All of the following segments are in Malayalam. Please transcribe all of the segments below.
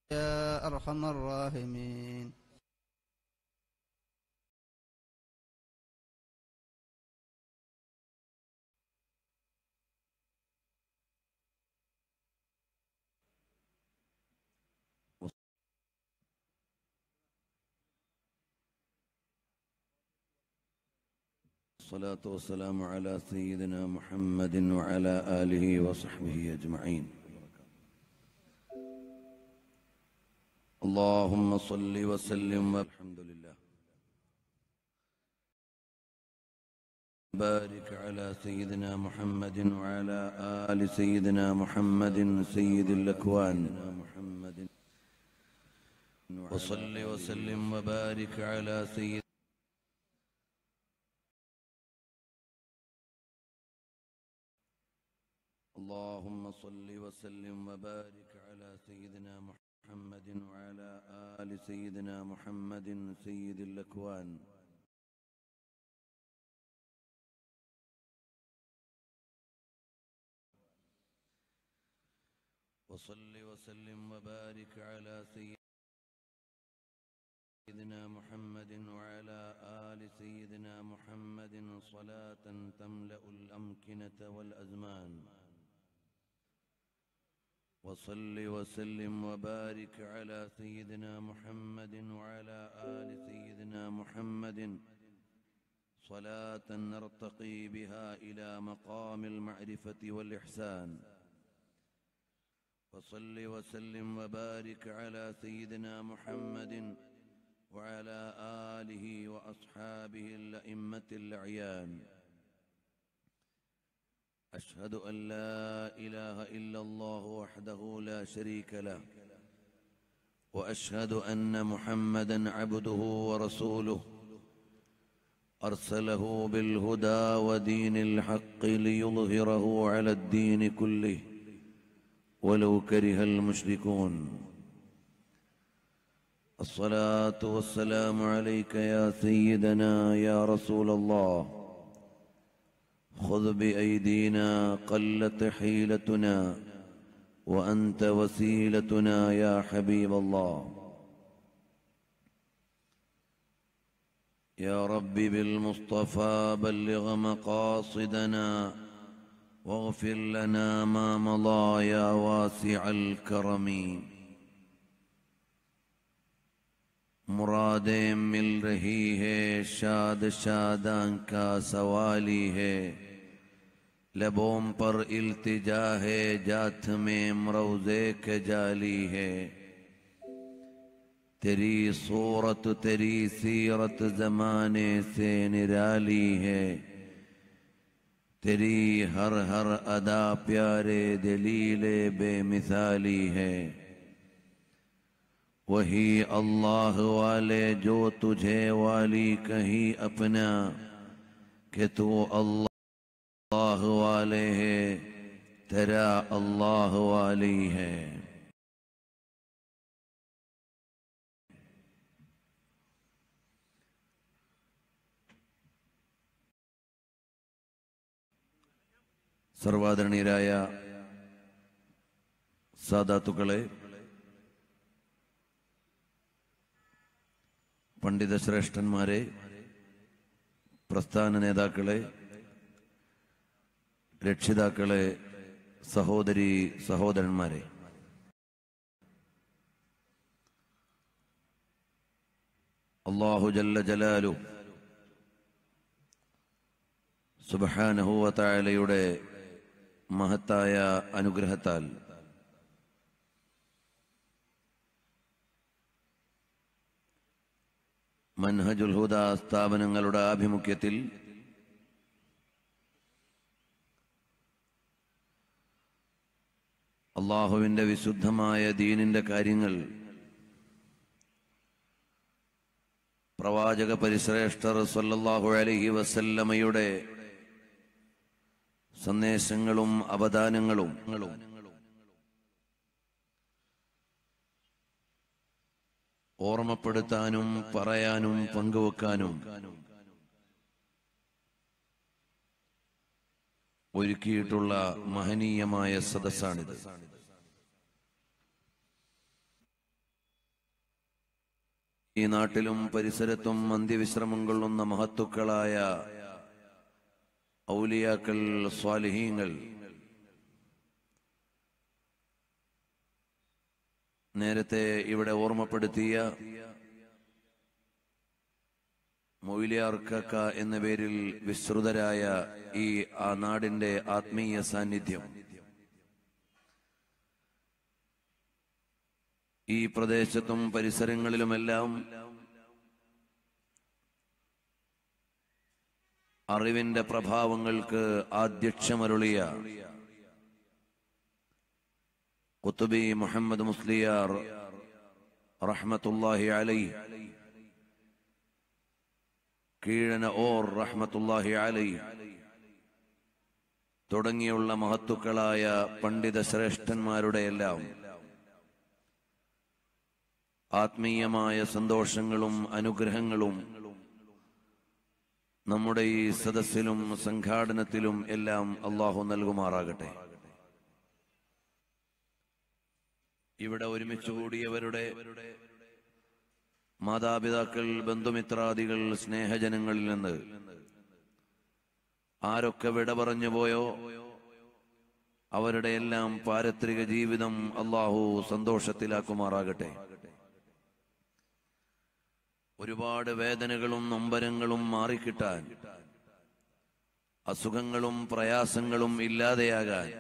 يا أرحم الراحمين الصلاة والسلام على سيدنا محمد وعلى آله وصحبه أجمعين اللهم صل وسلم والحمد لله بارك على سيدنا محمد وعلى آل سيدنا محمد سيد الأكوان محمد وصل وسلم وبارك على سيد اللهم صل وسلم وبارك على سيدنا محمد وعلى آل سيدنا محمد سيد الأكوان وصل وسلم وبارك على سيدنا محمد وعلى آل سيدنا محمد صلاة تملأ الأمكنة والأزمان وصل وسلم وبارك على سيدنا محمد وعلى آل سيدنا محمد صلاة نرتقي بها إلى مقام المعرفة والإحسان وصل وسلم وبارك على سيدنا محمد وعلى آله وأصحابه الأئمة الأعيان أشهد أن لا إله إلا الله وحده لا شريك له وأشهد أن محمدا عبده ورسوله أرسله بالهدى ودين الحق ليظهره على الدين كله ولو كره المشركون الصلاة والسلام عليك يا سيدنا يا رسول الله خذ بأيدينا قلت حيلتنا وأنت وسيلتنا يا حبيب الله يا رب بالمصطفى بلغ مقاصدنا واغفر لنا ما مضى يا واسع الكرم मुरादें मिल रही है शाद शादां का सवाली है लबों पर इल्तिजा है जाथ में मरोजे के जाली है तेरी सूरत तेरी सीरत जमाने से निराली है तेरी हर हर अदा प्यारे दलीले बेमिसाली है वही अल्लाह वाले जो तुझे वाली कहीं अपना कि तू अल्लाह वाले है तेरा अल्लाह वाली है സർവാദരണീയരായ സാദാത്തുക്കളെ പണ്ഡിത ശ്രേഷ്ഠന്മാരെ പ്രസ്ഥാന നേതാക്കളെ രക്ഷിതാക്കളെ സഹോദരി സഹോദരന്മാരെ അള്ളാഹു ജല്ല ജലാലു സുബഹാനഹുവത്തായാലയുടെ മഹത്തായ അനുഗ്രഹത്താൽ മൻഹജുൽ ഹുദ സ്ഥാപനങ്ങളുടെ ആഭിമുഖ്യത്തിൽ അള്ളാഹുവിൻ്റെ വിശുദ്ധമായ ദീനിൻ്റെ കാര്യങ്ങൾ പ്രവാചക പരിശ്രേഷ്ഠർ സല്ലല്ലാഹു അലൈഹി വസല്ലമയുടെ സന്ദേശങ്ങളും അവദാനങ്ങളും ഓർമ്മപ്പെടുത്താനും പറയാനും പങ്കുവെക്കാനും ഒരുക്കിയിട്ടുള്ള മഹനീയമായ സദസ്സാണിത് ഈ നാട്ടിലും പരിസരത്തും അന്ത്യവിശ്രമം കൊള്ളുന്ന മഹത്തുക്കളായ ഔലിയാക്കൾ സ്വാലിഹീങ്ങൾ നേരത്തെ ഇവിടെ ഓർമ്മപ്പെടുത്തിയ മൊയിലിയാർക്കക്ക എന്ന പേരിൽ വിസ്തൃതരായ ഈ ആ നാടിന്റെ ആത്മീയ സാന്നിധ്യം ഈ പ്രദേശത്തും പരിസരങ്ങളിലുമെല്ലാം അറിവിന്റെ പ്രഭാവങ്ങൾക്ക് ആദ്യക്ഷമരുളിയ കുത്തുബി മുഹമ്മദ് മുസ്ലിയാർ റഹ്മത്തുല്ലാഹി അലൈ കീഴന ഓർ റഹ്മത്തുല്ലാഹി അലൈ തുടങ്ങിയുള്ള മഹത്തുക്കളായ പണ്ഡിത ശ്രേഷ്ഠന്മാരുടെ എല്ലാം ആത്മീയമായ സന്തോഷങ്ങളും അനുഗ്രഹങ്ങളും നമ്മുടെ ഈ സദസ്സിലും സംഘാടനത്തിലും എല്ലാം അള്ളാഹു നൽകുമാറാകട്ടെ ഇവിടെ ഒരുമിച്ച് കൂടിയവരുടെ മാതാപിതാക്കൾ ബന്ധുമിത്രാദികൾ സ്നേഹജനങ്ങളിൽ നിന്ന് ആരൊക്കെ വിട പറഞ്ഞു പോയോ അവരുടെ എല്ലാം പാരത്രിക ജീവിതം അള്ളാഹു സന്തോഷത്തിലാക്കുമാറാകട്ടെ ഒരുപാട് വേദനകളും നൊമ്പരങ്ങളും മാറിക്കിട്ടാൻ അസുഖങ്ങളും പ്രയാസങ്ങളും ഇല്ലാതെയാകാൻ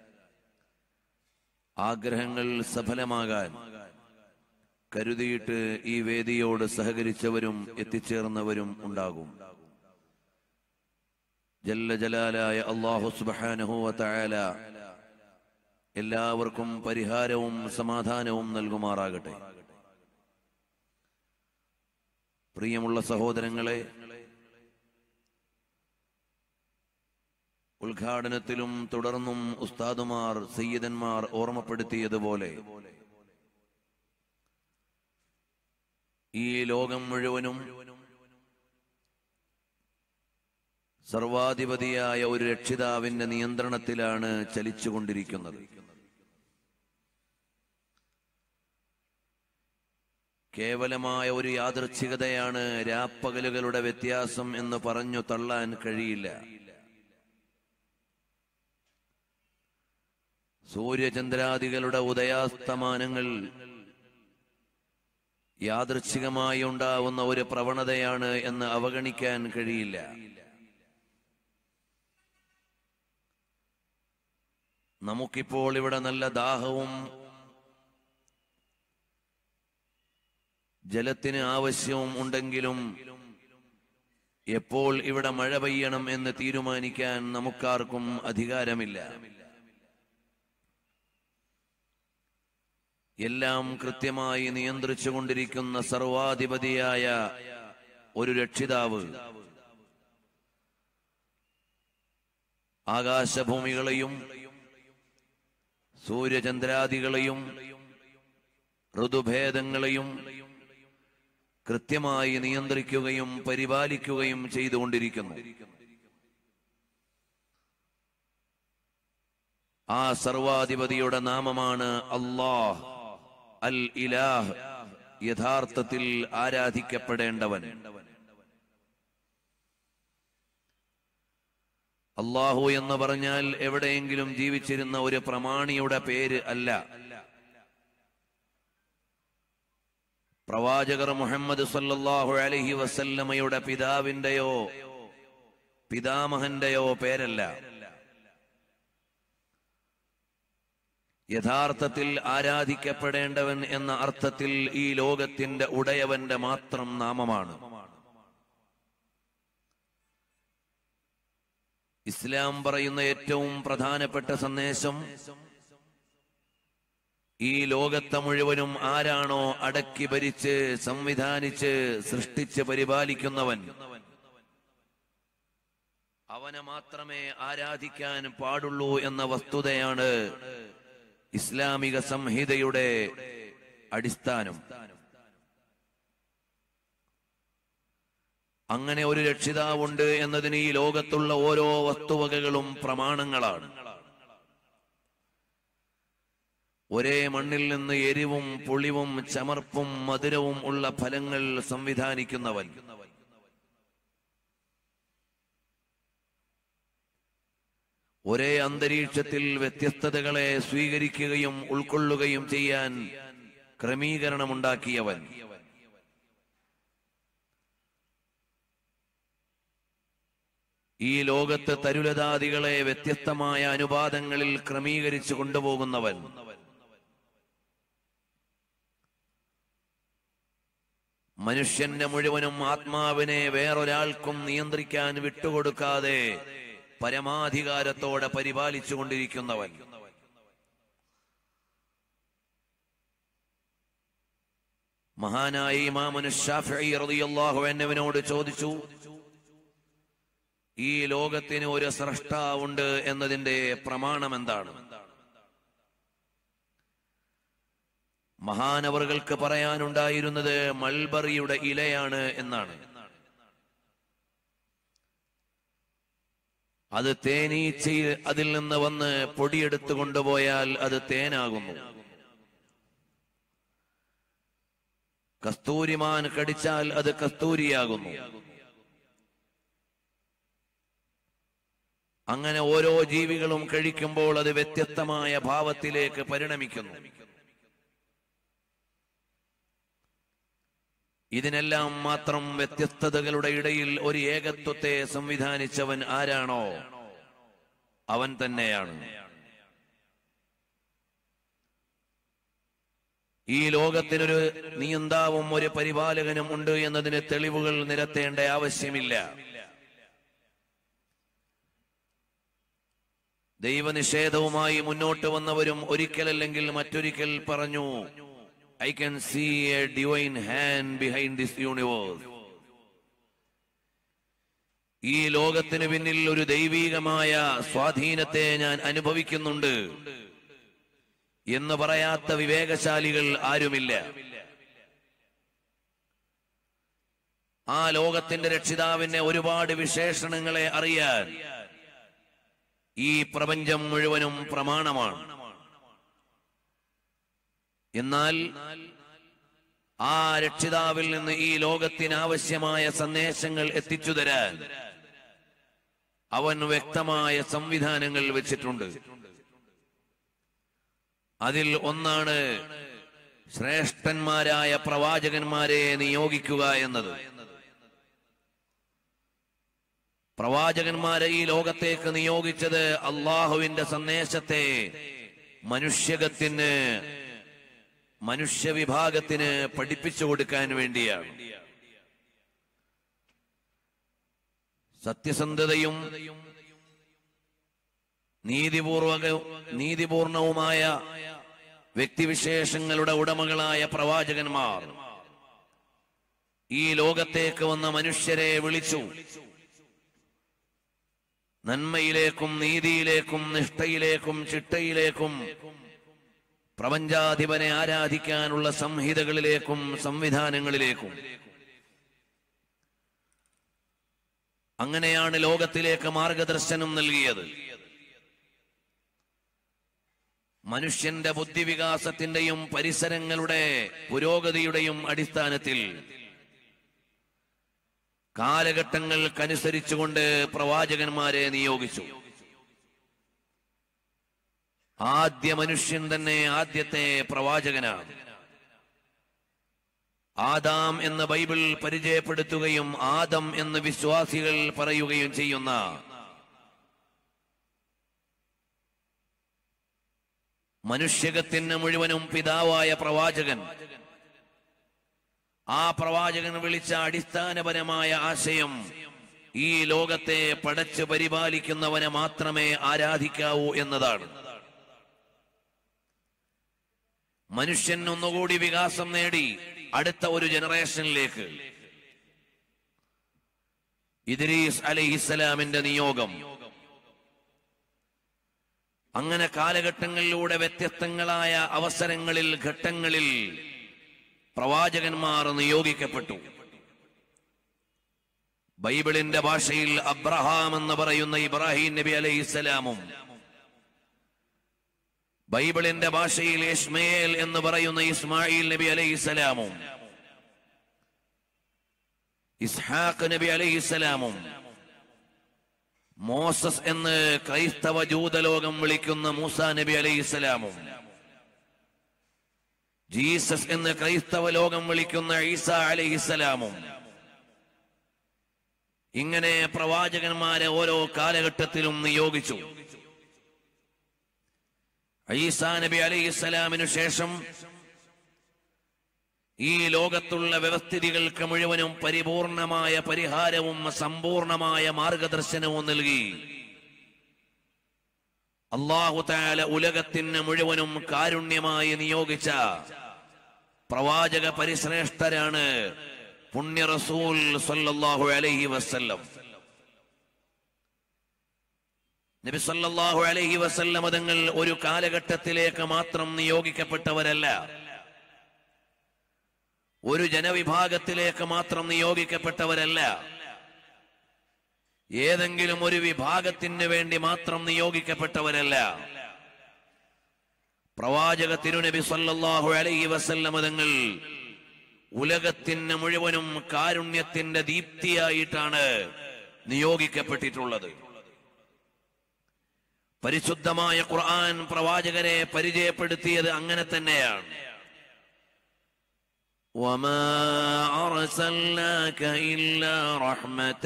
ആഗ്രഹങ്ങൾ സഫലമാകാൻ കരുതിയിട്ട് ഈ വേദിയോട് സഹകരിച്ചവരും എത്തിച്ചേർന്നവരും ഉണ്ടാകും ജല്ല ജലാലായ അള്ളാഹു സുബാനഹുവ തആല എല്ലാവർക്കും പരിഹാരവും സമാധാനവും നൽകുമാറാകട്ടെ പ്രിയമുള്ള സഹോദരങ്ങളെ ഉദ്ഘാടനത്തിലും തുടർന്നും ഉസ്താദുമാർ സയ്യിദന്മാർ ഓർമ്മപ്പെടുത്തിയതുപോലെ ഈ ലോകം മുഴുവനും സർവാധിപതിയായ ഒരു രക്ഷിതാവിന്റെ നിയന്ത്രണത്തിലാണ് ചലിച്ചുകൊണ്ടിരിക്കുന്നത് കേവലമായ ഒരു യാദൃച്ഛികതയാണ് രാപ്പകലുകളുടെ വ്യത്യാസം എന്ന് പറഞ്ഞു തള്ളാൻ കഴിയില്ല സൂര്യചന്ദ്രാദികളുടെ ഉദയാസ്തമാനങ്ങൾ യാദൃച്ഛികമായി ഉണ്ടാവുന്ന ഒരു പ്രവണതയാണ് എന്ന് അവഗണിക്കാൻ കഴിയില്ല നമുക്കിപ്പോൾ ഇവിടെ നല്ല ദാഹവും ജലത്തിന് ആവശ്യവും ഉണ്ടെങ്കിലും എപ്പോൾ ഇവിടെ മഴ പെയ്യണം എന്ന് തീരുമാനിക്കാൻ നമുക്കാർക്കും അധികാരമില്ല എല്ലാം കൃത്യമായി നിയന്ത്രിച്ചുകൊണ്ടിരിക്കുന്ന സർവാധിപതിയായ ഒരു രക്ഷിതാവ് ആകാശഭൂമികളെയും സൂര്യചന്ദ്രാദികളെയും ഋതുഭേദങ്ങളെയും കൃത്യമായി നിയന്ത്രിക്കുകയും പരിപാലിക്കുകയും ചെയ്തുകൊണ്ടിരിക്കുന്നു ആ സർവാധിപതിയുടെ നാമമാണ് അല്ലാഹ് അൽ ഇലാഹ് യഥാർത്ഥത്തിൽ ആരാധിക്കപ്പെടേണ്ടവൻ അള്ളാഹു എന്ന് പറഞ്ഞാൽ എവിടെയെങ്കിലും ജീവിച്ചിരുന്ന ഒരു പ്രമാണിയുടെ പേര് അല്ല പ്രവാചകർ മുഹമ്മദ് സല്ലല്ലാഹു അലൈഹി വസല്ലമയുടെ പിതാവിന്റെയോ പിതാമഹന്റെയോ പേരല്ല യഥാർത്ഥത്തിൽ ആരാധിക്കപ്പെടേണ്ടവൻ എന്ന അർത്ഥത്തിൽ ഈ ലോകത്തിന്റെ ഉടയവന്റെ മാത്രം നാമമാണ് ഇസ്ലാം പറയുന്ന ഏറ്റവും പ്രധാനപ്പെട്ട സന്ദേശം ഈ ലോകത്തെ മുഴുവനും ആരാണോ അടക്കി ഭരിച്ച് സംവിധാനിച്ച് സൃഷ്ടിച്ച് പരിപാലിക്കുന്നവൻ അവനെ മാത്രമേ ആരാധിക്കാൻ പാടുള്ളൂ എന്ന വസ്തുതയാണ് ഇസ്ലാമിക സംഹിതയുടെ അടിസ്ഥാനം അങ്ങനെ ഒരു രക്ഷിതാവുണ്ട് എന്നതിന് ഈ ലോകത്തുള്ള ഓരോ വസ്തുവകകളും പ്രമാണങ്ങളാണ് ഒരേ മണ്ണിൽ നിന്ന് എരിവും പുളിവും ചമർപ്പും മധുരവും ഉള്ള ഫലങ്ങൾ സംവിധാനിക്കുന്നവൻ ഒരേ അന്തരീക്ഷത്തിൽ വ്യത്യസ്തതകളെ സ്വീകരിക്കുകയും ഉൾക്കൊള്ളുകയും ചെയ്യാൻ ക്രമീകരണമുണ്ടാക്കിയവൻ ഈ ലോകത്ത് തരുലതാദികളെ വ്യത്യസ്തമായ അനുപാതങ്ങളിൽ ക്രമീകരിച്ചു കൊണ്ടുപോകുന്നവൻ മനുഷ്യന്റെ മുഴുവനും ആത്മാവിനെ വേറൊരാൾക്കും നിയന്ത്രിക്കാൻ വിട്ടുകൊടുക്കാതെ പരമാധികാരത്തോടെ പരിപാലിച്ചു കൊണ്ടിരിക്കുന്നവൻ മഹാനായ ഇമാമുനു ഷാഫിഈ റളിയല്ലാഹു അൻഹുവിനോട് ചോദിച്ചു ഈ ലോകത്തിന് ഒരു സ്രഷ്ടാവുണ്ട് എന്നതിന്റെ പ്രമാണം എന്താണ് മഹാനവറുകൾക്ക് പറയാനുണ്ടായിരുന്നത് മൾബറിയുടെ ഇലയാണ് എന്നാണ് അത് തേനീച്ചയിൽ അതിൽ നിന്ന് വന്ന് പൊടിയെടുത്തു കൊണ്ടുപോയാൽ അത് തേനാകുന്നു കസ്തൂരിമാൻ കടിച്ചാൽ അത് കസ്തൂരിയാകുന്നു അങ്ങനെ ഓരോ ജീവികളും കഴിക്കുമ്പോൾ അത് വ്യത്യസ്തമായ ഭാവത്തിലേക്ക് പരിണമിക്കുന്നു ഇതിനെല്ലാം മാത്രം വ്യത്യസ്തതകളുടെ ഇടയിൽ ഒരു ഏകത്വത്തെ സംവിധാനിച്ചവൻ ആരാണോ അവൻ തന്നെയാണ് ഈ ലോകത്തിനൊരു നിയന്താവും ഒരു പരിപാലകനും ഉണ്ട് എന്നതിന് തെളിവുകൾ നിരത്തേണ്ട ആവശ്യമില്ല ദൈവനിഷേധവുമായി മുന്നോട്ട് വന്നവരും ഒരിക്കലല്ലെങ്കിൽ മറ്റൊരിക്കൽ പറഞ്ഞു I can see a divine hand behind this universe ഈ ലോകത്തിന് പിന്നിൽ ഒരു ദൈവീകമായ സ്വാധീനത്തെ ഞാൻ അനുഭവിക്കുന്നുണ്ട് എന്ന് പറയാത്ത വിവേകശാലികൾ ആരുമില്ല ആ ലോകത്തിന്റെ രക്ഷിതാവിന്റെ ഒരുപാട് വിശേഷണങ്ങളെ അറിയാൻ ഈ പ്രപഞ്ചം മുഴുവനും പ്രമാണമാണ് എന്നാൽ ആ രക്ഷിതാവിൽ നിന്ന് ഈ ലോകത്തിന് ആവശ്യമായ സന്ദേശങ്ങൾ എത്തിച്ചു തരാൻ അവൻ വ്യക്തമായ സംവിധാനങ്ങൾ വെച്ചിട്ടുണ്ട് അതിൽ ഒന്നാണ് ശ്രേഷ്ഠന്മാരായ പ്രവാചകന്മാരെ നിയോഗിക്കുക എന്നത് പ്രവാചകന്മാരെ ഈ ലോകത്തേക്ക് നിയോഗിച്ചത് അള്ളാഹുവിന്റെ സന്ദേശത്തെ മനുഷ്യകത്തിന് മനുഷ്യവിഭാഗത്തിന് പഠിപ്പിച്ചു കൊടുക്കാൻ വേണ്ടിയാണ് സത്യസന്ധതയും നീതിപൂർവക നീതിപൂർണവുമായ വ്യക്തിവിശേഷങ്ങളുടെ ഉടമകളായ പ്രവാചകന്മാർ ഈ ലോകത്തേക്ക് വന്ന മനുഷ്യരെ വിളിച്ചു നന്മയിലേക്കും നീതിയിലേക്കും നിഷ്ഠയിലേക്കും ചിട്ടയിലേക്കും പ്രപഞ്ചാധിപനെ ആരാധിക്കാനുള്ള സംഹിതകളിലേക്കും സംവിധാനങ്ങളിലേക്കും അങ്ങനെയാണ് ലോകത്തിലേക്ക് മാർഗദർശനം നൽകിയത് മനുഷ്യന്റെ ബുദ്ധിവികാസത്തിന്റെയും പരിസരങ്ങളുടെ പുരോഗതിയുടെയും അടിസ്ഥാനത്തിൽ കാലഘട്ടങ്ങൾക്കനുസരിച്ചുകൊണ്ട് പ്രവാചകന്മാരെ നിയോഗിച്ചു ആദ്യ മനുഷ്യൻ തന്നെ ആദ്യത്തെ പ്രവാചകനാണ് ആദാം എന്ന് ബൈബിൾ പരിചയപ്പെടുത്തുകയും ആദം എന്ന് വിശ്വാസികൾ പറയുകയും ചെയ്യുന്ന മനുഷ്യകത്തിന് മുഴുവനും പിതാവായ പ്രവാചകൻ ആ പ്രവാചകൻ വിളിച്ച അടിസ്ഥാനപരമായ ആശയം ഈ ലോകത്തെ പടച്ചു പരിപാലിക്കുന്നവനെ മാത്രമേ ആരാധിക്കാവൂ എന്നതാണ് മനുഷ്യൻ ഒന്നുകൂടി വികാസം നേടി അടുത്ത ഒരു ജനറേഷനിലേക്ക് ഇദ്രീസ് അലൈഹിസ്സലാമിന്റെ നിയോഗം അങ്ങനെ കാലഘട്ടങ്ങളിലൂടെ വ്യത്യസ്തങ്ങളായ അവസരങ്ങളിൽ ഘട്ടങ്ങളിൽ പ്രവാചകന്മാർ നിയോഗിക്കപ്പെട്ടു ബൈബിളിന്റെ ഭാഷയിൽ അബ്രഹാം എന്ന് പറയുന്ന ഇബ്രാഹിം നബി അലൈഹിസ്സലാമും ബൈബിളിന്റെ ഭാഷയിൽ ഇസ്മയേൽ എന്ന് പറയുന്ന ഇസ്മായിൽ നബി അലൈഹിസ്സലാമും ഇസ്ഹാഖ് നബി അലൈഹിസ്സലാമും മോസസ് എന്ന് ക്രൈസ്തവ ജൂതലോകം വിളിക്കുന്ന മൂസ നബി അലൈഹിസ്സലാമും ജീസസ് എന്ന് ക്രൈസ്തവ ലോകം വിളിക്കുന്ന ഈസ അലൈഹിസ്സലാമും ഇങ്ങനെ പ്രവാചകന്മാരെ ഓരോ കാലഘട്ടത്തിലും നിയോഗിച്ചു ഈസാ നബി അലൈഹിസ്സലാമിനു ശേഷം ഈ ലോകത്തുള്ള വ്യവസ്ഥിതികൾക്ക് മുഴുവനും പരിപൂർണമായ പരിഹാരവും സമ്പൂർണമായ മാർഗദർശനവും നൽകി അള്ളാഹു താല ഉലകത്തിന് മുഴുവനും കാരുണ്യമായി നിയോഗിച്ച പ്രവാചക പരിശ്രേഷ്ഠരാണ് പുണ്യ റസൂൽ സല്ലല്ലാഹു അലൈഹി വസല്ലം നബി സല്ലല്ലാഹു അലൈഹി വസല്ലം തങ്ങൾ ഒരു കാലഘട്ടത്തിലേക്ക് മാത്രം നിയോഗിക്കപ്പെട്ടവരല്ല ഒരു ജനവിഭാഗത്തിലേക്ക് മാത്രം നിയോഗിക്കപ്പെട്ടവരല്ല ഏതെങ്കിലും ഒരു വിഭാഗത്തിന് വേണ്ടി മാത്രം നിയോഗിക്കപ്പെട്ടവരല്ല പ്രവാചക തിരുനബി സല്ലല്ലാഹു അലൈഹി വസല്ലം തങ്ങൾ ഉലകത്തിന് മുഴുവനും കാരുണ്യത്തിന്റെ ദീപ്തിയായിട്ടാണ് നിയോഗിക്കപ്പെട്ടിട്ടുള്ളത് പരിശുദ്ധമായ ഖുർആൻ പ്രവാചകരെ പരിചയപ്പെടുത്തിയത് അങ്ങനെ തന്നെയാണ് وما أرسلناك إلا رحمة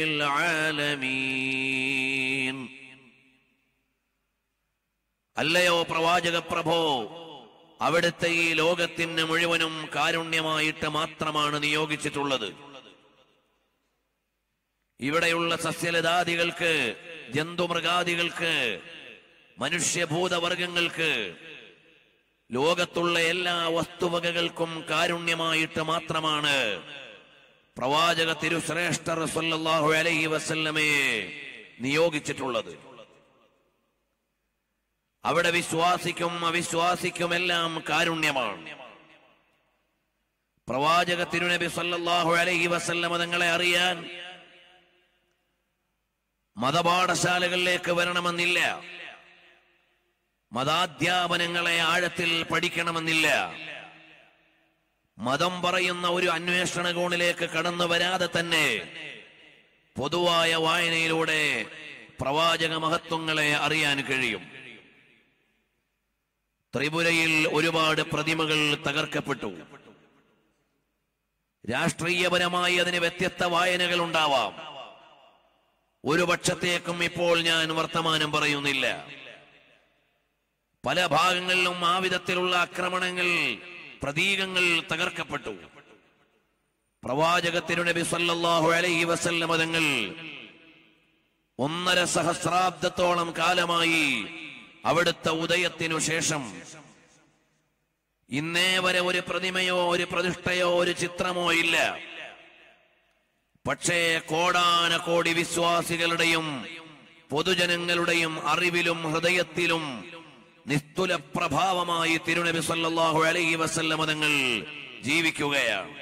للعالمين അല്ലയോ പ്രവാചക പ്രഭോ അവിടുത്തെ ഈ ലോകത്തിന് മുഴുവനും കാരുണ്യമായിട്ട് മാത്രമാണ് നിയോഗിച്ചിട്ടുള്ളത് ഇവിടെയുള്ള സസ്യലതാദികൾക്ക് ജന്തുമൃഗാദികൾക്ക് മനുഷ്യഭൂതവർഗങ്ങൾക്ക് ലോകത്തുള്ള എല്ലാ വസ്തുവകകൾക്കും കാരുണ്യമായിട്ട് മാത്രമാണ് പ്രവാചക തിരുശ്രേഷ്ഠർ സല്ലല്ലാഹു അലൈഹി വസല്ലമയെ നിയോഗിച്ചിട്ടുള്ളത് അവിടെ വിശ്വാസിക്കും അവിശ്വാസിക്കും എല്ലാം കാരുണ്യമാണ് പ്രവാചക തിരുനബി സല്ലല്ലാഹു അലൈഹി വസല്ലമ തങ്ങളെ അറിയാൻ മതപാഠശാലകളിലേക്ക് വരണമെന്നില്ല മതാധ്യാപനങ്ങളെ ആഴത്തിൽ പഠിക്കണമെന്നില്ല മതം പറയുന്ന ഒരു അന്വേഷണ കോണിലേക്ക് കടന്നു വരാതെ തന്നെ പൊതുവായ വായനയിലൂടെ പ്രവാചക മഹത്വങ്ങളെ അറിയാൻ കഴിയും ത്രിപുരയിൽ ഒരുപാട് പ്രതിമകൾ തകർക്കപ്പെട്ടു രാഷ്ട്രീയപരമായി അതിന് വ്യത്യസ്ത വായനകൾ ഉണ്ടാവാം ഒരു പക്ഷത്തേക്കും ഇപ്പോൾ ഞാൻ വർത്തമാനം പറയുന്നില്ല പല ഭാഗങ്ങളിലും ആ വിധത്തിലുള്ള ആക്രമണങ്ങൾ പ്രതീകങ്ങൾ തകർക്കപ്പെട്ടു പ്രവാചക തിരുനബി സല്ലല്ലാഹു അലൈഹി വസല്ലമ തങ്ങൾ ഒന്നര സഹസ്രാബ്ദത്തോളം കാലമായി അവിടുത്തെ ഉദയത്തിനു ശേഷം ഇന്നേ വരെ ഒരു പ്രതിമയോ ഒരു പ്രതിഷ്ഠയോ ഒരു ചിത്രമോ ഇല്ല പക്ഷേ കോടാന കോടി വിശ്വാസികളുടെയും പൊതുജനങ്ങളുടെയും അറിവിലും ഹൃദയത്തിലും നിസ്തുല പ്രഭാവമായി തിരുനബി സല്ലല്ലാഹു അലൈഹി വസല്ലമ തങ്ങൾ ജീവിക്കുകയാണ്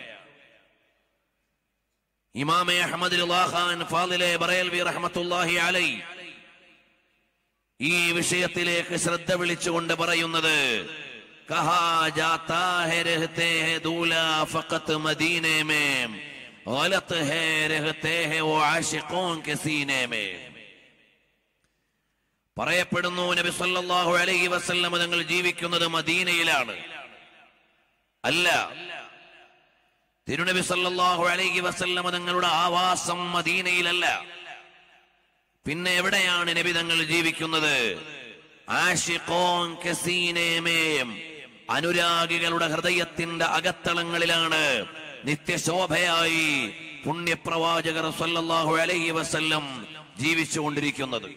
ഇമാമെ അഹമ്മദ് ഖാൻ ഫാദിലെ ബറേൽവി റഹ്മത്തുള്ളാഹി അലൈ ഈ വിഷയത്തിലേക്ക് ശ്രദ്ധ വിളിച്ചുകൊണ്ട് പറയുന്നത് കഹാ ജാതാ ഹെ രഹത്തെ ഹെ ദൂല ഫഖത്ത് മദീനെ മേ ഗലത് ഹെ രഹത്തെ ഹെ വോ ആശിഖോൻ കെ സീനെ മേ പറയപ്പെടുന്നു നബി സല്ലല്ലാഹു അലൈഹി വസല്ലം തങ്ങൾ ജീവിക്കുന്നത് മദീനയിലാണ് അല്ല തിരുനബി സല്ലല്ലാഹു അലൈഹി വസല്ലം തങ്ങളുടെ ആവാസം മദീനയിലല്ല പിന്നെ എവിടെയാണ് നബി തങ്ങൾ ജീവിക്കുന്നത് ആഷിഖോൻ കസീനേമേം അനുരാഗികളുടെ ഹൃദയത്തിന്റെ അകത്തളങ്ങളിലാണ് നിത്യശോഭയായി പുണ്യപ്രവാചകർ സല്ലല്ലാഹു അലൈഹി വസല്ലം ജീവിച്ചുകൊണ്ടിരിക്കുന്നത്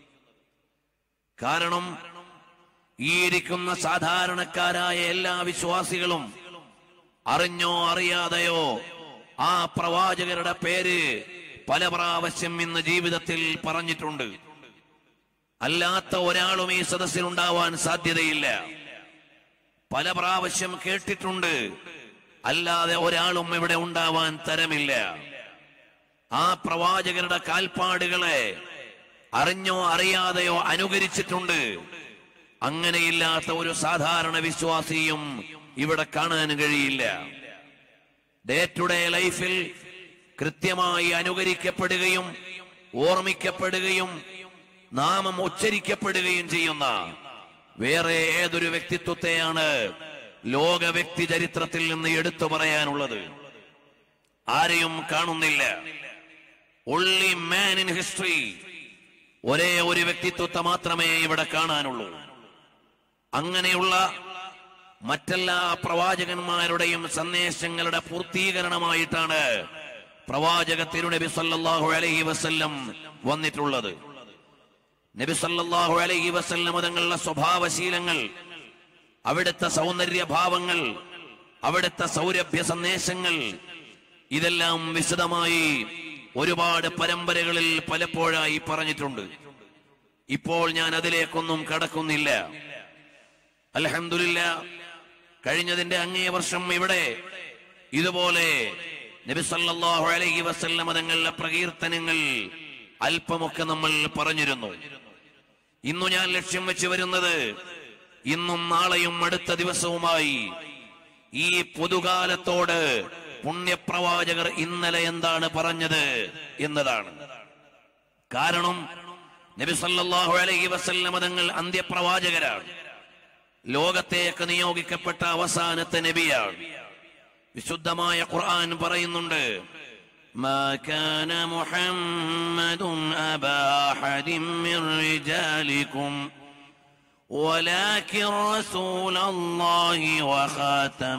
കാരണം ഈ ഇരിക്കുന്ന സാധാരണക്കാരായ എല്ലാ വിശ്വാസികളും അറിഞ്ഞോ അറിയാതെയോ ആ പ്രവാചകരുടെ പേര് പല പ്രാവശ്യം ഇന്ന് ജീവിതത്തിൽ പറഞ്ഞിട്ടുണ്ട് അല്ലാത്ത ഒരാളും ഈ സദസ്സിൽ ഉണ്ടാവാൻ സാധ്യതയില്ല പല പ്രാവശ്യം കേട്ടിട്ടുണ്ട് അല്ലാതെ ഒരാളും ഇവിടെ ഉണ്ടാവാൻ തരമില്ല ആ പ്രവാചകരുടെ കാൽപ്പാടുകളെ അറിഞ്ഞോ അറിയാതെയോ അനുകരിച്ചിട്ടുണ്ട് അങ്ങനെയില്ലാത്ത ഒരു സാധാരണ വിശ്വാസിയും ഇവിടെ കാണാൻ കഴിയില്ല ഡേ ടു ഡേ ലൈഫിൽ കൃത്യമായി അനുകരിക്കപ്പെടുകയും ഓർമ്മിക്കപ്പെടുകയും നാമം ഉച്ചരിക്കപ്പെടുകയും ചെയ്യുന്ന വേറെ ഏതൊരു വ്യക്തിത്വത്തെയാണ് ലോക വ്യക്തി ചരിത്രത്തിൽ നിന്ന് എടുത്തു പറയാനുള്ളത് ആരെയും കാണുന്നില്ല ഒള്ളി മാൻ ഇൻ ഹിസ്റ്ററി ഒരേ ഒരു വ്യക്തിത്വത്തെ മാത്രമേ ഇവിടെ കാണാനുള്ളൂ അങ്ങനെയുള്ള മറ്റെല്ലാ പ്രവാചകന്മാരുടെയും സന്ദേശങ്ങളുടെ പൂർത്തീകരണമായിട്ടാണ് പ്രവാചക തിരുനബി സല്ലല്ലാഹു അലൈഹി വസല്ലം വന്നിട്ടുള്ളത് നബി സല്ലല്ലാഹു അലൈഹി വസല്ലം തങ്ങളുടെ സ്വഭാവശീലങ്ങൾ അവിടുത്തെ സൗന്ദര്യഭാവങ്ങൾ അവിടുത്തെ സൗരഭ്യ സന്ദേശങ്ങൾ ഇതെല്ലാം വിശദമായി ഒരുപാട് പരമ്പരകളിൽ പലപ്പോഴായി പറഞ്ഞിട്ടുണ്ട് ഇപ്പോൾ ഞാൻ അതിലേക്കൊന്നും കടക്കുന്നില്ല അൽഹംദുലില്ല കഴിഞ്ഞതിന്റെ അങ്ങേ വർഷം ഇവിടെ ഇതുപോലെ നബി സല്ലല്ലാഹു അലൈഹി വസല്ലമ തങ്ങളുടെ പ്രകീർത്തനങ്ങൾ അല്പമൊക്കെ നമ്മൾ പറഞ്ഞിരുന്നു ഇന്നു ഞാൻ ലക്ഷ്യം വെച്ച് വരുന്നത് ഇന്നും നാളെയും അടുത്ത ദിവസവുമായി ഈ പൊതുകാലത്തോട് പുണ്യപ്രവാചകർ ഇന്നലെ എന്താണ് പറഞ്ഞത് എന്നതാണ് കാരണം നബി സല്ലല്ലാഹു അലൈഹി വസല്ലമ തങ്ങൾ അന്ത്യപ്രവാചകരാണ് ലോകത്തേക്ക് നിയോഗിക്കപ്പെട്ട അവസാനത്തെ നബിയാണ് വിശുദ്ധമായ ഖുർആൻ പറയുന്നുണ്ട് ما كان محمد أبا أحد من رجالكم ولكن رسول الله وخاتم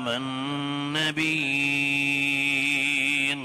النبيين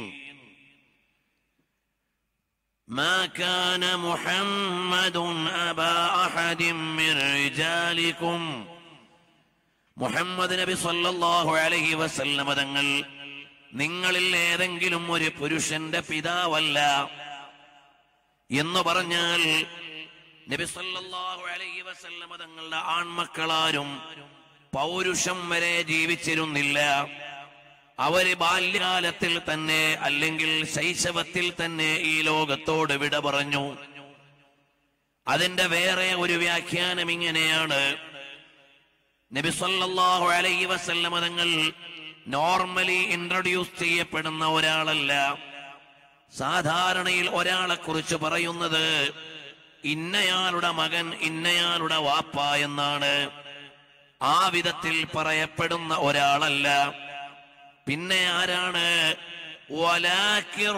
ما كان محمد أبا أحد من رجالكم മുഹമ്മദ് നബി സല്ലല്ലാഹു അലൈഹി വസല്ലമ തങ്ങൾ നിങ്ങളിൽ ഏതെങ്കിലും ഒരു പുരുഷന്റെ പിതാവല്ല എന്ന് പറഞ്ഞാൽ നബി സല്ലല്ലാഹു അലൈഹി വസല്ലമ തങ്ങളുടെ ആൺമക്കളാരും പൗരുഷം വരെ ജീവിച്ചിരുന്നില്ല അവര് ബാല്യകാലത്തിൽ തന്നെ അല്ലെങ്കിൽ ശൈശവത്തിൽ തന്നെ ഈ ലോകത്തോട് വിട പറഞ്ഞു അതിന്റെ വേറെ ഒരു വ്യാഖ്യാനം ഇങ്ങനെയാണ് നബി സല്ലല്ലാഹു അലൈഹി വസല്ലമ തങ്ങൾ നോർമലി ഇൻട്രൊഡ്യൂസ് ചെയ്യപ്പെടുന്ന ഒരാളല്ല സാധാരണയിൽ ഒരാളെ കുറിച്ച് പറയുന്നത് ഇന്നയാളുടെ മകൻ ഇന്നയാളുടെ വാപ്പ എന്നാണ് ആ വിധത്തിൽ പറയപ്പെടുന്ന ഒരാളല്ല പിന്നെ ആരാണ് വലാകിർ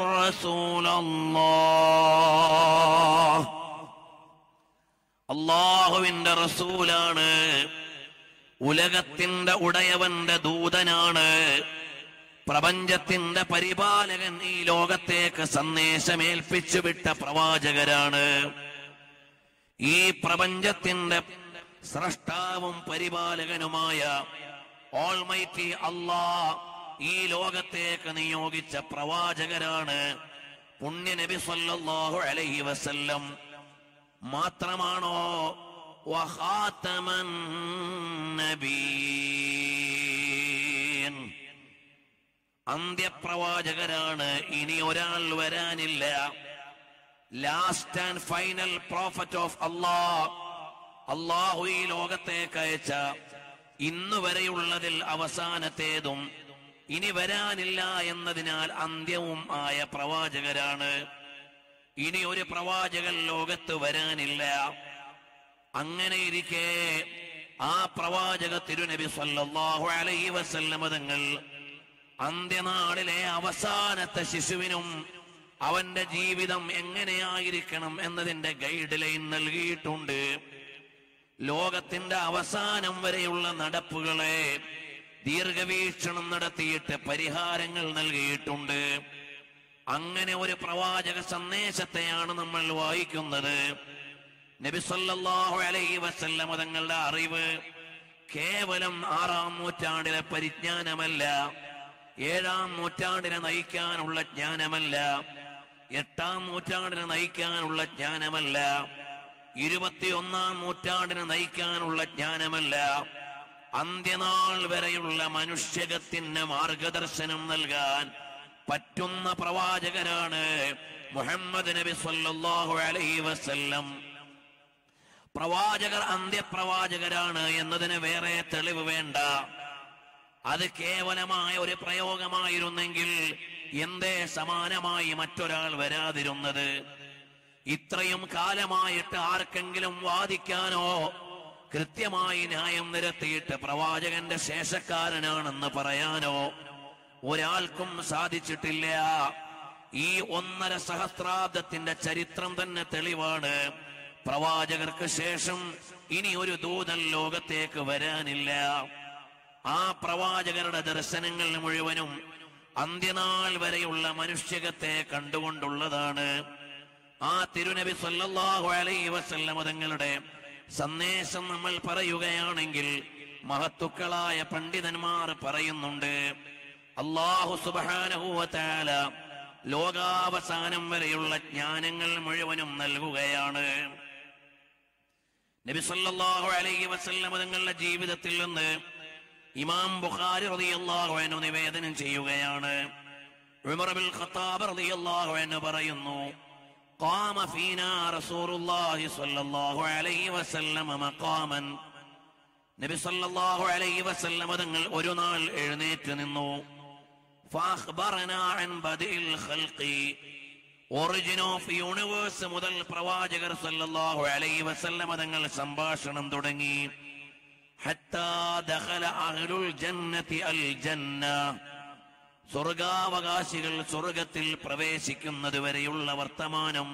റസൂലല്ലാഹ് അള്ളാഹുവിന്റെ റസൂലാണ് ഉലകത്തിന്റെ ഉടയവന്റെ ദൂതനാണ് പ്രപഞ്ചത്തിന്റെ പരിപാലകൻ ഈ ലോകത്തേക്ക് സന്ദേശമേൽപ്പിച്ചു വിട്ട പ്രവാചകരാണ് ഈ പ്രപഞ്ചത്തിന്റെ സ്രഷ്ടാവും പരിപാലകനുമായ ഓൾമൈറ്റി അള്ളാ ഈ ലോകത്തേക്ക് നിയോഗിച്ച പ്രവാചകരാണ് പുണ്യ നബി സല്ലല്ലാഹു അലൈഹി വസല്ലം മാത്രമാണോ വഖാതമൻ നബീൻ അന്ത്യപ്രവാചകരാണ് ഇനി ഒരാൾ വരാനില്ല last and final prophet of Allah അള്ളാഹു ഈ ലോകത്തേക്ക് അയച്ച ഇന്നു വരെയുള്ളതിൽ അവസാനത്തേതും ഇനി വരാനില്ല എന്നതിനാൽ അന്ത്യവും ആയ പ്രവാചകരാണ് ഇനി ഒരു പ്രവാചകൻ ലോകത്ത് വരാനില്ല അങ്ങനെ ഇരിക്കെ ആ പ്രവാചക തിരുനബി സല്ലല്ലാഹു അലൈഹി വസല്ലമ തങ്ങൾ അന്ത്യനാളിലെ അവസാനത്തെ ശിശുവിനും അവന്റെ ജീവിതം എങ്ങനെയായിരിക്കണം എന്നതിന്റെ ഗൈഡ് ലൈൻ നൽകിയിട്ടുണ്ട് ലോകത്തിന്റെ അവസാനം വരെയുള്ള നടപ്പുകളെ ദീർഘവീക്ഷണം നടത്തിയിട്ട് പരിഹാരങ്ങൾ നൽകിയിട്ടുണ്ട് അങ്ങനെ ഒരു പ്രവാചക സന്ദേശത്തെയാണ് നമ്മൾ വായിക്കുന്നത് നബി സല്ലല്ലാഹു അലൈഹി വസല്ലമ തങ്ങളുടെ അറിവ് കേവലം ആറാം നൂറ്റാണ്ടിലെ പരിജ്ഞാനമല്ല ഏഴാം നൂറ്റാണ്ടിനെ നയിക്കാനുള്ള ജ്ഞാനമല്ല എട്ടാം നൂറ്റാണ്ടിനെ നയിക്കാനുള്ള ജ്ഞാനമല്ല ഇരുപത്തിയൊന്നാം നൂറ്റാണ്ടിനെ നയിക്കാനുള്ള ജ്ഞാനമല്ല അന്ത്യനാൾ വരെയുള്ള മനുഷ്യകത്തിന് മാർഗദർശനം നൽകാൻ പറ്റുന്ന പ്രവാചകനാണ് മുഹമ്മദ് നബി സല്ലല്ലാഹു അലൈഹി വസല്ലം പ്രവാചകർ അന്ത്യപ്രവാചകരാണ് എന്നതിന് വേറെ തെളിവ് വേണ്ട അത് കേവലമായ ഒരു പ്രയോഗമായിരുന്നെങ്കിൽ എന്തേ സമാനമായി മറ്റൊരാൾ വരാതിരുന്നത് ഇത്രയും കാലമായിട്ട് ആർക്കെങ്കിലും വാദിക്കാനോ കൃത്യമായി ന്യായം നിരത്തിയിട്ട് പ്രവാചകന്റെ ശേഷക്കാരനാണെന്ന് പറയാനോ ഒരാൾക്കും സാധിച്ചിട്ടില്ല ഈ ഒന്നര സഹസ്രാബ്ദത്തിന്റെ ചരിത്രം തന്നെ തെളിവാണ് പ്രവാചകർക്ക് ശേഷം ഇനി ഒരു ദൂതൻ ലോകത്തേക്ക് വരാനില്ല ആ പ്രവാചകരുടെ ദർശനങ്ങൾ മുഴുവനും അന്ത്യനാൾ വരെയുള്ള മനുഷ്യകത്തെ കണ്ടുകൊണ്ടുള്ളതാണ് ആ തിരുനബി സല്ലല്ലാഹു അലൈഹി വസല്ലമ തങ്ങളുടെ സന്ദേശം നമ്മൾ പറയുകയാണെങ്കിൽ മഹത്തുക്കളായ പണ്ഡിതന്മാർ പറയുന്നുണ്ട് അള്ളാഹു സുബ്ഹാനഹു വ തആല ലോകാവസാനം വരെയുള്ള ജ്ഞാനങ്ങൾ മുഴുവനും നൽകുകയാണ് നബി സല്ലല്ലാഹു അലൈഹി വസല്ലമ തങ്ങളുടെ ജീവിതത്തിൽ നിന്ന് ഇമാം ബുഖാരി റളിയല്ലാഹു അൻഹു നിവേദനം ചെയ്യുകയാണ് ഉമർ ബിൻ ഖത്താബ് റളിയല്ലാഹു അൻഹു പറയുന്നു قام فينا رسول الله صلى الله عليه وسلم مقاما നബി സല്ലല്ലാഹു അലൈഹി വസല്ലമ തങ്ങൾ ഒരു നാൾ എഴുന്നേറ്റ് നിന്നു فأخبرنا عن بدء الخلق ഒറിജിൻ ഓഫ് യൂണിവേഴ്സ് മുതൽ പ്രവാചകർ സല്ലല്ലാഹു അലൈഹി വസല്ലമ തങ്ങൾ സംഭാഷണം തുടങ്ങി ഹത്താ ദഖല അഹ്ലുൽ ജന്നതി അൽ ജന്ന സ്വർഗാവകാശികൾ സ്വർഗത്തിൽ പ്രവേശിക്കുന്നത് വരെയുള്ള വർത്തമാനം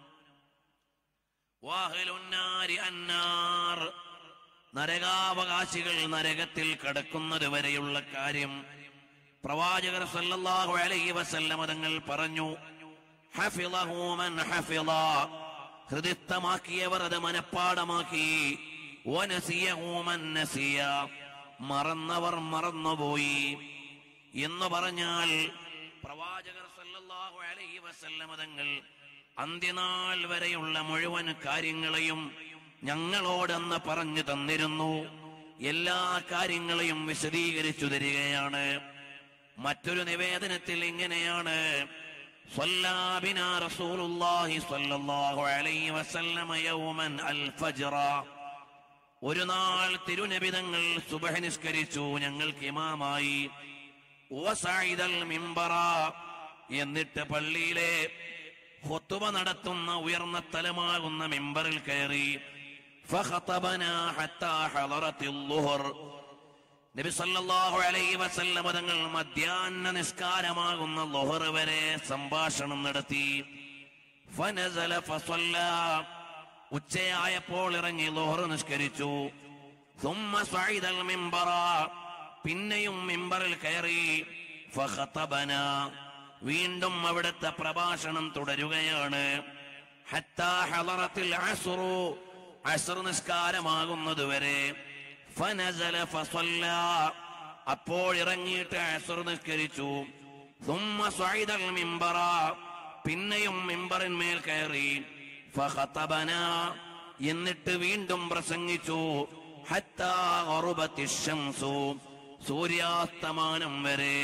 വാഹലുന്നാരി അന്നാർ നരകാവകാശികൾ നരകത്തിൽ കടക്കുന്നത് വരെയുള്ള കാര്യം പ്രവാചകർ സല്ലല്ലാഹു അലൈഹി വസല്ലമ തങ്ങൾ പറഞ്ഞു ഹഫിളഹു മൻ ഹഫിള ഹൃദിസ്ഥമാക്കിയവർ അത് മനഃപ്പാടമാക്കി വനസിയഹു മൻ നസിയ മറന്നവർ മറന്നുപോയി എന്ന് പറഞ്ഞാൽ പ്രവാചകർ സല്ലല്ലാഹു അലൈഹി വസല്ലമ തങ്ങൾ അന്ത്യനാൾ വരെയുള്ള മുഴുവൻ കാര്യങ്ങളെയും ഞങ്ങളോടെന്ന് പറഞ്ഞു തന്നിരുന്നു എല്ലാ കാര്യങ്ങളെയും വിശദീകരിച്ചു തരികയാണ് മറ്റൊരു നിവേദനത്തിൽ ഇങ്ങനെയാണ് സ്വല്ലാബിന റസൂലുള്ളാഹി സ്വല്ലല്ലാഹു അലൈഹി വസല്ലമ യൗമൻ അൽ ഫജ്റ ഒരു നാൾ തിരുനബിതങ്ങൾ സുബഹ നിസ്കരിച്ചു ഞങ്ങൾക്ക് ഇമാമായി വസഇദൽ മിമ്പറ എന്നിട്ട് പള്ളിയിലെ ഖുത്ബ നടത്തുന്ന ഉയർന്ന തലമാകുന്ന മിമ്പറിൽ കയറി ഫഖതബനാ ഹത്താ ഹളറത്തിൽ ളുഹർ നബി സല്ലല്ലാഹു അലൈഹി വസല്ലമ തങ്ങൾ മധ്യാഹ്ന നിസ്കാരമാകുന്ന ളുഹർ വരെ സംഭാഷണം നടത്തി ഫനസല ഫസല്ല ഉച്ചയായപ്പോൾ ഇറങ്ങി ളുഹർ നിസ്കരിച്ചു ثم صعد المنبر പിന്നെയും മിമ്പറിൽ കയറി ഫഖതബന വീണ്ടും അവിടുത്തെ പ്രഭാഷണം തുടരുകയാണ് ഹത്താ ഹളറത്തിൽ അസ്റു അസ്ർ നിസ്കാരമാകുന്നത് വരെ ഫനസല ഫസല്ല അപ്പോൾ ഇറങ്ങിയിട്ട് അസ്ർ നിസ്കരിച്ചു ثم صعد المنبر പിന്നെയും മിമ്പറിന്മേൽ കയറി ഫഖതബന എന്നിട്ട് വീണ്ടും പ്രസംഗിച്ചു ഹത്താ ഗറുബത്തി ശംസു സൂര്യാസ്തമാനം വരെ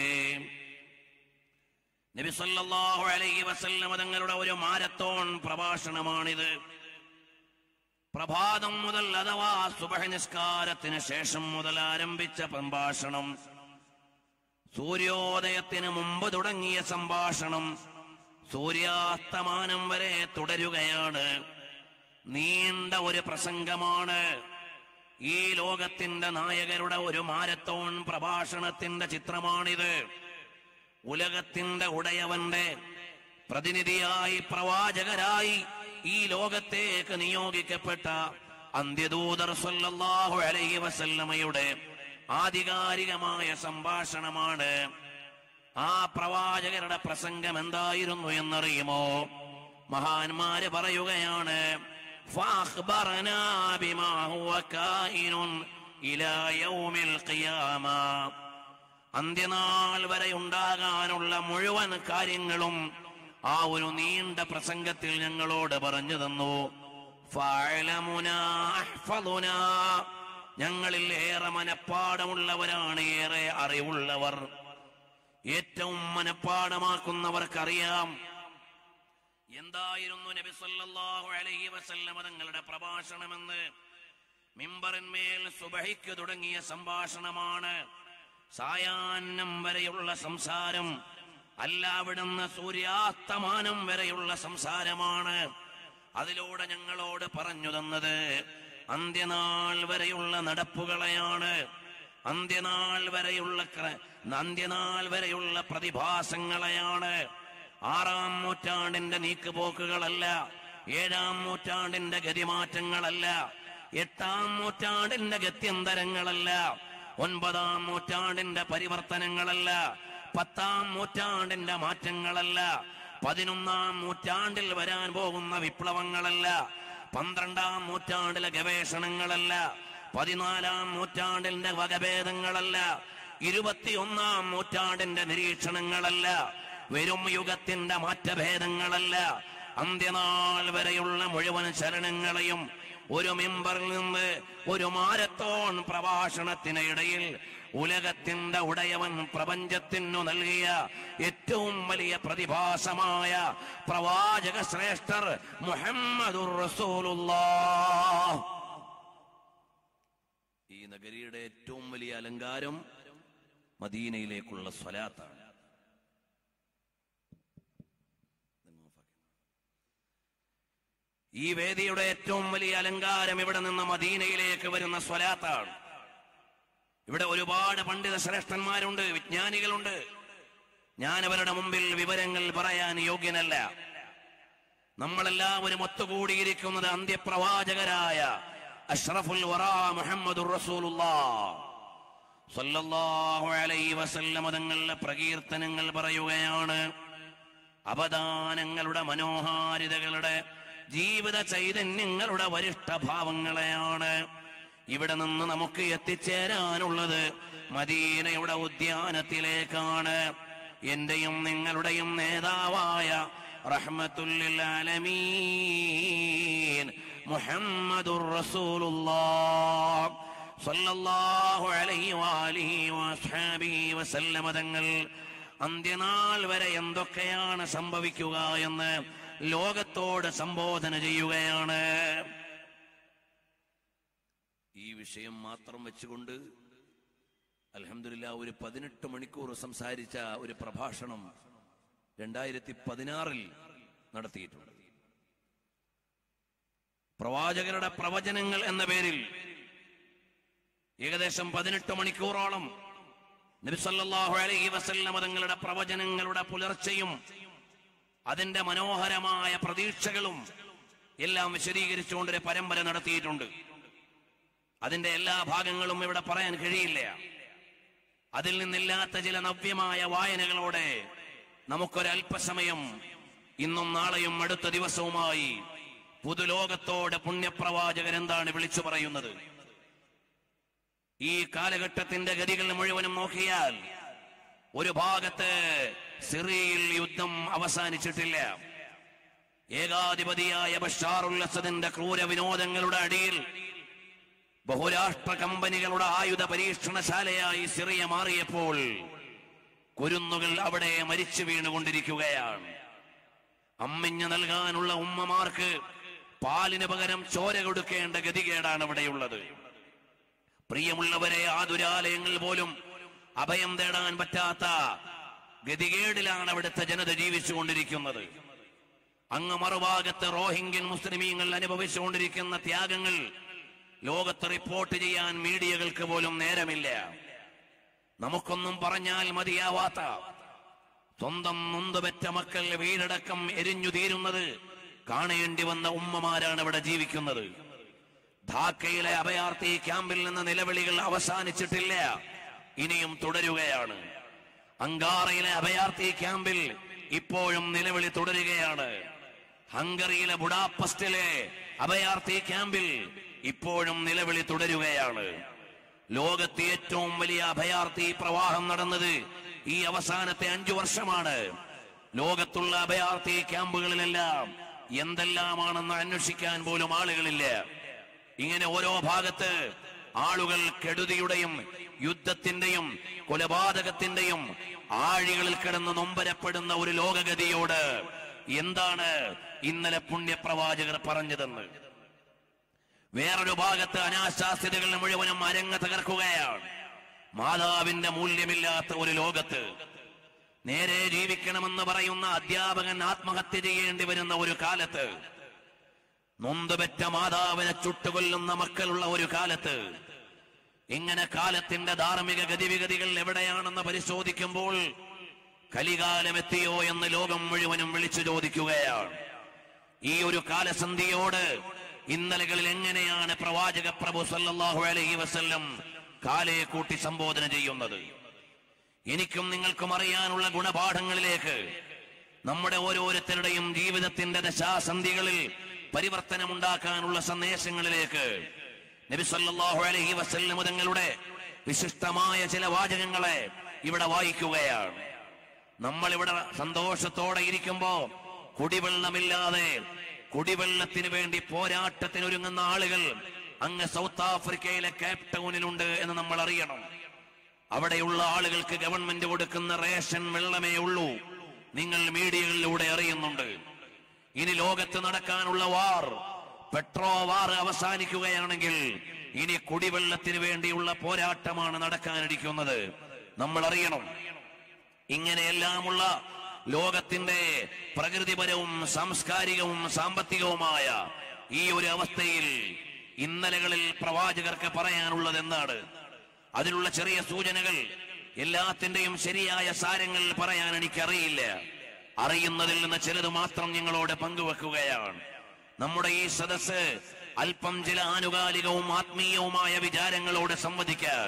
നബി സല്ലല്ലാഹു അലൈഹി വസല്ലമ തങ്ങളുടെ ഒരു മാരത്തോൺ പ്രഭാഷണമാണിത് പ്രഭാതം മുതൽ അഥവാ സുബഹ നിസ്കാരത്തിന് ശേഷം മുതൽ ആരംഭിച്ച സംഭാഷണം സൂര്യോദയത്തിന് മുമ്പ് തുടങ്ങിയ സംഭാഷണം സൂര്യാസ്തമാനം വരെ തുടരുകയാണ് നീണ്ട ഒരു പ്രസംഗമാണ് ഈ ലോകത്തിന്റെ നായകരുടെ ഒരു മാരത്തോൺ പ്രഭാഷണത്തിന്റെ ചിത്രമാണിത് ഉലകത്തിന്റെ ഉടയവന്റെ പ്രതിനിധിയായി പ്രവാചകരായി ഈ ലോകത്തേക്ക് നിയോഗിക്കപ്പെട്ട അന്ത്യദൂതർ സല്ലല്ലാഹു അലൈഹി വസല്ലമയുടെ ആധികാരികമായ സംഭാഷണമാണ് ആ പ്രവാചകരുടെ പ്രസംഗം എന്തായിരുന്നു എന്നറിയുമോ മഹാന്മാര് പറയുകയാണ് فأخبرنا بما هو كائن إلى يوم القيامة അന്ത്യനാൾ വരെ ഉണ്ടാകാനുള്ള മുഴുവൻ കാര്യങ്ങളും ആ ഒരു നീണ്ട പ്രസംഗത്തിൽ ഞങ്ങളോട് പറഞ്ഞു തന്നു ഫഅലമുനാ അഹ്ഫളുനാ. ഞങ്ങളിൽ ഏറെ മനപ്പാടമുള്ളവരാണ് ഏറെ അറിവുള്ളവർ ഏറ്റവും മനപ്പാടമാക്കുന്നവർക്കറിയാം എന്തായിരുന്നു നബി സല്ലല്ലാഹു അലൈഹി വസല്ലമ തങ്ങളുടെ പ്രഭാഷണമെന്ന് മിമ്പറിന്മേൽ സുബഹിക്ക് തുടങ്ങിയ സംഭാഷണമാണ് സായാഹ്നം വരെയുള്ള സംസാരം അല്ല അവിടുന്ന് സൂര്യാസ്തമാനം വരെയുള്ള സംസാരമാണ് അതിലൂടെ ഞങ്ങളോട് പറഞ്ഞു തന്നത് അന്ത്യനാൾ വരെയുള്ള നടപ്പുകളെയാണ് അന്ത്യനാൾ വരെയുള്ള ക്ര- അന്ത്യനാൾ വരെയുള്ള പ്രതിഭാസങ്ങളെയാണ് ആറാം നൂറ്റാണ്ടിന്റെ നീക്കുപോക്കുകളല്ല ഏഴാം നൂറ്റാണ്ടിന്റെ ഗതിമാറ്റങ്ങളല്ല എട്ടാം നൂറ്റാണ്ടിന്റെ ഗത്യന്തരങ്ങളല്ല ഒൻപതാം നൂറ്റാണ്ടിന്റെ പരിവർത്തനങ്ങളല്ല പത്താം നൂറ്റാണ്ടിന്റെ മാറ്റങ്ങളല്ല പതിനൊന്നാം നൂറ്റാണ്ടിൽ വരാൻ പോകുന്ന വിപ്ലവങ്ങളല്ല പന്ത്രണ്ടാം നൂറ്റാണ്ടിലെ ഗവേഷണങ്ങളല്ല പതിനാലാം നൂറ്റാണ്ടിന്റെ വകഭേദങ്ങളല്ല ഇരുപത്തിയൊന്നാം നൂറ്റാണ്ടിന്റെ നിരീക്ഷണങ്ങളല്ല വെറും യുഗത്തിന്റെ മാറ്റഭേദങ്ങളല്ല അന്ത്യനാൾ വരെയുള്ള മുഴുവൻ ചലനങ്ങളെയും ഒരു മെമ്പറിൽ നിന്ന് ഒരു മാരത്തോൺ പ്രഭാഷണത്തിനിടയിൽ ഉലകത്തിന്റെ ഉടയവൻ പ്രപഞ്ചത്തിനു നൽകിയ ഏറ്റവും വലിയ പ്രതിഭാസമായ പ്രവാചക ശ്രേഷ്ഠർ മുഹമ്മദുർ റസൂലുള്ളാഹ് ഈ നഗരിയുടെ ഏറ്റവും വലിയ അലങ്കാരം മദീനയിലേക്കുള്ള സ്വലാത്താണ് ഈ വേദിയുടെ ഏറ്റവും വലിയ അലങ്കാരം ഇവിടെ നിന്ന് മദീനയിലേക്ക് വരുന്ന സ്വലാത്താണ് ഇവിടെ ഒരുപാട് പണ്ഡിത ശ്രേഷ്ഠന്മാരുണ്ട് വിജ്ഞാനികളുണ്ട് ഞാൻ അവരുടെ മുമ്പിൽ വിവരങ്ങൾ പറയാൻ യോഗ്യനല്ല നമ്മളെല്ലാവരും ഒത്തുകൂടിയിരിക്കുന്നത് അന്ത്യപ്രവാചകരായ അഷ്റഫുൽ വറാ മുഹമ്മദുർ റസൂലുള്ളാഹ് സല്ലല്ലാഹു അലൈഹി വസല്ലമ തങ്ങളുടെ പ്രകീർത്തനങ്ങൾ പറയുകയാണ് അവദാനങ്ങളുടെ മനോഹാരിതകളുടെ ജീവിത ചൈതന്യങ്ങളുടെ വരിഷ്ഠഭാവങ്ങളെയാണ് ഇവിടെ നിന്ന് നമുക്ക് എത്തിച്ചേരാനുള്ളത് മദീനയുടെ ഉദ്യാനത്തിലേക്കാണ് എന്റെയും നിങ്ങളുടെയും നേതാവായ റഹ്മത്തുല്ലിൽ ആലമീൻ മുഹമ്മദുർ റസൂലുള്ളാഹ് സല്ലല്ലാഹു അലൈഹി വാലിഹി വസ്ഹാബിഹി വസല്ലമ തങ്ങൾ അന്ത്യനാൾ വരെ എന്തൊക്കെയാണ് സംഭവിക്കുക എന്ന് ലോകത്തോട് സംബോധന ചെയ്യുകയാണ് ഈ വിഷയം മാത്രം വെച്ചുകൊണ്ട് അൽഹംദുലില്ലാ ഒരു പതിനെട്ട് മണിക്കൂർ സംസാരിച്ച ഒരു പ്രഭാഷണം രണ്ടായിരത്തി പതിനാറിൽ നടത്തിയിട്ടുണ്ട് പ്രവാചകരുടെ പ്രവചനങ്ങൾ എന്ന പേരിൽ ഏകദേശം പതിനെട്ട് മണിക്കൂറോളം നബിസല്ലാഹു അലൈഹി വസല്ലമ തങ്ങളുടെ പ്രവചനങ്ങളുടെ പുലർച്ചയും അതിന്റെ മനോഹരമായ പ്രതീക്ഷകളും എല്ലാം വിശദീകരിച്ചുകൊണ്ടൊരു പരമ്പര നടത്തിയിട്ടുണ്ട് അതിന്റെ എല്ലാ ഭാഗങ്ങളും ഇവിടെ പറയാൻ കഴിയില്ല അതിൽ നിന്നില്ലാത്ത ചില നവ്യമായ വായനകളോടെ നമുക്കൊരല്പസമയം ഇന്നും നാളെയും അടുത്ത ദിവസവുമായി പുതുലോകത്തോട് പുണ്യപ്രവാചകൻ എന്താണ് വിളിച്ചു പറയുന്നത് ഈ കാലഘട്ടത്തിന്റെ ഗതികൾ മുഴുവനും നോക്കിയാൽ ഒരു ഭാഗത്ത് സിറിയയിൽ യുദ്ധം അവസാനിച്ചിട്ടില്ല ഏകാധിപതിയായ ബഷാറുൽ അസദിന്റെ ക്രൂര വിനോദങ്ങളുടെ അടിയിൽ ബഹുരാഷ്ട്ര കമ്പനികളുടെ ആയുധ പരീക്ഷണശാലയായി സിറിയ മാറിയപ്പോൾ കുരുന്നുകൾ അവിടെ മരിച്ചു വീണുകൊണ്ടിരിക്കുകയാണ് അമ്മിഞ്ഞു നൽകാനുള്ള ഉമ്മമാർക്ക് പാലിന് പകരം ചോര കൊടുക്കേണ്ട ഗതികേടാണ് ഇവിടെയുള്ളത് പ്രിയമുള്ളവരെ ആ ദുരാലയങ്ങൾ പോലും അഭയം തേടാൻ പറ്റാത്ത ഗതികേടിലാണ് അവിടുത്തെ ജനത ജീവിച്ചുകൊണ്ടിരിക്കുന്നത് അങ്ങ് മറുഭാഗത്ത് റോഹിംഗ്യൻ മുസ്ലിമീങ്ങൾ അനുഭവിച്ചുകൊണ്ടിരിക്കുന്ന ത്യാഗങ്ങൾ ലോകത്ത് റിപ്പോർട്ട് ചെയ്യാൻ മീഡിയകൾക്ക് പോലും നേരമില്ല നമുക്കൊന്നും പറഞ്ഞാൽ മതിയാവാത്ത സ്വന്തം നൊന്തുപെറ്റ മക്കൾ വീടടക്കം എരിഞ്ഞു തീരുന്നത് കാണേണ്ടി വന്ന ഉമ്മമാരാണ് ഇവിടെ ജീവിക്കുന്നത് ധാക്കയിലെ അഭയാർത്ഥി ക്യാമ്പിൽ നിന്ന് നിലവിളികൾ അവസാനിച്ചിട്ടില്ല ഇനിയും തുടരുകയാണ് അങ്കാറയിലെ അഭയാർത്ഥി ക്യാമ്പിൽ ഇപ്പോഴും നിലവിളി തുടരുകയാണ് ഹംഗറിയിലെ ബുഡാപ്പസ്റ്റിലെ അഭയാർത്ഥി ക്യാമ്പിൽ ഇപ്പോഴും നിലവിളി തുടരുകയാണ് ലോകത്തെ ഏറ്റവും വലിയ അഭയാർത്ഥി പ്രവാഹം നടന്നത് ഈ അവസാനത്തെ അഞ്ചു വർഷമാണ് ലോകത്തുള്ള അഭയാർത്ഥി ക്യാമ്പുകളിലെല്ലാം എന്തെല്ലാമാണെന്ന് അന്വേഷിക്കാൻ പോലും ആളുകളില്ല ഇങ്ങനെ ഓരോ ഭാഗത്ത് ആളുകൾ കെടുതിയുടെയും യുദ്ധത്തിന്റെയും കൊലപാതകത്തിന്റെയും ആഴികളിൽ കിടന്ന് നൊമ്പരപ്പെടുന്ന ഒരു ലോകഗതിയോട് എന്താണ് ഇന്നലെ പുണ്യപ്രവാചകർ പറഞ്ഞതെന്ന് വേറൊരു ഭാഗത്ത് അനാശാസ്യതകൾ മുഴുവനും അരങ്ങ തകർക്കുകയാണ് മാതാവിന്റെ മൂല്യമില്ലാത്ത ഒരു ലോകത്ത് നേരെ ജീവിക്കണമെന്ന് പറയുന്ന അധ്യാപകൻ ആത്മഹത്യ ചെയ്യേണ്ടി വരുന്ന ഒരു കാലത്ത് നൊന്തുപെറ്റ മാതാവിനെ ചുട്ടുകൊല്ലുന്ന മക്കളുള്ള ഒരു കാലത്ത് ഇങ്ങനെ കാലത്തിന്റെ ധാർമ്മിക ഗതിവിഗതികൾ എവിടെയാണെന്ന് പരിശോധിക്കുമ്പോൾ കലികാലം എത്തിയോ എന്ന് ലോകം മുഴുവനും വിളിച്ചു ചോദിക്കുകയാണ് ഈ ഒരു കാലസന്ധിയോട് ഇന്നലകളിൽ എങ്ങനെയാണ് പ്രവാചക പ്രഭു സല്ലല്ലാഹു അലൈഹി വസല്ലം കാലയെ കൂട്ടി സംബോധന ചെയ്യുന്നത് എനിക്കും നിങ്ങൾക്കും അറിയാനുള്ള ഗുണപാഠങ്ങളിലേക്ക് നമ്മുടെ ഓരോരുത്തരുടെയും ജീവിതത്തിന്റെ ദശാസന്ധികളിൽ പരിവർത്തനമുണ്ടാക്കാനുള്ള സന്ദേശങ്ങളിലേക്ക് നബി സല്ലല്ലാഹു അലൈഹി വസല്ലം തങ്ങളുടെ വിശിഷ്ടമായ ചില വാചകങ്ങളെ ഇവിടെ വായിക്കുകയാണ് നമ്മൾ ഇവിടെ സന്തോഷത്തോടെ ഇരിക്കുമ്പോ കുടിവെള്ളമില്ലാതെ കുടിവെള്ളത്തിന് വേണ്ടി പോരാട്ടത്തിനൊരുങ്ങുന്ന ആളുകൾ അങ്ങ് സൗത്ത് ആഫ്രിക്കയിലെ കേപ്പ് ടൗണിലുണ്ട് എന്ന് നമ്മൾ അറിയണം അവിടെയുള്ള ആളുകൾക്ക് ഗവൺമെന്റ് കൊടുക്കുന്ന റേഷൻ വെള്ളമേ ഉള്ളൂ നിങ്ങൾ മീഡിയകളിലൂടെ അറിയുന്നുണ്ട് ഇനി ലോകത്ത് നടക്കാനുള്ള വാർ പെട്രോ വാർ അവസാനിക്കുകയാണെങ്കിൽ ഇനി കുടിവെള്ളത്തിന് വേണ്ടിയുള്ള പോരാട്ടമാണ് നടക്കാനിരിക്കുന്നത് നമ്മൾ അറിയണം ഇങ്ങനെയെല്ലാമുള്ള ലോകത്തിന്റെ പ്രകൃതിപരവും സാംസ്കാരികവും സാമ്പത്തികവുമായ ഈ ഒരു അവസ്ഥയിൽ ഇന്നലകളിൽ പ്രവാചകർക്ക് പറയാനുള്ളത് എന്താണ് അതിനുള്ള ചെറിയ സൂചനകൾ എല്ലാത്തിന്റെയും ശരിയായ സാരങ്ങൾ പറയാൻ എനിക്കറിയില്ല അറിയുന്നതിൽ നിന്ന് ചിലത് മാത്രം നിങ്ങളോട് പങ്കുവെക്കുകയാണ് നമ്മുടെ ഈ സദസ് അല്പം ചില ആനുകാലികവും ആത്മീയവുമായ വിചാരങ്ങളോട് സംവദിക്കാൻ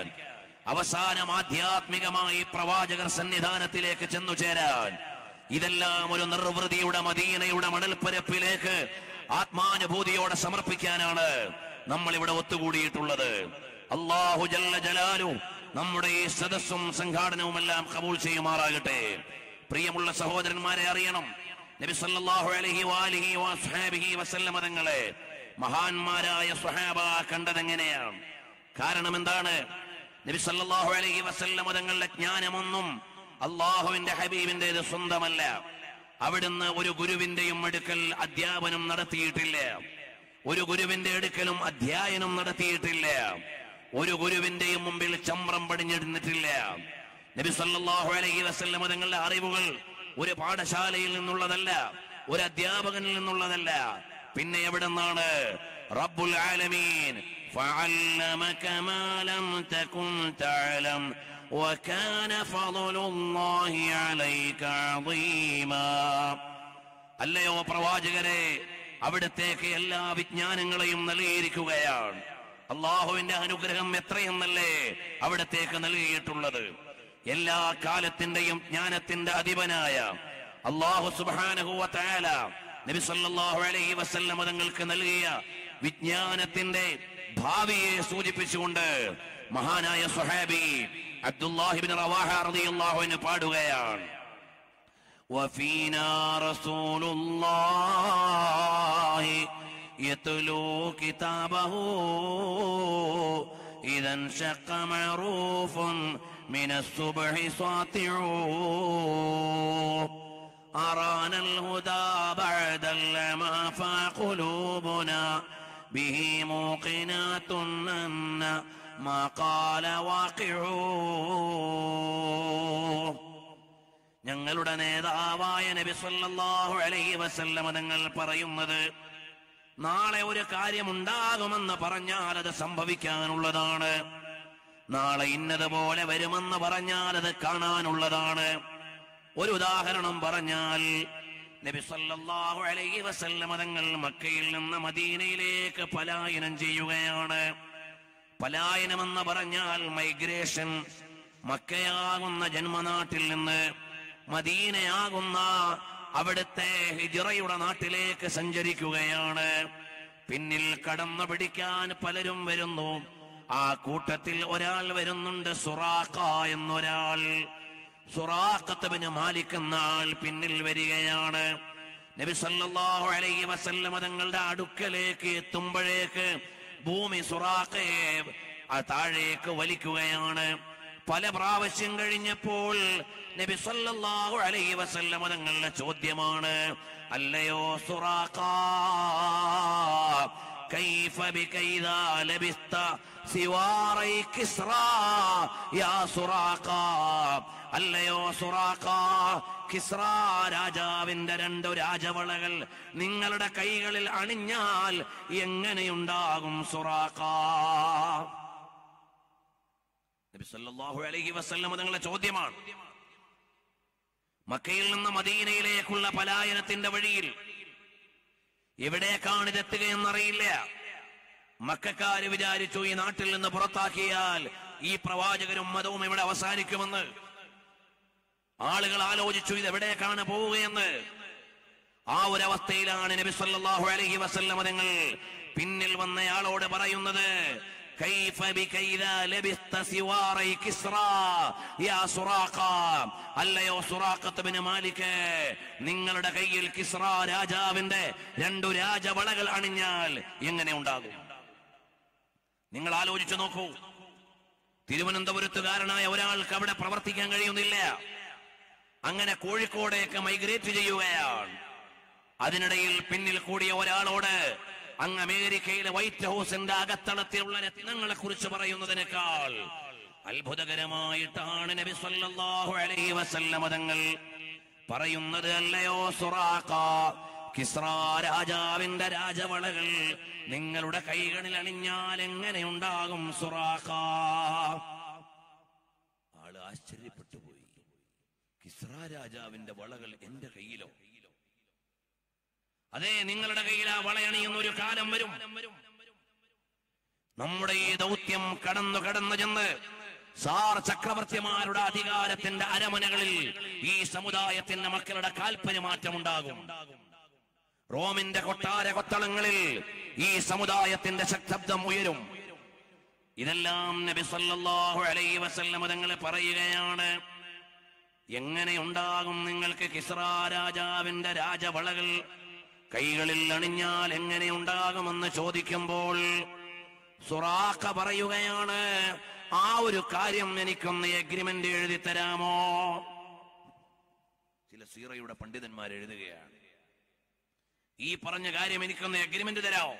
അവസാനം ആധ്യാത്മികമായി പ്രവാചകർ സന്നിധാനത്തിലേക്ക് ചെന്നു ചേരാൻ ഇതെല്ലാം ഒരു നിർവൃതിയുടെ മദീനയുടെ മണൽപ്പരപ്പിലേക്ക് ആത്മാനുഭൂതിയോടെ സമർപ്പിക്കാനാണ് നമ്മൾ ഇവിടെ ഒത്തുകൂടിയിട്ടുള്ളത് അള്ളാഹു ജല്ല ജലാലു നമ്മുടെ ഈ സദസ്സും സംഘാടനവും എല്ലാം കബൂൾ ചെയ്യുമാറാകട്ടെ പ്രിയമുള്ള സഹോദരന്മാരെ അറിയണം നബി സല്ലല്ലാഹു അലൈഹി വാലിഹി വസ്ഹാബിഹി വസല്ലമ തങ്ങളെ മഹാന്മാരായ സ്വഹാബ കണ്ടതെങ്ങനെയാണ് കാരണം എന്താണ് നബി സല്ലല്ലാഹു അലൈഹി വസല്ലമ തങ്ങളുടെ ജ്ഞാനമൊന്നും അള്ളാഹുവിന്റെ ഹബീബിന്റേത് സ്വന്തമല്ല അവിടുന്ന് ഒരു ഗുരുവിന്റെയും അടുക്കൽ അധ്യാപനം നടത്തിയിട്ടില്ല ഒരു ഗുരുവിന്റെ അടുക്കലും അധ്യയനം നടത്തിയിട്ടില്ല ഒരു ഗുരുവിന്റെയും മുമ്പിൽ ചമ്രം പടിഞ്ഞിരുന്നിട്ടില്ല നബി സല്ലല്ലാഹു അലൈഹി വസല്ലമ തങ്ങളുടെ അറിവുകൾ ഒരു പാഠശാലയിൽ നിന്നുള്ളതല്ല ഒരു അധ്യാപകനിൽ നിന്നുള്ളതല്ല പിന്നെ എവിടെ നിന്നാണ് റബ്ബുൽ ആലമീൻ فعلمك ما لم تكن تعلم وكان فضل الله عليك عظيما അല്ലയോ പ്രവാചകരെ അവിടത്തേക്ക് എല്ലാ വിജ്ഞാനങ്ങളെയും നൽകിയിരിക്കുകയാണ് അള്ളാഹുവിന്റെ അനുഗ്രഹം എത്രയെന്നല്ലേ അവിടത്തേക്ക് നൽകിയിട്ടുള്ളത് എല്ലാ കാലത്തിന്റെയും ജ്ഞാനത്തിന്റെ അധിപനായ അള്ളാഹു സുബാനഹുവ തആല നബി സല്ലല്ലാഹു അലൈഹി വസല്ലമ തങ്ങൾക്ക് നൽകിയ വിജ്ഞാനത്തിന്റെ ഭാവിയെ സൂചിപ്പിച്ചുകൊണ്ട് മഹാനായ സ്വഹാബി അബ്ദുല്ലാഹിബിൻ റവാഹ റളിയല്ലാഹു അൻഹു പാടുകയാണ് وفينا رسول الله يتلو كتابه إذا انشق معروف من الصبح ساطع أرانا الهدى بعد العمى فقلوبنا به موقنات أن ما قال واقع ഞങ്ങളുടെ നേതാവായ നബി സല്ലല്ലാഹു അലൈഹി വസല്ലമ തങ്ങൾ പറയുന്നത് നാളെ ഒരു കാര്യമുണ്ടാകുമെന്ന് പറഞ്ഞാൽ അത് സംഭവിക്കാനുള്ളതാണ് നാളെ ഇന്നതുപോലെ വരുമെന്ന് പറഞ്ഞാൽ അത് കാണാനുള്ളതാണ് ഒരു ഉദാഹരണം പറഞ്ഞാൽ നബി സല്ലല്ലാഹു അലൈഹി വസല്ലമ തങ്ങൾ മക്കയിൽ നിന്ന് മദീനയിലേക്ക് പലായനം ചെയ്യുകയാണ് പലായനമെന്ന് പറഞ്ഞാൽ മൈഗ്രേഷൻ മക്കയാകുന്ന ജന്മനാട്ടിൽ നിന്ന് മദീനയാകുന്ന അവിടുത്തെ ഹിജറയുടെ നാട്ടിലേക്ക് സഞ്ചരിക്കുകയാണ് പിന്നിൽ കടന്നു പിടിക്കാൻ പലരും വരുന്നു ആ കൂട്ടത്തിൽ ഒരാൾ വരുന്നുണ്ട് സുറാഖ എന്നൊരാൾ സുറാഖത്തബിന് മാലിക് എന്ന ആൾ പിന്നിൽ വരികയാണ് നബി സല്ലല്ലാഹു അലൈഹി വസല്ലമ തങ്ങളുടെ അടുക്കലേക്ക് എത്തുമ്പോഴേക്ക് ഭൂമി സുറാഖയെ ആ താഴേക്ക് വലിക്കുകയാണ് പല പ്രാവശ്യം കഴിഞ്ഞപ്പോൾ നബി സല്ലല്ലാഹു അലൈഹി വസല്ലം തങ്ങളുടെ ചോദ്യമാണ് അല്ലയോ സുറാഖ كيف بك إذا لبست سواري كسرى يا سراقا അല്ലയോ സുറാക്ക കിസ്ര രാജാവിന്റെ രണ്ടു രാജവളകൾ നിങ്ങളുടെ കൈകളിൽ അണിഞ്ഞാൽ എങ്ങനെയുണ്ടാകും സുറാക്ക നബി സല്ലല്ലാഹു അലൈഹി വസല്ലം തങ്ങളുടെ ചോദ്യമാണ് മക്കയിൽ നിന്ന് മദീനയിലേക്കുള്ള പലായനത്തിന്റെ വഴിയിൽ എവിടേക്കാണ് ഇതെത്തുകയെന്നറിയില്ല മക്കാര് വിചാരിച്ചു ഈ നാട്ടിൽ നിന്ന് പുറത്താക്കിയാൽ ഈ പ്രവാചകരും മതവും ഇവിടെ അവസാനിക്കുമെന്ന് ആളുകൾ ആലോചിച്ചു ഇത് എവിടേക്കാണ് പോവുകയെന്ന് ആ ഒരു അവസ്ഥയിലാണ് നബി സല്ലല്ലാഹു അലൈഹി വസല്ലം തങ്ങൾ പിന്നിൽ വന്നയാളോട് പറയുന്നത് كيف بك إذا لبست سواري كسرى يا سراقة അല്ലയോ സുറാഖത്ത് ബിൻ മാലിക് നിങ്ങളുടെ കയ്യിൽ കിസ്ര രാജാവിന്റെ രണ്ടു രാജവളകൾ അണിഞ്ഞാൽ എങ്ങനെ ഉണ്ടാകും നിങ്ങൾ ആലോചിച്ചു നോക്കൂ തിരുവനന്തപുരത്തുകാരനായ ഒരാൾക്ക് അവിടെ പ്രവർത്തിക്കാൻ കഴിയുന്നില്ല അങ്ങനെ കോഴിക്കോടേക്ക് മൈഗ്രേറ്റ് ചെയ്യുകയാണ് അതിനിടയിൽ പിന്നിൽ കൂടിയ ഒരാളോട് അങ്ങ് അമേരിക്കയിലെ വൈറ്റ് ഹൗസിന്റെ അകത്തളത്തിലുള്ള രത്നങ്ങളെ കുറിച്ച് പറയുന്നതിനേക്കാൾ അത്ഭുതകരമായിട്ടാണ് നബി സല്ലല്ലാഹു അലൈഹി വസല്ലമ തങ്ങൾ പറയുന്നത് അല്ലയോ സുറാഖ കിസ്ര രാജാവിന്റെ രാജവളകൾ നിങ്ങളുടെ കൈകളിൽ അണിഞ്ഞാൽ എങ്ങനെയുണ്ടാകും സുറാഖ ആള് ആശ്ചര്യപ്പെട്ടു പോയി കിസ്ര രാജാവിന്റെ വളകൾ എന്റെ കയ്യിലോ അതെ നിങ്ങളുടെ കയ്യിൽ ആ വളയണിയുന്ന ഒരു കാലം വരും നമ്മുടെ ഈ ദൗത്യം കടന്നു കടന്നു ചെന്ന് സാർ ചക്രവർത്തിമാരുടെ അധികാരത്തിന്റെ അരമനകളിൽ ഈ സമുദായത്തിന്റെ മക്കളുടെ കാൽപ്പര്യമാറ്റമുണ്ടാകും റോമിന്റെ കൊട്ടാര കൊത്തളങ്ങളിൽ ഈ സമുദായത്തിന്റെ ശബ്ദം ഉയരും ഇതെല്ലാം നബി സല്ലല്ലാഹു അലൈഹി വസല്ലം തങ്ങൾ പറയുകയാണ് എങ്ങനെയുണ്ടാകും നിങ്ങൾക്ക് കിസ്ര രാജാവിന്റെ രാജവളകൾ കൈകളിൽ അണിഞ്ഞാൽ എങ്ങനെയുണ്ടാകുമെന്ന് ചോദിക്കുമ്പോൾ സുറാഖ പറയുകയാണ് ആ ഒരു കാര്യം എനിക്കൊന്ന് എഗ്രിമെന്റ് എഴുതി തരാമോ ചില സീറയുടെ പണ്ഡിതന്മാർ എഴുതുകയാണ് ഈ പറഞ്ഞ കാര്യം എനിക്കൊന്ന് എഗ്രിമെന്റ് തരാമോ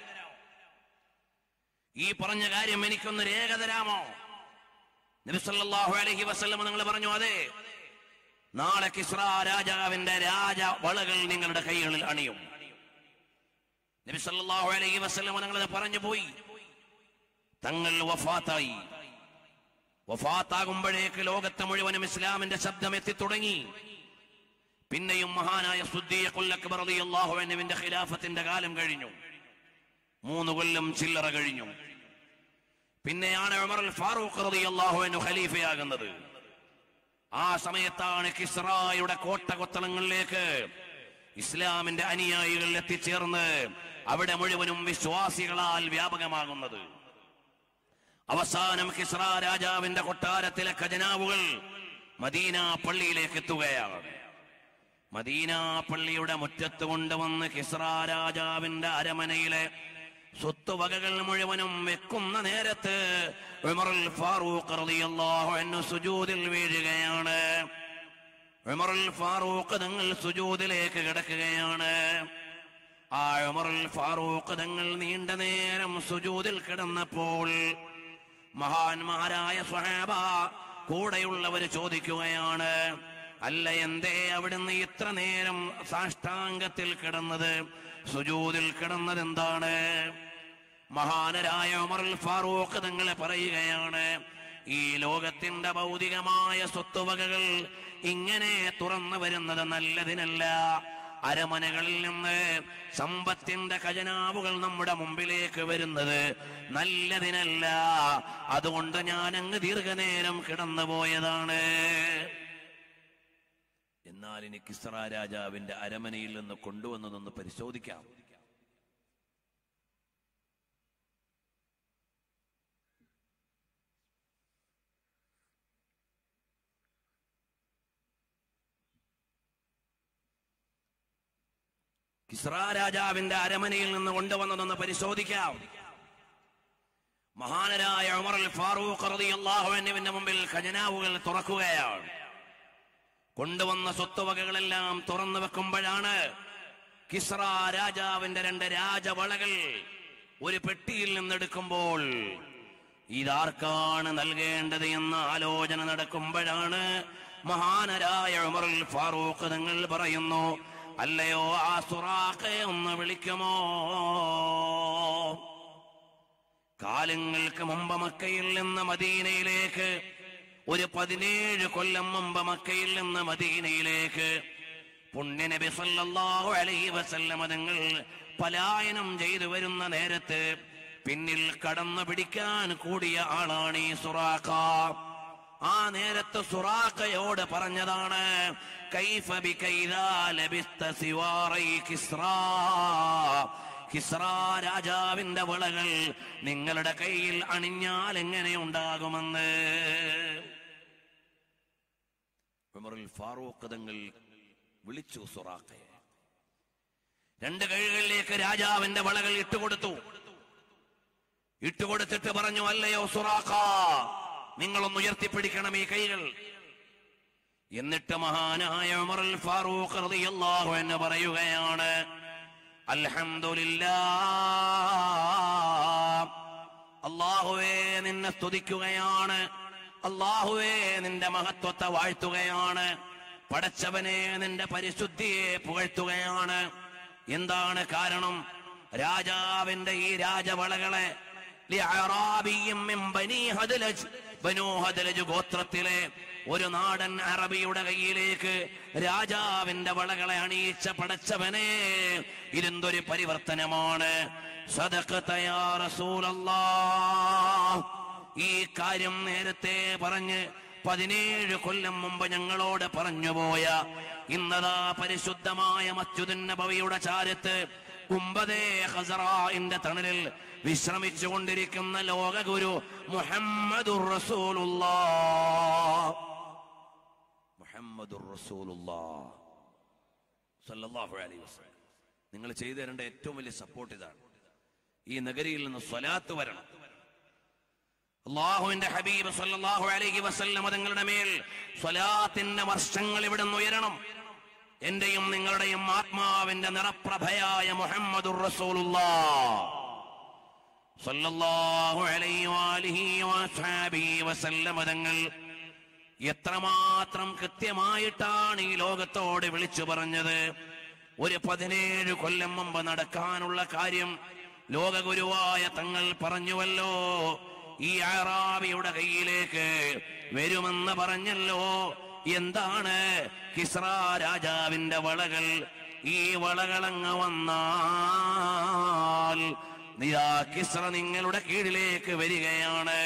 ഈ പറഞ്ഞ കാര്യം എനിക്കൊന്ന് രേഖ തരാമോ നബി സല്ലല്ലാഹു അലൈഹി വസല്ലം നിങ്ങൾ പറഞ്ഞു അതെ നാളെ കിസ്ര രാജാവിന്റെ രാജ വളകൾ നിങ്ങളുടെ കൈകളിൽ അണിയും നബി സല്ലല്ലാഹു അലൈഹി വസല്ലം നിങ്ങൾ പറഞ്ഞു പോയി തങ്ങൾ വഫാത്തായി വഫാത്താകുമ്പോഴേക്ക് ലോകത്തെ മുഴുവനും ഇസ്ലാമിന്റെ ശബ്ദം എത്തിത്തുടങ്ങി പിന്നെയും മഹാനായ സുദ്ദീഖുല്ലക്ബറിയാഹുവിന്റെ ഖിലാഫത്തിന്റെ കാലം കഴിഞ്ഞു മൂന്ന് കൊല്ലം ചില്ലറ കഴിഞ്ഞു പിന്നെയാണ് ഉമർ അൽ ഫാറൂഖ് റളിയല്ലാഹു ഖലീഫയാകുന്നത് ആ സമയത്താണ് കിസ്റായുടെ കോട്ട കൊത്തളങ്ങളിലേക്ക് ഇസ്ലാമിന്റെ അനുയായികൾ എത്തിച്ചേർന്ന് അവിടെ മുഴുവനും വിശ്വാസികളാൽ വ്യാപകമാകുന്നത് അവസാനം കിസ്ര രാജാവിന്റെ കൊട്ടാരത്തിലെ ഖജനാവുകൾ മദീന പള്ളിയിലേക്ക് എത്തുകയാണ് മദീന പള്ളിയുടെ മുറ്റത്ത് കൊണ്ടുവന്ന് കിസ്ര രാജാവിന്റെ അരമനയിലെ സ്വത്തുവകകൾ മുഴുവനും വെക്കുന്ന നേരത്ത് ഉമറുൽ ഫാറൂഖ് റളിയല്ലാഹു അൻഹു സുജൂദിൽ വീഴുകയാണ് ഉമറുൽ ഫാറൂഖ് തങ്ങൾ സുജൂദിലേക്ക് കിടക്കുകയാണ് ആ ഉമറുൽ ഫാറൂഖ് തങ്ങൾ നീണ്ട നേരം സുജൂദിൽ കിടന്നപ്പോൾ മഹാന്മാരായ സ്വഹാബ കൂടെയുള്ളവര് ചോദിക്കുകയാണ് അല്ല എന്തേ അവിടുന്ന് ഇത്ര നേരം സാഷ്ടാംഗത്തിൽ കിടന്നത് സുജൂദിൽ കിടന്നത് എന്താണ് മഹാനരായ ഉമറുൽ ഫാറൂഖ് തങ്ങളെ പറയുകയാണ് ഈ ലോകത്തിന്റെ ഭൗതികമായ സ്വത്തുവകകൾ ഇങ്ങനെ തുറന്നു വരുന്നത് നല്ലതിനല്ല അരമനകളിൽ നിന്ന് സമ്പത്തിന്റെ ഖജനാവുകൾ നമ്മുടെ മുമ്പിലേക്ക് വരുന്നത് നല്ലതിനല്ല അതുകൊണ്ട് ഞാൻ അങ്ങ് ദീർഘനേരം കിടന്നുപോയതാണ് എന്നാൽ ഇനി കിസ്ര രാജാവിന്റെ അരമനയിൽ നിന്ന് കൊണ്ടുവന്നതൊന്ന് പരിശോധിക്കാം കിസ്ര രാജാവിന്റെ അരമനയിൽ നിന്ന് കൊണ്ടുവന്നതൊന്ന് പരിശോധിക്കാം മഹാനരായ ഉമർ അൽ ഫാറൂഖ് റളിയല്ലാഹു അൻഹുവിന്റെ മുമ്പിൽ ഖജനാവുകൾ തുറക്കുകയാണ് കൊണ്ടുവന്ന സ്വത്തുവകകളെല്ലാം തുറന്നു വെക്കുമ്പോഴാണ് കിസ്ര രാജാവിന്റെ രണ്ട് രാജവളകൾ ഒരു പെട്ടിയിൽ നിന്നെടുക്കുമ്പോൾ ഇതാർക്കാണ് നൽകേണ്ടത് എന്ന ആലോചന നടക്കുമ്പോഴാണ് മഹാനരായ ഉമറുൽ ഫാറൂഖ് നിങ്ങൾ പറയുന്നു അല്ലയോ ആ സുറാഖെ ഒന്ന് വിളിക്കുമോ കാലങ്ങൾക്ക് മുമ്പ് മക്കയിൽ നിന്ന് മദീനയിലേക്ക് ഒരു പതിനേഴ് കൊല്ലം മുമ്പ് മക്കയിൽ നിന്ന് മദീനയിലേക്ക് പുണ്യനബി സല്ലല്ലാഹു അലൈഹി വസല്ലമ തങ്ങൾ പലായനം ചെയ്തു വരുന്ന നേരത്ത് പിന്നിൽ കടന്നു പിടിക്കാൻ കൂടിയ ആളാണ് ഈ സുറാഖ ആ നേരത്ത് സുറാഖയോട് പറഞ്ഞതാണ് കൈഫ ബികൈദാ ലബിസ്ത സിവാറൈ കിസ്റാ കിസ്റ രാജാവിന്റെ വളകൾ നിങ്ങളുടെ കയ്യിൽ അണിഞ്ഞാൽ എങ്ങനെ ഉണ്ടാകുമെന്ന് ഉമറുൽ ഫാറൂഖ് തങ്ങൾ വിളിച്ചു സുറാഖയെ രണ്ട് കൈകളിലേക്ക് രാജാവിന്റെ വളകൾ ഇട്ടുകൊടുത്തു ഇട്ടുകൊടുത്തിട്ട് പറഞ്ഞു അല്ലയോ സുറാഖ നിങ്ങളൊന്ന് ഉയർത്തിപ്പിടിക്കണം ഈ കൈകൾ എന്നിട്ട് മഹാനായ ഉമറുൽ ഫാറൂഖ് റളിയല്ലാഹു എന്ന് പറയുകയാണ് അൽഹംദുലില്ലാ അള്ളാഹുവേ നിന്നെ സ്തുതിക്കുകയാണ് അള്ളാഹുവേ നിന്റെ മഹത്വത്തെ വാഴ്ത്തുകയാണ് പടച്ചവനെ നിന്റെ പരിശുദ്ധിയെ പുകഴ്ത്തുകയാണ് എന്താണ് കാരണം രാജാവിന്റെ ഈ രാജവളകളെ ലിഅറാബിയ്യിൻ മിൻ ബനീ ഹദ്ലജ് ബനൂ ഹദ്ലജ് ഗോത്രത്തിലെ ഒരു നാടൻ അറബിയുടെ കയ്യിലേക്ക് രാജാവിന്റെ വളകളെ അണിയിച്ച പടച്ചവനെ ഇതെന്തൊരു പരിവർത്തനമാണ് സദഖത യാ റസൂലല്ലാഹ് ഈ കാര്യം നേരത്തെ പറഞ്ഞ് പതിനേഴ് കൊല്ലം മുമ്പ് ഞങ്ങളോട് പറഞ്ഞുപോയ ഇന്നതാ പരിശുദ്ധമായ മസ്ജിദുൻ നബവിയുടെ ചാരത്ത് കുമ്പതേ ഖസറാഇന്റെ തണലിൽ വിശ്രമിച്ചു കൊണ്ടിരിക്കുന്ന ലോകഗുരു മുഹമ്മദുർ റസൂലുള്ളാഹ് മുഹമ്മദുർ റസൂലുള്ളാഹ് സല്ലല്ലാഹു അലൈഹി വസല്ലം നിങ്ങൾ ചെയ്തു തരേണ്ട ഏറ്റവും വലിയ സപ്പോർട്ട് ഇതാണ് ഈ നഗരിയിൽ നിന്ന് സ്വലാത്ത് വരണം അള്ളാഹുവിന്റെ ഹബീബ് സല്ലല്ലാഹു അലൈഹി വസല്ലം തങ്ങളുടെ മേൽ സ്വലാത്തിന്റെ വർഷങ്ങൾ ഇവിടെ നിന്ന് ഉയരണം എന്റെയും നിങ്ങളുടെയും ആത്മാവിന്റെ നിറപ്രഭയായ മുഹമ്മദുർ റസൂലുള്ളാഹ് സല്ലല്ലാഹു അലൈഹി വാലിഹി വസ്ഹാബിഹി വസല്ലം തങ്ങൾ എത്രമാത്രം കൃത്യമായിട്ടാണ് ഈ ലോകത്തോട് വിളിച്ചു പറഞ്ഞത് ഒരു പതിനേഴ് കൊല്ലം മുമ്പ് നടക്കാനുള്ള കാര്യം ലോകഗുരുവായ തങ്ങൾ പറഞ്ഞുവല്ലോ ഈ ആറാബിയുടെ കയ്യിലേക്ക് വരുമെന്ന് പറഞ്ഞല്ലോ എന്താണ് കിസ്ര രാജാവിന്റെ വളകൾ ഈ വളകളങ്ങ് വന്നാൽ നിതാ കിസ്ര നിങ്ങളുടെ കീഴിലേക്ക് വരികയാണ്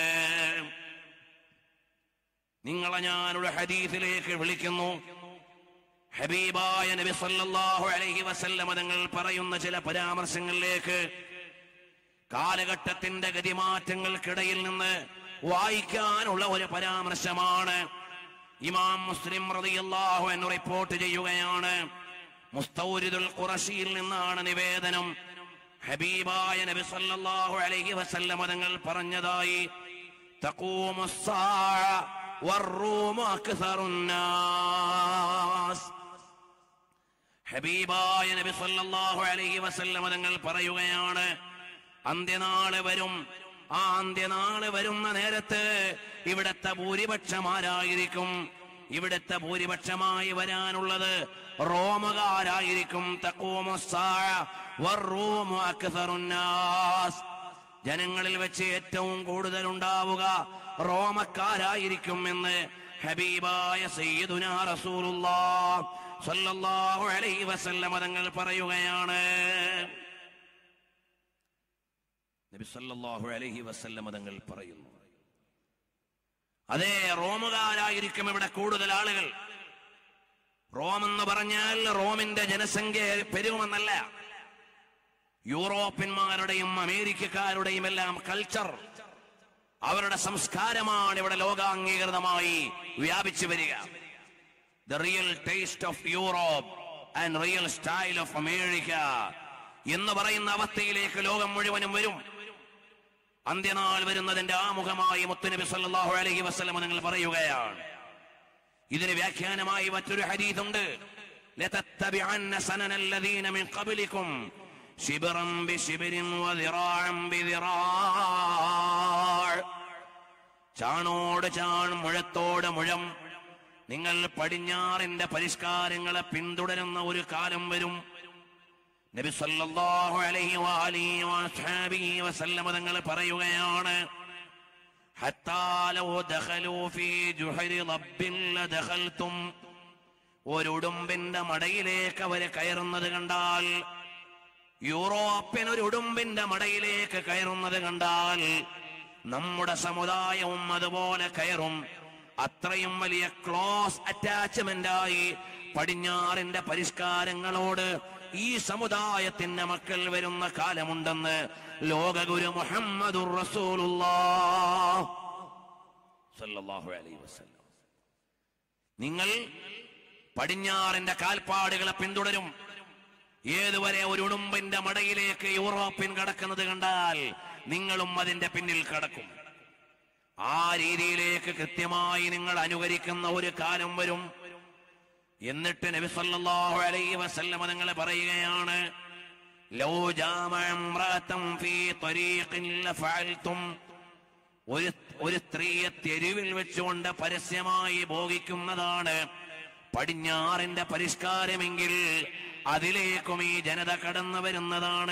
നിങ്ങളെ ഞാനൊരു ഹദീസിലേക്ക് വിളിക്കുന്നു ഹബീബായ നബി സല്ലല്ലാഹു അലൈഹി വസല്ലമ തങ്ങൾ പറയുന്ന ചില പരാമർശങ്ങളിലേക്ക് കാലഘട്ടത്തിന്റെ ഗതിമാറ്റങ്ങൾക്കിടയിൽ നിന്ന് വായിക്കാനുള്ള ഒരു പരാമർശമാണ് ഇമാം മുസ്ലിം റളിയല്ലാഹു അൻഹു റിപ്പോർട്ട് ചെയ്യുകയാണ് മുസ്തൗരിദുൽ ഖുറശിയിൽ നിന്നാണ് നിവേദനം ഹബീബായ നബി സല്ലല്ലാഹു അലൈഹി വസല്ലമ തങ്ങൾ പറഞ്ഞതായി തഖൂമു الساعة والروم أكثر الناس ഹബീബായ നബി സല്ലല്ലാഹു അലൈഹി വസല്ലമ തങ്ങൾ പറയുകയാണ് അന്ത്യനാള് വരും ആ അന്ത്യനാള് വരുന്ന നേരത്ത് ഇവിടത്തെ ഭൂരിപക്ഷം ആരായിരിക്കും ഇവിടത്തെ ഭൂരിപക്ഷമായി വരാനുള്ളത് റോമകാരായിരിക്കും തഖൂമു الساعة والروم أكثر الناس ജനങ്ങളിൽ വെച്ച് ഏറ്റവും കൂടുതൽ ഉണ്ടാവുക റോമക്കാരായിരിക്കും എന്ന് ഹബീബായ സയ്യിദുന റസൂലുള്ളാഹ് സ്വല്ലല്ലാഹു അലൈഹി വസല്ലമ തങ്ങൾ പറയുകയാണ് നബി സല്ലല്ലാഹു അലൈഹി വസല്ലമ തങ്ങൾ പറയുന്നു അതെ റോമുകാരായിരിക്കും ഇവിടെ കൂടുതൽ ആളുകൾ റോം എന്ന് പറഞ്ഞാൽ റോമിന്റെ ജനസംഖ്യ പെരുകുമെന്നല്ല യൂറോപ്യന്മാരുടെയും അമേരിക്കക്കാരുടെയും എല്ലാം കൾച്ചർ അവരുടെ സംസ്കാരമാണ് ഇവിടെ ലോകാംഗീകൃതമായി വ്യാപിച്ചു വരിക the real taste of Europe and real style of America എന്ന് പറയുന്ന അവസ്ഥയിലേക്ക് ലോകം മുഴുവനും വരും അന്ത്യനാൾ വരുന്നതിന്റെ ആമുഖമായി മുത്തുനബി സല്ലല്ലാഹു അലൈഹി വസല്ലം നിങ്ങൾ പറയുകയാണ് ഇതിന് വ്യാഖ്യാനമായി മറ്റൊരു ഹദീസുണ്ട് لتتبعن سنن الذين من قبلكم شبرا بشبر وذراعا بذراع ചാണോട് ചാൺ മുഴത്തോട് മുഴം നിങ്ങൾ പടിഞ്ഞാറിന്റെ പരിഷ്കാരങ്ങളെ പിന്തുടരുന്ന ഒരു കാലം വരും നബി സല്ലല്ലാഹു അലൈഹി വആലിഹി വഅസ്ഹാബിഹി വസല്ലമ തങ്ങൾ പറയുകയാണ് حتى لو دخلوا في جحر ضب لدخلتم ഒരുടുമ്പിന്റെ മടയിലേക്ക് അവര് കയറുന്നത് കണ്ടാൽ യൂറോപ്യൻ ഒരു ഉടുമ്പിന്റെ മടയിലേക്ക് കയറുന്നത് കണ്ടാൽ നമ്മുടെ സമുദായവും അതുപോലെ കയറും അത്രയും വലിയ ക്ലോസ് അറ്റാച്ച്മെന്റ് ആയി പടിഞ്ഞാറിന്റെ പരിഷ്കാരങ്ങളോട് ഈ സമുദായത്തിന്റെ മക്കൾ വരുന്ന കാലമുണ്ടെന്ന് ലോകഗുരു മുഹമ്മദുർ റസൂലുള്ളാഹ് സല്ലല്ലാഹു അലൈഹി വസല്ലം നിങ്ങൾ പടിഞ്ഞാറിന്റെ കാൽപ്പാടുകളെ പിന്തുടരും ഏതുവരെ ഒരു ഉടുമ്പിന്റെ മടയിലേക്ക് യൂറോപ്യൻ കടക്കുന്നത് കണ്ടാൽ നിങ്ങളും അതിന്റെ പിന്നിൽ കടക്കും ആ രീതിയിലേക്ക് കൃത്യമായി നിങ്ങൾ അനുകരിക്കുന്ന ഒരു കാലം വരും എന്നിട്ട് നബി സല്ലല്ലാഹു അലൈഹി വസല്ലമ നിങ്ങൾ പറയുകയാണ് ലൗ ജാമഅ ഇംറഅതൻ ഫീ ത്വരീഖിൻ ലഫഅൽതും ഒരു ഒരു സ്ത്രീയെ തെരുവിൽ വെച്ചുകൊണ്ട് പരസ്യമായി ഭോഗിക്കുന്നതാണ് പടിഞ്ഞാറിന്റെ പരിഷ്കാരമെങ്കിൽ അതിലേക്കും ഈ ജനത കടന്നു വരുന്നതാണ്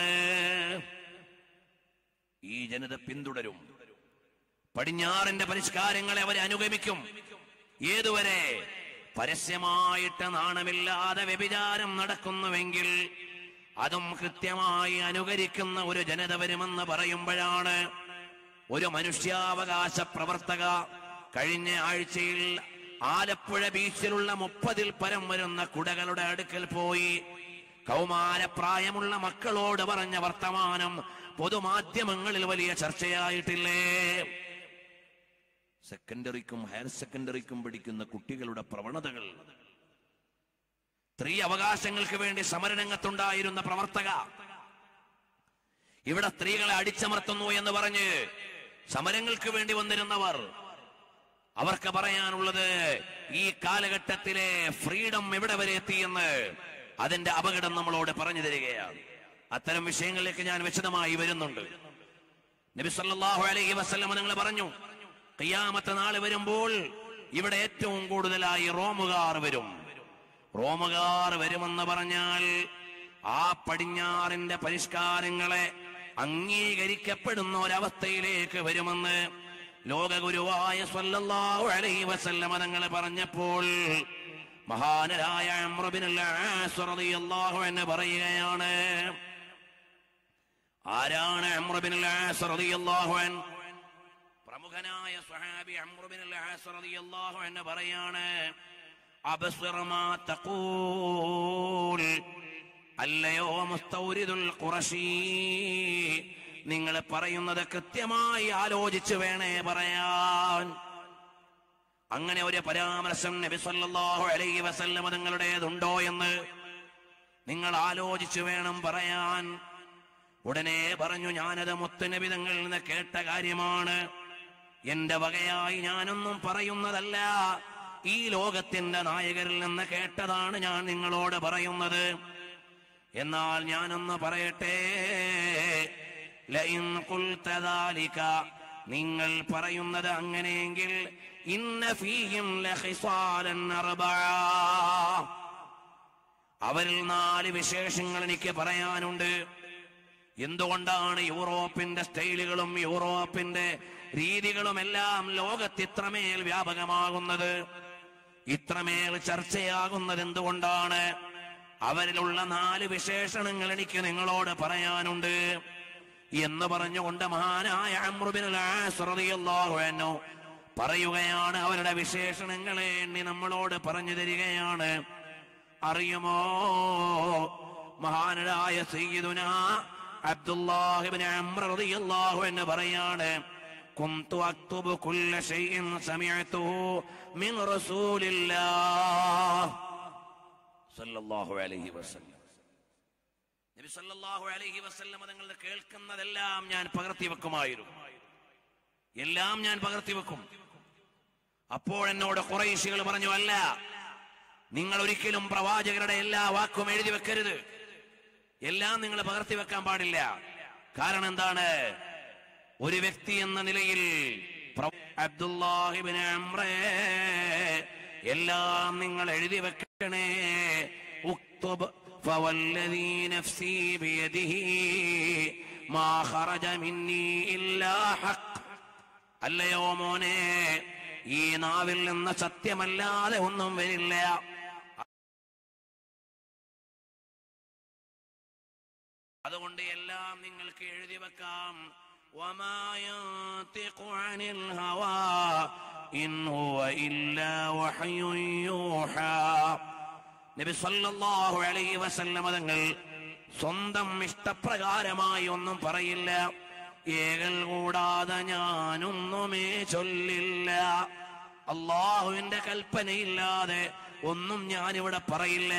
ഈ ജനത പിന്തുടരും പടിഞ്ഞാറിന്റെ പരിഷ്കാരങ്ങളെ അവരെ അനുഗമിക്കും ഏതുവരെ പരസ്യമായിട്ട് നാണമില്ലാതെ വ്യഭിചാരം നടക്കുന്നുവെങ്കിൽ അതും കൃത്യമായി അനുകരിക്കുന്ന ഒരു ജനത വരുമെന്ന് പറയുമ്പോഴാണ് ഒരു മനുഷ്യാവകാശ പ്രവർത്തക കഴിഞ്ഞ ആഴ്ചയിൽ ആലപ്പുഴ ബീച്ചിലുള്ള മുപ്പതിൽ പരം വരുന്ന കുടകളുടെ അടുക്കൽ പോയി കൗമാരപ്രായമുള്ള മക്കളോട് പറഞ്ഞ വർത്തമാനം പൊതുമാധ്യമങ്ങളിൽ വലിയ ചർച്ചയായിട്ടില്ലേ സെക്കൻഡറിക്കും ഹയർ സെക്കൻഡറിക്കും പഠിക്കുന്ന കുട്ടികളുടെ പ്രവണതകൾ സ്ത്രീ അവകാശങ്ങൾക്ക് വേണ്ടി സമരരംഗത്തുണ്ടായിരുന്ന പ്രവർത്തക ഇവിടെ സ്ത്രീകളെ അടിച്ചമർത്തുന്നു എന്ന് പറഞ്ഞ് സമരങ്ങൾക്ക് വേണ്ടി വന്നിരുന്നവർ അവർക്ക് പറയാനുള്ളത് ഈ കാലഘട്ടത്തിലെ ഫ്രീഡം എവിടെ വരെ എത്തിയെന്ന് അതിന്റെ അപകടം നമ്മളോട് പറഞ്ഞു തരികയാണ് അത്തരം വിഷയങ്ങളിലേക്ക് ഞാൻ വിശദമായി വരുന്നുണ്ട് നബി സല്ലല്ലാഹു അലൈഹി വസല്ലം നിങ്ങൾ പറഞ്ഞു ഖിയാമത്ത് നാള് വരുമ്പോൾ ഇവിടെ ഏറ്റവും കൂടുതലായി റോമുകാർ വരും റോമുകാർ വരുമെന്ന് പറഞ്ഞാൽ ആ പടിഞ്ഞാറിന്റെ പരിഷ്കാരങ്ങളെ അംഗീകരിക്കപ്പെടുന്ന ഒരവസ്ഥയിലേക്ക് വരുമെന്ന് ലോകഗുരുവായ സ്വല്ലല്ലാഹു അലൈഹി വസല്ലമ തങ്ങൾ പറഞ്ഞപ്പോൾ മഹാനരായ അമ്രുബിനുൽ ആസ് റളിയല്ലാഹു അൻഹു പറയുകയാണ് ആരാണ് അമ്രുബിനുൽ ആസ് റളിയല്ലാഹു അൻഹു പ്രമുഖനായ സ്വഹാബി അമ്രുബിനുൽ ആസ് റളിയല്ലാഹു അൻഹു പറയാണ് അബ്സിർ മാ തഖൂൽ അല്ലയോ മുസ്തൗരിദുൽ ഖുറശി നിങ്ങൾ പറയുന്നത് കൃത്യമായി ആലോചിച്ച് വേണേ പറയാൻ അങ്ങനെ ഒരു പരാമർശം നബി സല്ലല്ലാഹു അലൈഹി വസല്ലമ നിങ്ങളുടേതുണ്ടോ എന്ന് നിങ്ങൾ ആലോചിച്ചു വേണം പറയാൻ ഉടനെ പറഞ്ഞു ഞാനത് മുത്തുനബി തങ്ങളിൽ നിന്ന് കേട്ട കാര്യമാണ് എന്റെ വകയായി ഞാനൊന്നും പറയുന്നതല്ല ഈ ലോകത്തിന്റെ നായകരിൽ നിന്ന് കേട്ടതാണ് ഞാൻ നിങ്ങളോട് പറയുന്നത് എന്നാൽ ഞാനൊന്ന് പറയട്ടെ ലഇൻ ഖുൽത ദാലിക നിങ്ങൾ പറയുന്നത് അങ്ങനെയെങ്കിൽ ഇന്ന ഫീഹിം ലഖിസാലൻ അർബഅ അവരിൽ നാല് വിശേഷങ്ങൾ എനിക്ക് പറയാനുണ്ട് എന്തുകൊണ്ടാണ് യൂറോപ്പിന്റെ സ്റ്റൈലുകളും യൂറോപ്പിന്റെ രീതികളും എല്ലാം ലോകത്ത് ഇത്രമേൽ വ്യാപകമാകുന്നത് ഇത്രമേൽ ചർച്ചയാകുന്നത് എന്തുകൊണ്ടാണ് അവരിലുള്ള നാല് വിശേഷണങ്ങൾ എനിക്ക് നിങ്ങളോട് പറയാനുണ്ട് എന്ന് പറഞ്ഞുകൊണ്ട് മഹാനായ അമ്രുബിനുൽ ആസ് റളിയല്ലാഹു അൻഹു പറയുകയാണ് അവരുടെ വിശേഷണങ്ങളെ എണ്ണി നമ്മളോട് പറഞ്ഞു തരികയാണ് അറിയുമോ മഹാനരായ സയ്യിദുന അബ്ദുല്ലാഹിബ്നു അംർ റളിയല്ലാഹു അൻഹു പറയാണ് كنت أكتب كل شيء سمعته من رسول الله صلى الله عليه وسلم നബി സല്ലല്ലാഹു അലൈഹി വസല്ലം തങ്ങൾ കേൾക്കുന്നതെല്ലാം ഞാൻ പകർത്തി വെക്കുമായിരുന്നു എല്ലാം ഞാൻ പകർത്തി വെക്കും അപ്പോൾ എന്നോട് കുറേശികൾ പറഞ്ഞു അല്ല നിങ്ങൾ ഒരിക്കലും പ്രവാചകരുടെ എല്ലാ വാക്കും എഴുതി വെക്കരുത് എല്ലാം നിങ്ങൾ പകർത്തി വെക്കാൻ പാടില്ല കാരണം എന്താണ് ഒരു വ്യക്തി എന്ന നിലയിൽ പ്ര- അബ്ദുല്ലാഹിബ്നു അംറേ എല്ലാം നിങ്ങൾ എഴുതി വെക്കണേ ഉക്തുബ് فوالذي نفسي بيده ما خرج مني إلا حق അല്ലയോ മോനെ ഈ നാവിൽ നിന്ന് സത്യമല്ലാതെ ഒന്നും വരില്ല അതുകൊണ്ട് എല്ലാം നിങ്ങൾക്ക് എഴുതി വെക്കാം وما ينطق عن الهوى إن هو إلا وحي يوحى നബി സല്ലല്ലാഹു അലൈഹി വസല്ലമ തങ്ങൾ സ്വന്തം ഇഷ്ടപ്രകാരമായി ഒന്നും പറയില്ല ഏകൽ കൂടാതെ ഞാനൊന്നുമേ ചൊല്ലില്ല അള്ളാഹുവിന്റെ കൽപ്പനയില്ലാതെ ഒന്നും ഞാനിവിടെ പറയില്ല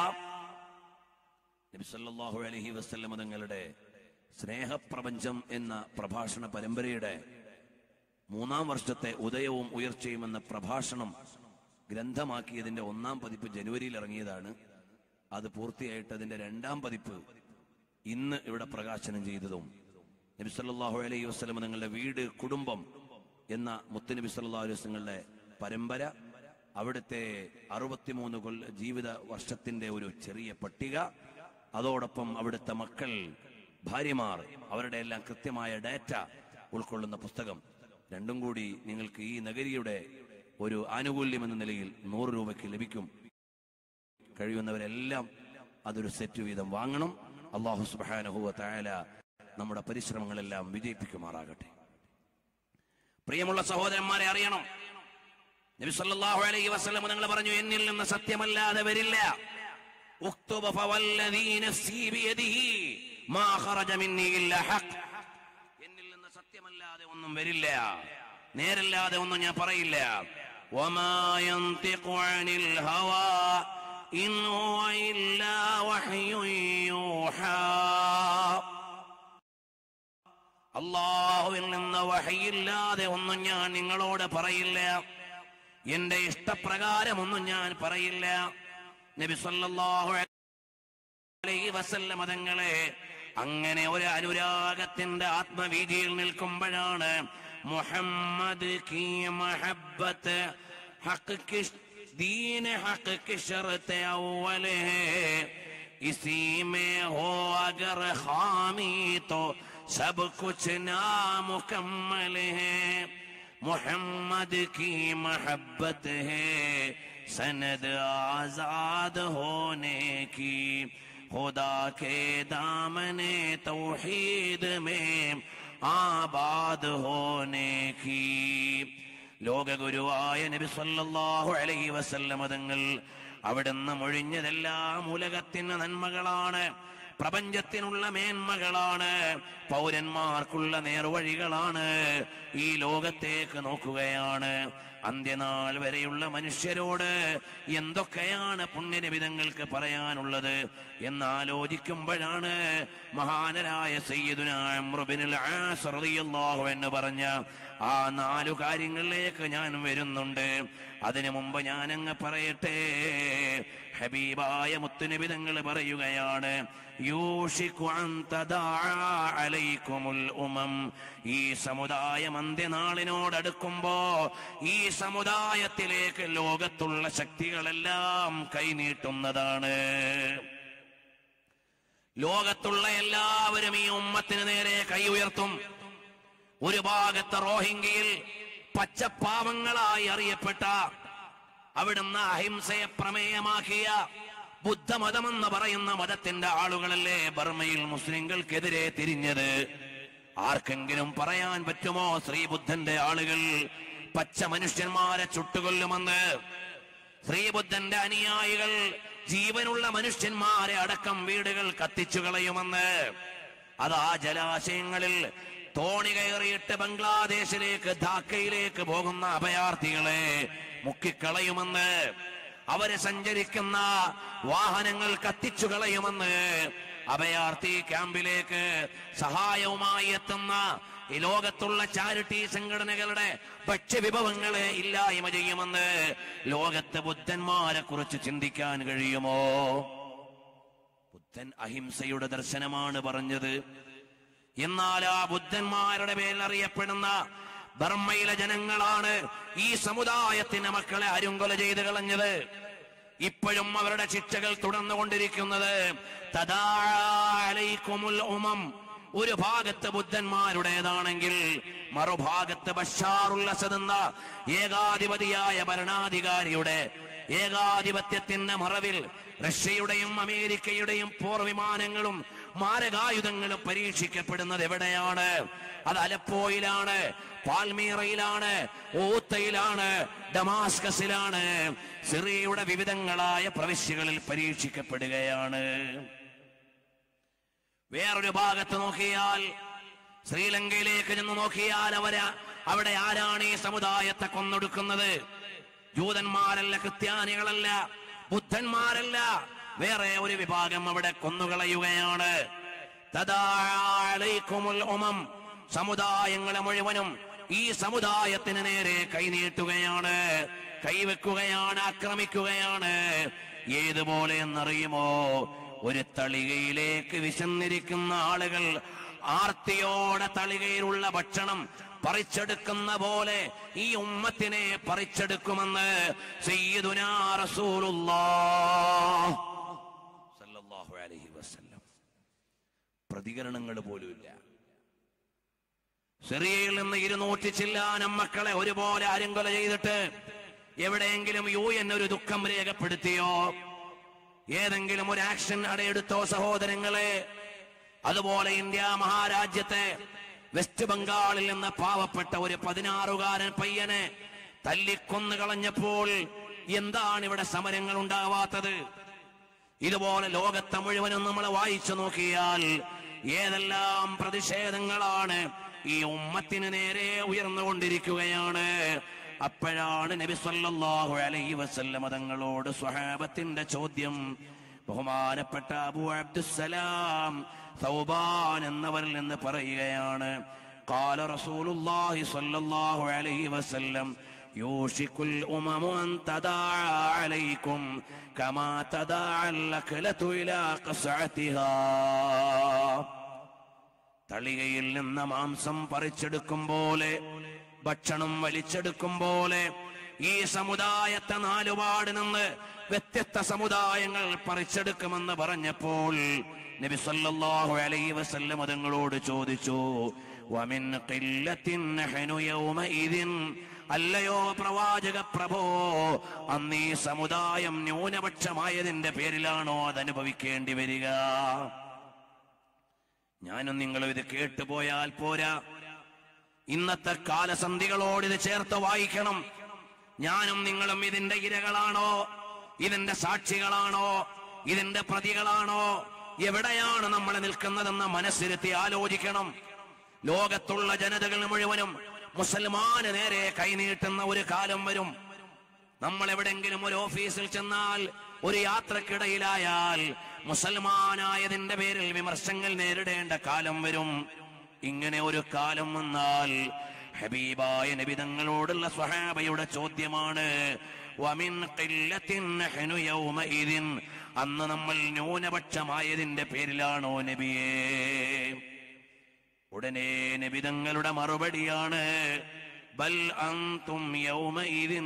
നബി സല്ലല്ലാഹു അലൈഹി വസല്ലമ തങ്ങളുടെ സ്നേഹപ്രപഞ്ചം എന്ന പ്രഭാഷണ പരമ്പരയുടെ മൂന്നാം വർഷത്തെ ഉദയവും ഉയർച്ചയും എന്ന പ്രഭാഷണം ഗ്രന്ഥമാക്കിയതിന്റെ ഒന്നാം പതിപ്പ് ജനുവരിയിൽ ഇറങ്ങിയതാണ് അത് പൂർത്തിയായിട്ട് അതിന്റെ രണ്ടാം പതിപ്പ് ഇന്ന് ഇവിടെ പ്രകാശനം ചെയ്തതും നബി സല്ലല്ലാഹു അലൈഹി വസല്ലം നിങ്ങളുടെ വീട് കുടുംബം എന്ന മുത്തുനബി സല്ലല്ലാഹു അലൈഹി വസല്ലങ്ങളുടെ പരമ്പര അവിടുത്തെ അറുപത്തിമൂന്ന് കൊല്ല ജീവിത വർഷത്തിന്റെ ഒരു ചെറിയ പട്ടിക അതോടൊപ്പം അവിടുത്തെ മക്കൾ ഭാര്യമാർ അവരുടെ എല്ലാം കൃത്യമായ ഡാറ്റ ഉൾക്കൊള്ളുന്ന പുസ്തകം രണ്ടും കൂടി നിങ്ങൾക്ക് ഈ നഗരിയുടെ ഒരു ആനുകൂല്യം എന്ന നിലയിൽ നൂറ് രൂപയ്ക്ക് ലഭിക്കും കഴിയുന്നവരെല്ലാം അതൊരു സെറ്റ് വീതം വാങ്ങണം അള്ളാഹു സുബാനഹുവ തായാല നമ്മുടെ പരിശ്രമങ്ങളെല്ലാം വിജയിപ്പിക്കുമാറാകട്ടെ പ്രിയമുള്ള സഹോദരന്മാരെ അറിയണം നബി സല്ലല്ലാഹു അലൈഹി വസല്ലം നിങ്ങൾ പറഞ്ഞു എന്നിൽ നിന്ന് സത്യമല്ലാതെ വരില്ല ഉക്തുബ ഫവല്ലദീ നഫ്സീ ബിയദിഹി മാ ഖറജ മിന്നി ഇല്ലാ ഹഖ് എന്നിൽ നിന്ന് സത്യമല്ലാതെ ഒന്നും വരില്ല നേരല്ലാതെ ഒന്നും ഞാൻ പറയില്ല وما ينطق عن الهوى إن هو إلا وحي يوحى അള്ളാഹുവിൽ നിന്ന് വഹയില്ലാതെ ഒന്നും ഞാൻ നിങ്ങളോട് പറയില്ല എന്റെ ഇഷ്ടപ്രകാരം ഒന്നും ഞാൻ പറയില്ല നബി സല്ലല്ലാഹു അലൈഹി വസല്ലം മതങ്ങളെ അങ്ങനെ ഒരു അനുരാഗത്തിന്റെ ആത്മവീതിയിൽ നിൽക്കുമ്പോഴാണ് മുഹമ്മദ് കീ മഹബത്ത് ഹക്ക് കിഷ് दीन हक की शर्त अव्वल है इसी में हो अगर खामी तो सब कुछ नामुकम्मल है मोहम्मद की मोहब्बत है सनद आजाद होने की खुदा के दामने तौहीद में आबाद होने की ലോകഗുരുവായ നബി സല്ലല്ലാഹു അലൈഹി വസല്ലമ തങ്ങൾ അവിടുന്ന് മൊഴിഞ്ഞതെല്ലാം ഉലകത്തിന് നന്മകളാണ് പ്രപഞ്ചത്തിനുള്ള മേന്മകളാണ് പൗരന്മാർക്കുള്ള നേർവഴികളാണ് ഈ ലോകത്തേക്ക് നോക്കുകയാണ് അന്ത്യനാൾ വരെയുള്ള മനുഷ്യരോട് എന്തൊക്കെയാണ് പുണ്യനിബിതങ്ങൾക്ക് പറയാനുള്ളത് എന്നാലോചിക്കുമ്പോഴാണ് മഹാനരായ സയ്യിദുന അമ്രുബിനുൽ ആസ് റളിയല്ലാഹു എന്ന് പറഞ്ഞ ആ നാലു കാര്യങ്ങളിലേക്ക് ഞാൻ വരുന്നുണ്ട് അതിനു മുമ്പ് ഞാനങ്ങ് പറയട്ടെ ഹബീബായ മുത്തുനിബിതങ്ങൾ പറയുകയാണ് യൂഷിക്കു അൻ തദാഅ അലൈക്കുമുൽ ഉമം ഈ സമുദായം അന്ത്യനാളിനോടടുക്കുമ്പോ ഈ സമുദായത്തിലേക്ക് ലോകത്തുള്ള ശക്തികളെല്ലാം കൈനീട്ടുന്നതാണ് ലോകത്തുള്ള എല്ലാവരും ഈ ഉമ്മത്തിന് നേരെ കൈ ഉയർത്തും ഒരു ഭാഗത്ത് റോഹിംഗ്യയിൽ പച്ചപ്പാവങ്ങളായി അറിയപ്പെട്ട അവിടുന്ന് അഹിംസയെ പ്രമേയമാക്കിയ ബുദ്ധമതമെന്ന് പറയുന്ന മതത്തിന്റെ ആളുകളല്ലേ ബർമയിൽ മുസ്ലിങ്ങൾക്കെതിരെ തിരിഞ്ഞത് ആർക്കെങ്കിലും പറയാൻ പറ്റുമോ ശ്രീബുദ്ധന്റെ ആളുകൾ പച്ച മനുഷ്യന്മാരെ ചുട്ടുകൊല്ലുമെന്ന് ശ്രീബുദ്ധന്റെ അനുയായികൾ ജീവനുള്ള മനുഷ്യന്മാരെ അടക്കം വീടുകൾ കത്തിച്ചു കളയുമെന്ന് അതാ ജലാശയങ്ങളിൽ തോണി കയറിയിട്ട് ബംഗ്ലാദേശിലേക്ക് ധാക്കയിലേക്ക് പോകുന്ന അഭയാർത്ഥികളെ മുക്കിക്കളയുമെന്ന് അവര് സഞ്ചരിക്കുന്ന വാഹനങ്ങൾ കത്തിച്ചു കളയുമെന്ന് അഭയാർത്ഥി ക്യാമ്പിലേക്ക് സഹായവുമായി എത്തുന്ന ഈ ലോകത്തുള്ള ചാരിറ്റി സംഘടനകളുടെ ഭക്ഷ്യവിഭവങ്ങളെ ഇല്ലായ്മ ചെയ്യുമെന്ന് ലോകത്തെ ബുദ്ധന്മാരെ കുറിച്ച് ചിന്തിക്കാൻ കഴിയുമോ ബുദ്ധൻ അഹിംസയുടെ ദർശനമാണ് പറഞ്ഞത് എന്നാൽ ആ ബുദ്ധന്മാരുടെ പേരിൽ അറിയപ്പെടുന്ന ബർമ്മയിലെ ജനങ്ങളാണ് ഈ സമുദായത്തിന്റെ മക്കളെ അരുങ്കൊല ചെയ്ത് കളഞ്ഞത് ഇപ്പോഴും അവരുടെ ശിക്ഷകൾ തുടർന്നുകൊണ്ടിരിക്കുന്നത് തദാലൈക്കുമുൽ ഉമം ഒരു ഭാഗത്ത് ബുദ്ധന്മാരുടേതാണെങ്കിൽ മറുഭാഗത്ത് ബഷാറുൽ അസദ് എന്ന ഏകാധിപതിയായ ഭരണാധികാരിയുടെ ഏകാധിപത്യത്തിന്റെ മറവിൽ റഷ്യയുടെയും അമേരിക്കയുടെയും പോർ വിമാനങ്ങളും മാരകായുധങ്ങളും പരീക്ഷിക്കപ്പെടുന്നത് എവിടെയാണ് അത് അലപ്പോയിലാണ് പാൽമീറയിലാണ് ഊത്തയിലാണ് ഡമാസ്കസിലാണ് സിറിയയുടെ വിവിധങ്ങളായ പ്രവിശ്യകളിൽ പരീക്ഷിക്കപ്പെടുകയാണ് വേറൊരു ഭാഗത്ത് നോക്കിയാൽ ശ്രീലങ്കയിലേക്ക് ചെന്ന് നോക്കിയാൽ അവര് അവിടെ ആരാണ് ഈ സമുദായത്തെ കൊന്നൊടുക്കുന്നത് ജൂതന്മാരല്ല ക്രിസ്ത്യാനികളല്ല ബുദ്ധന്മാരല്ല വേറെ ഒരു വിഭാഗം അവിടെ കൊന്നുകളയുകയാണ് തദാലൈക്കുമുൽ ഉമം സമുദായങ്ങളെ മുഴുവനും ഈ സമുദായത്തിന് നേരെ കൈനീട്ടുകയാണ് കൈവെക്കുകയാണ് ആക്രമിക്കുകയാണ് ഏതുപോലെ എന്നറിയുമോ ഒരു തളികയിലേക്ക് വിശന്നിരിക്കുന്ന ആളുകൾ ആർത്തിയോടെ തളികയിലുള്ള ഭക്ഷണം പറിച്ചെടുക്കുന്ന പോലെ ഈ ഉമ്മത്തിനെ പറിച്ചെടുക്കുമെന്ന് സയ്യിദുനാ റസൂലുള്ളാഹ് സല്ലല്ലാഹു അലൈഹി വസല്ലം പ്രതികരണങ്ങൾ പോലുമില്ല സിറിയയിൽ നിന്ന് ഇരുന്നൂറ്റി ചില്ലാനം മക്കളെ ഒരുപോലെ അരുങ്കൊല ചെയ്തിട്ട് എവിടെയെങ്കിലും യു എൻ ഒരു ദുഃഖം രേഖപ്പെടുത്തിയോ ഏതെങ്കിലും ഒരു ആക്ഷൻ അടയെടുത്തോ സഹോദരങ്ങളെ അതുപോലെ ഇന്ത്യ മഹാരാജ്യത്തെ വെസ്റ്റ് ബംഗാളിൽ നിന്ന് പാവപ്പെട്ട ഒരു പതിനാറുകാരൻ പയ്യനെ തല്ലിക്കൊന്നു കളഞ്ഞപ്പോൾ എന്താണ് ഇവിടെ സമരങ്ങൾ ഉണ്ടാവാത്തത് ഇതുപോലെ ലോകത്തെ മുഴുവനും നമ്മൾ വായിച്ചു നോക്കിയാൽ ഏതെല്ലാം പ്രതിഷേധങ്ങളാണ് ഈ ഉമ്മത്തിന് നേരെ ഉയർന്നുകൊണ്ടിരിക്കുകയാണ് അപ്പോഴാണ് നബി സല്ലല്ലാഹു അലൈഹി വസല്ലമ തങ്ങളോട് സ്വഹാബത്തിന്റെ ചോദ്യം ബഹുമാനപ്പെട്ട അബു അബ്ദുസ്സലാം സൗബാൻ എന്നവരിൽ നിന്ന് പറയുകയാണ് قال رسول الله صلى الله عليه وسلم يوشك الأمم أن تداعى عليكم كما تداعى الأكلة إلى قصعتها തളികയിൽ നിന്ന് മാംസം പറിച്ചെടുക്കും പോലെ ഭക്ഷണം വലിച്ചെടുക്കും പോലെ ഈ സമുദായത്തെ നാലുപാട് നിന്ന് വ്യത്യസ്ത സമുദായങ്ങൾ പറിച്ചെടുക്കുമെന്ന് പറഞ്ഞപ്പോൾ നബി സല്ലല്ലാഹു അലൈഹി വസല്ലം അതുങ്ങളോട് ചോദിച്ചു വമിൻ ഖില്ലത്തിൻ നഹ്നു യൗമഇദിൻ അല്ലയോ പ്രവാചക പ്രഭോ അന്ന് ഈ സമുദായം ന്യൂനപക്ഷമായതിന്റെ പേരിലാണോ അത് അനുഭവിക്കേണ്ടി വരിക ഞാനും നിങ്ങളും ഇത് കേട്ടുപോയാൽ പോരാ ഇന്നത്തെ കാലസന്ധികളോട് ഇത് ചേർത്ത് വായിക്കണം ഞാനും നിങ്ങളും ഇതിന്റെ ഇരകളാണോ ഇതിന്റെ സാക്ഷികളാണോ ഇതിന്റെ പ്രതികളാണോ എവിടെയാണ് നമ്മൾ നിൽക്കുന്നതെന്ന് മനസ്സിരുത്തി ആലോചിക്കണം ലോകത്തുള്ള ജനതകൾ മുഴുവനും മുസൽമാന് നേരെ കൈനീട്ടുന്ന ഒരു കാലം വരും നമ്മൾ എവിടെങ്കിലും ഒരു ഓഫീസിൽ ചെന്നാൽ ഒരു യാത്രക്കിടയിലായാൽ മുസൽമാനായതിന്റെ പേരിൽ വിമർശങ്ങൾ നേരിടേണ്ട കാലം വരും ഇങ്ങനെ ഒരു കാലം വന്നാൽ ഹബീബായ നബിതങ്ങളോടുള്ള സ്വഹാബയുടെ ചോദ്യമാണ് വമിൻ ഖില്ലത്തിൻ നഹ്നു യൗമഇദിൻ അന്ന് നമ്മൾ ന്യൂനപക്ഷമായതിന്റെ പേരിലാണോ നബിയേ ഉടനെ നബിതങ്ങളുടെ മറുപടിയാണ് ബൽ അന്തും യൗമഇദിൻ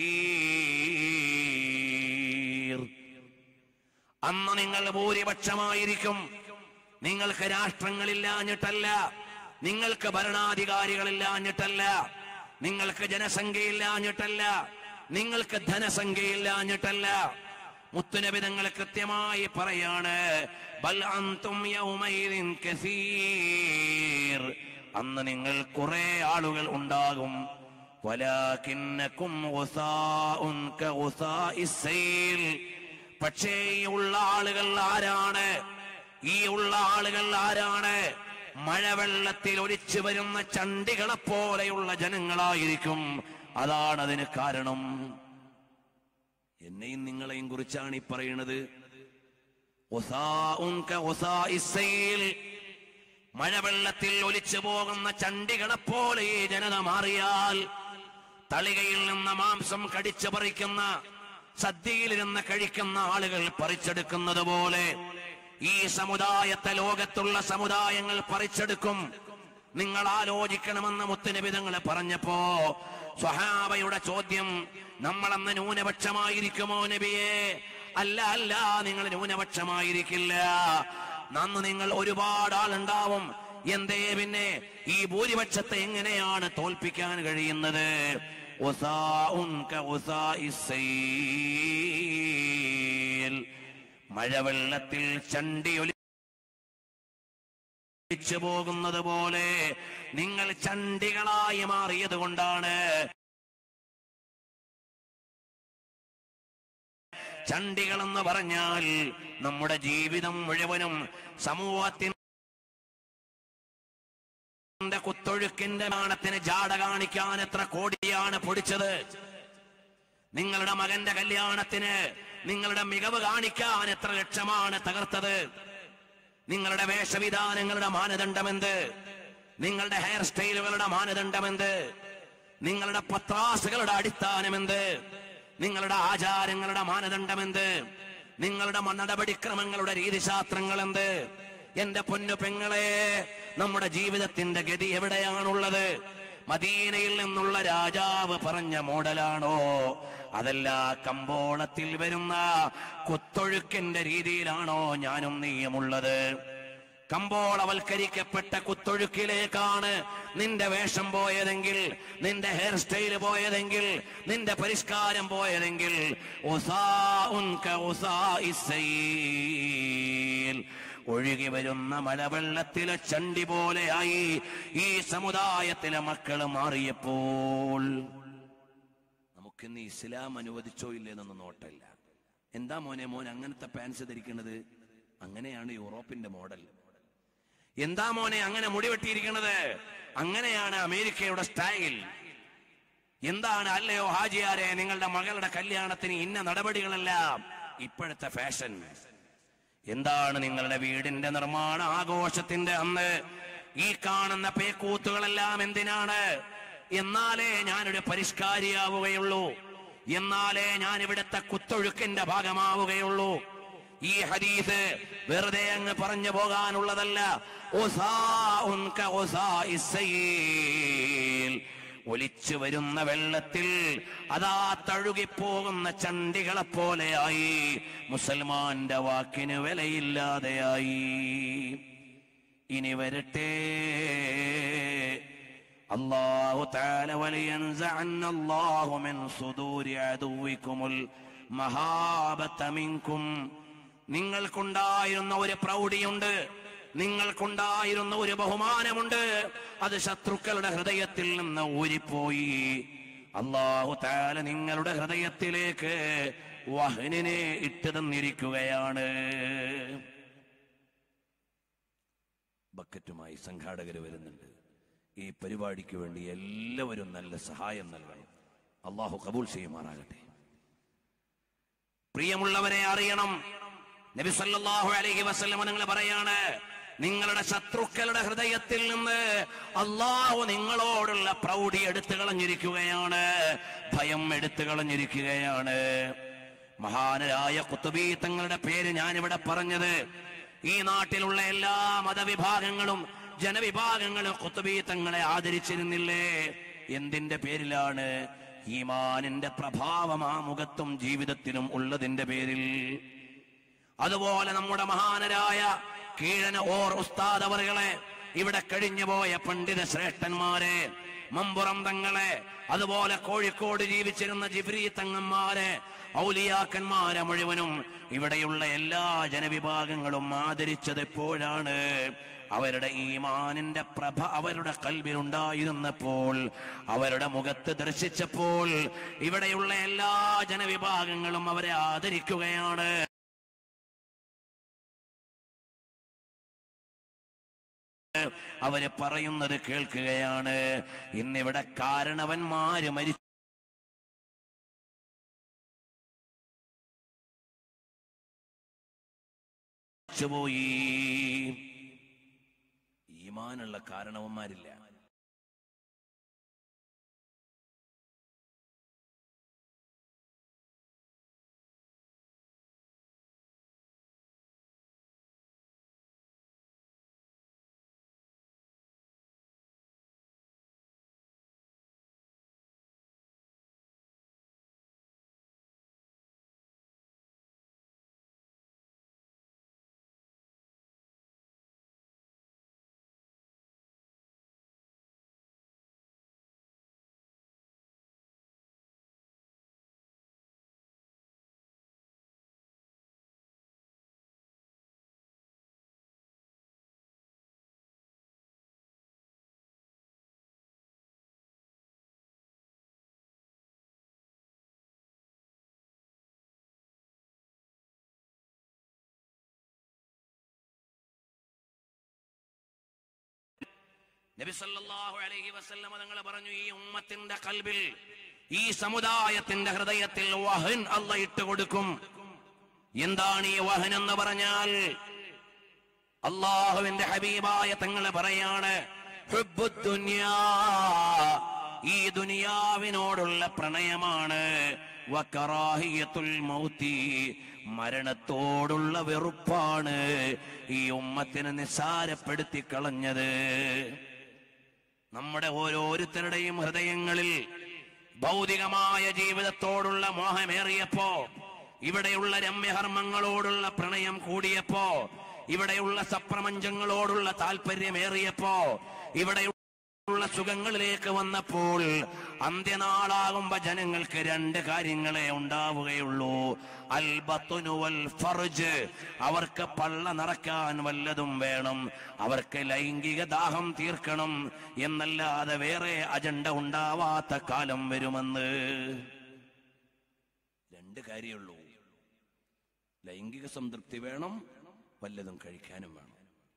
കസീർ അന്ന് നിങ്ങൾ ഭൂരിപക്ഷമായിരിക്കും നിങ്ങൾക്ക് രാഷ്ട്രങ്ങളില്ലാഞ്ഞിട്ടല്ല നിങ്ങൾക്ക് ഭരണാധികാരികളില്ലാഞ്ഞിട്ടല്ല നിങ്ങൾക്ക് ജനസംഖ്യയില്ലാഞ്ഞിട്ടല്ല നിങ്ങൾക്ക് ധനസംഖ്യയില്ലാഞ്ഞിട്ടല്ല മുത്തുനബിതങ്ങൾ കൃത്യമായി പറയാണ് ബൽ അന്തും യൗമഇദിൻ കസീർ അന്ന് നിങ്ങൾ കുറെ ആളുകൾ ഉണ്ടാകും വലാകിന്നകും ഗുസാഉൻ കഗുസാഇസ് സൈൽ പക്ഷേ ഈ ഉള്ള ആളുകൾ ആരാണ് ഈ ഉള്ള ആളുകൾ ആരാണ് മഴവെള്ളത്തിൽ ഒലിച്ചു വരുന്ന ചണ്ടികളെ പോലെയുള്ള ജനങ്ങളായിരിക്കും അതാണ് അതിന് കാരണം എന്നെയും നിങ്ങളെയും കുറിച്ചാണ് ഈ പറയുന്നത് ഒസാഉൻ കഗുസാഇസ് സൈൽ. മഴവെള്ളത്തിൽ ഒലിച്ചു പോകുന്ന ചണ്ടികളെപ്പോലെ ഈ ജനത മാറിയാൽ തളികയിൽ നിന്ന് മാംസം കടിച്ചു പറിക്കുന്ന സദ്യയിലിരുന്ന് കഴിക്കുന്ന ആളുകൾ പറിച്ചെടുക്കുന്നത് പോലെ ഈ സമുദായത്തെ ലോകത്തുള്ള സമുദായങ്ങൾ പറിച്ചെടുക്കും നിങ്ങൾ ആലോചിക്കണമെന്ന് മുത്തുനിബിതങ്ങൾ പറഞ്ഞപ്പോ സ്വഹാബയുടെ ചോദ്യം നമ്മളന്ന് ന്യൂനപക്ഷമായിരിക്കുമോ നബിയെ അല്ല അല്ല നിങ്ങൾ ന്യൂനപക്ഷമായിരിക്കില്ല നന്ന് നിങ്ങൾ ഒരുപാട് ആളുണ്ടാവും എന്തേ പിന്നെ ഈ ഭൂരിപക്ഷത്തെ എങ്ങനെയാണ് തോൽപ്പിക്കാൻ കഴിയുന്നത് ഉസാഉൻ കഉസാഇസ് സൈൽ. മഴവെള്ളത്തിൽ ചണ്ടി ഒലിച്ചു പോകുന്നത് പോലെ നിങ്ങൾ ചണ്ടികളായി മാറിയത് കൊണ്ടാണ് ചണ്ടികൾ എന്ന് പറഞ്ഞാൽ നമ്മുടെ ജീവിതം മുഴുവനും സമൂഹത്തിന് ന്റെ കുത്തൊഴുക്കിന്റെ നാണത്തിന് ജാട കാണിക്കാൻ എത്ര കോടിയാണ് പൊടിച്ചത് നിങ്ങളുടെ മകന്റെ കല്യാണത്തിന് നിങ്ങളുടെ മികവ് കാണിക്കാൻ എത്ര ലക്ഷമാണ് തകർത്തത് നിങ്ങളുടെ വേഷവിധാനങ്ങളുടെ മാനദണ്ഡമെന്ത് നിങ്ങളുടെ ഹെയർ സ്റ്റൈലുകളുടെ മാനദണ്ഡമെന്ത് നിങ്ങളുടെ പത്രാസുകളുടെ അടിസ്ഥാനമെന്ത് നിങ്ങളുടെ ആചാരങ്ങളുടെ മാനദണ്ഡമെന്ത് നിങ്ങളുടെ മ- നടപടിക്രമങ്ങളുടെ രീതിശാസ്ത്രങ്ങൾ എന്ത് എന്റെ പൊന്നു പെങ്ങളെ നമ്മുടെ ജീവിതത്തിന്റെ ഗതി എവിടെയാണുള്ളത് മദീനയിൽ നിന്നുള്ള രാജാവ് പറഞ്ഞ മോഡലാണോ അതല്ല കമ്പോളത്തിൽ വരുന്ന കുത്തൊഴുക്കിന്റെ രീതിയിലാണോ ഞാനും നീയുമുള്ളത് കമ്പോളവൽക്കരിക്കപ്പെട്ട കുത്തൊഴുക്കിലേക്കാണ് നിന്റെ വേഷം പോയതെങ്കിൽ നിന്റെ ഹെയർ സ്റ്റൈൽ പോയതെങ്കിൽ നിന്റെ പരിഷ്കാരം പോയതെങ്കിൽ ഉസാഉൻ കഉസാഇസ് സൈൽ. ഒഴുകി വരുന്ന മലവെള്ളത്തിലെ ചണ്ടി പോലെയായി ഈ സമുദായത്തിലെ മക്കൾ മാറിയപ്പോൾ നമുക്കിന്ന് ഇസ്ലാം അനുവദിച്ചോ ഇല്ലേന്നൊന്നും നോട്ടല്ല എന്താ മോനെ മോൻ അങ്ങനത്തെ പാൻസ് ധരിക്കുന്നത് അങ്ങനെയാണ് യൂറോപ്പിന്റെ മോഡൽ എന്താ മോനെ അങ്ങനെ മുടി വെട്ടിയിരിക്കുന്നത് അങ്ങനെയാണ് അമേരിക്കയുടെ സ്റ്റൈൽ എന്താണ് അല്ലയോ ഹാജിയാരെ നിങ്ങളുടെ മകളുടെ കല്യാണത്തിന് ഇന്ന നടപടികളെല്ലാം ഇപ്പോഴത്തെ ഫാഷൻ എന്താണ് നിങ്ങളുടെ വീടിന്റെ നിർമ്മാണ ആഘോഷത്തിന്റെ അന്ന് ഈ കാണുന്ന പേക്കൂത്തുകളെല്ലാം എന്തിനാണ് എന്നാലേ ഞാനൊരു പരിഷ്കാരിയാവുകയുള്ളൂ എന്നാലേ ഞാൻ ഇവിടുത്തെ കുത്തൊഴുക്കിന്റെ ഭാഗമാവുകയുള്ളൂ ഈ ഹദീസ് വെറുതെ അങ്ങ് പറഞ്ഞു പോകാനുള്ളതല്ല ഉസാഉൻ കഉസാഇസ് സൈൽ. ഒലിച്ചു വരുന്ന വെള്ളത്തിൽ അതാ തഴുകിപ്പോകുന്ന ചണ്ടികളെ പോലെയായി മുസൽമാന്റെ വാക്കിന് വിലയില്ലാതെയായി ഇനി വരട്ടെ അള്ളാഹു താല വലിയൻസഅന്ന അല്ലാഹു മിൻ സുദൂരി അദുവിക്കുമുൽ മഹാബത മിൻകും നിങ്ങൾക്കുണ്ടായിരുന്ന ഒരു പ്രൗഢിയുണ്ട് നിങ്ങൾക്കുണ്ടായിരുന്ന ഒരു ബഹുമാനമുണ്ട് അത് ശത്രുക്കളുടെ ഹൃദയത്തിൽ നിന്ന് ഊരിപ്പോയി അള്ളാഹു താല നിങ്ങളുടെ ഹൃദയത്തിലേക്ക് വഹനിനെ ഇട്ടു തന്നിരിക്കുകയാണ് ബക്കറ്റുമായി സംഘാടകർ വരുന്നുണ്ട് ഈ പരിപാടിക്ക് വേണ്ടി എല്ലാവരും നല്ല സഹായം നൽകണം അള്ളാഹു കബൂൽ ചെയ്യുമാറാകട്ടെ പ്രിയമുള്ളവരെ അറിയണം നബി സല്ലല്ലാഹു അലൈഹി വസല്ലം നിങ്ങൾ പറയാണ് നിങ്ങളുടെ ശത്രുക്കളുടെ ഹൃദയത്തിൽ നിന്ന് അള്ളാഹു നിങ്ങളോടുള്ള പ്രൗഢി എടുത്തു കളഞ്ഞിരിക്കുകയാണ് ഭയം എടുത്തു കളഞ്ഞിരിക്കുകയാണ് മഹാനരായ കുത്തുബി തങ്ങളുടെ പേര് ഞാനിവിടെ പറഞ്ഞത് ഈ നാട്ടിലുള്ള എല്ലാ മതവിഭാഗങ്ങളും ജനവിഭാഗങ്ങളും കുത്തുബി തങ്ങളെ ആദരിച്ചിരുന്നില്ലേ എന്തിന്റെ പേരിലാണ് ഈമാനിന്റെ പ്രഭാവം ആ മുഖത്തും ജീവിതത്തിലും ഉള്ളതിന്റെ പേരിൽ അതുപോലെ നമ്മുടെ മഹാനരായ കീഴന ഓർ ഉസ്താദ് അവറുകളെ ഇവിടെ കഴിഞ്ഞുപോയ പണ്ഡിത ശ്രേഷ്ഠന്മാരെ മമ്പുറം തങ്ങളെ അതുപോലെ കോഴിക്കോട് ജീവിച്ചിരുന്ന ജിബ്രി തങ്ങന്മാരെ ഔലിയാക്കന്മാരെ മുഴുവനും ഇവിടെയുള്ള എല്ലാ ജനവിഭാഗങ്ങളും ആദരിച്ചത് എപ്പോഴാണ് അവരുടെ ഈമാനിന്റെ പ്രഭ അവരുടെ കൽവിലുണ്ടായിരുന്നപ്പോൾ അവരുടെ മുഖത്ത് ദർശിച്ചപ്പോൾ ഇവിടെയുള്ള എല്ലാ ജനവിഭാഗങ്ങളും അവരെ ആദരിക്കുകയാണ് അവര് പറയുന്നത് കേൾക്കുകയാണ് ഇന്നിവിടെ കാരണവന്മാര് മരിച്ചു പോയി ഈമാനുള്ള കാരണവന്മാരില്ല നബി സല്ലല്ലാഹു അലൈഹി വസല്ലമ തങ്ങൾ പറഞ്ഞു ഈ ഉമ്മത്തിന്റെ കൽബിൽ ഈ സമുദായത്തിന്റെ ഹൃദയത്തിൽ വഹൻ അല്ല ഇട്ട് കൊടുക്കും എന്താണ് ഈ വഹൻ എന്ന് പറഞ്ഞാൽ അള്ളാഹുവിന്റെ ഹബീബായ തങ്ങൾ പറയാണ് ഹുബ്ബുദ്ദുന്യാ. ഈ ദുനിയാവിനോടുള്ള പ്രണയമാണ് വക്കറാഹിയത്തുൽ മൗത്തി മരണത്തോടുള്ള വെറുപ്പാണ് ഈ ഉമ്മത്തിനെ നിസ്സാരപ്പെടുത്തി കളഞ്ഞത് നമ്മുടെ ഓരോരുത്തരുടെയും ഹൃദയങ്ങളിൽ ഭൗതികമായ ജീവിതത്തോടുള്ള മോഹമേറിയപ്പോ ഇവിടെയുള്ള രമ്യകർമ്മങ്ങളോടുള്ള പ്രണയം കൂടിയപ്പോ ഇവിടെയുള്ള സപ്രപഞ്ചങ്ങളോടുള്ള താല്പര്യമേറിയപ്പോ ഇവിടെയുള്ള സുഖങ്ങളിലേക്ക് വന്നപ്പോൾ അന്ത്യനാളാകുമ്പോ ജനങ്ങൾക്ക് രണ്ട് കാര്യങ്ങളെ ഉണ്ടാവുകയുള്ളൂ അൽബത്തുനു വൽ ഫർജ് അവർക്ക് പള്ള നിറക്കാൻ വല്ലതും വേണം അവർക്ക് ലൈംഗിക ദാഹം തീർക്കണം എന്നല്ലാതെ വേറെ അജണ്ട ഉണ്ടാവാത്ത കാലം വരുമെന്ന് രണ്ട് കാര്യമുള്ളൂ ലൈംഗിക സംതൃപ്തി വേണം വല്ലതും കഴിക്കാനും വേണം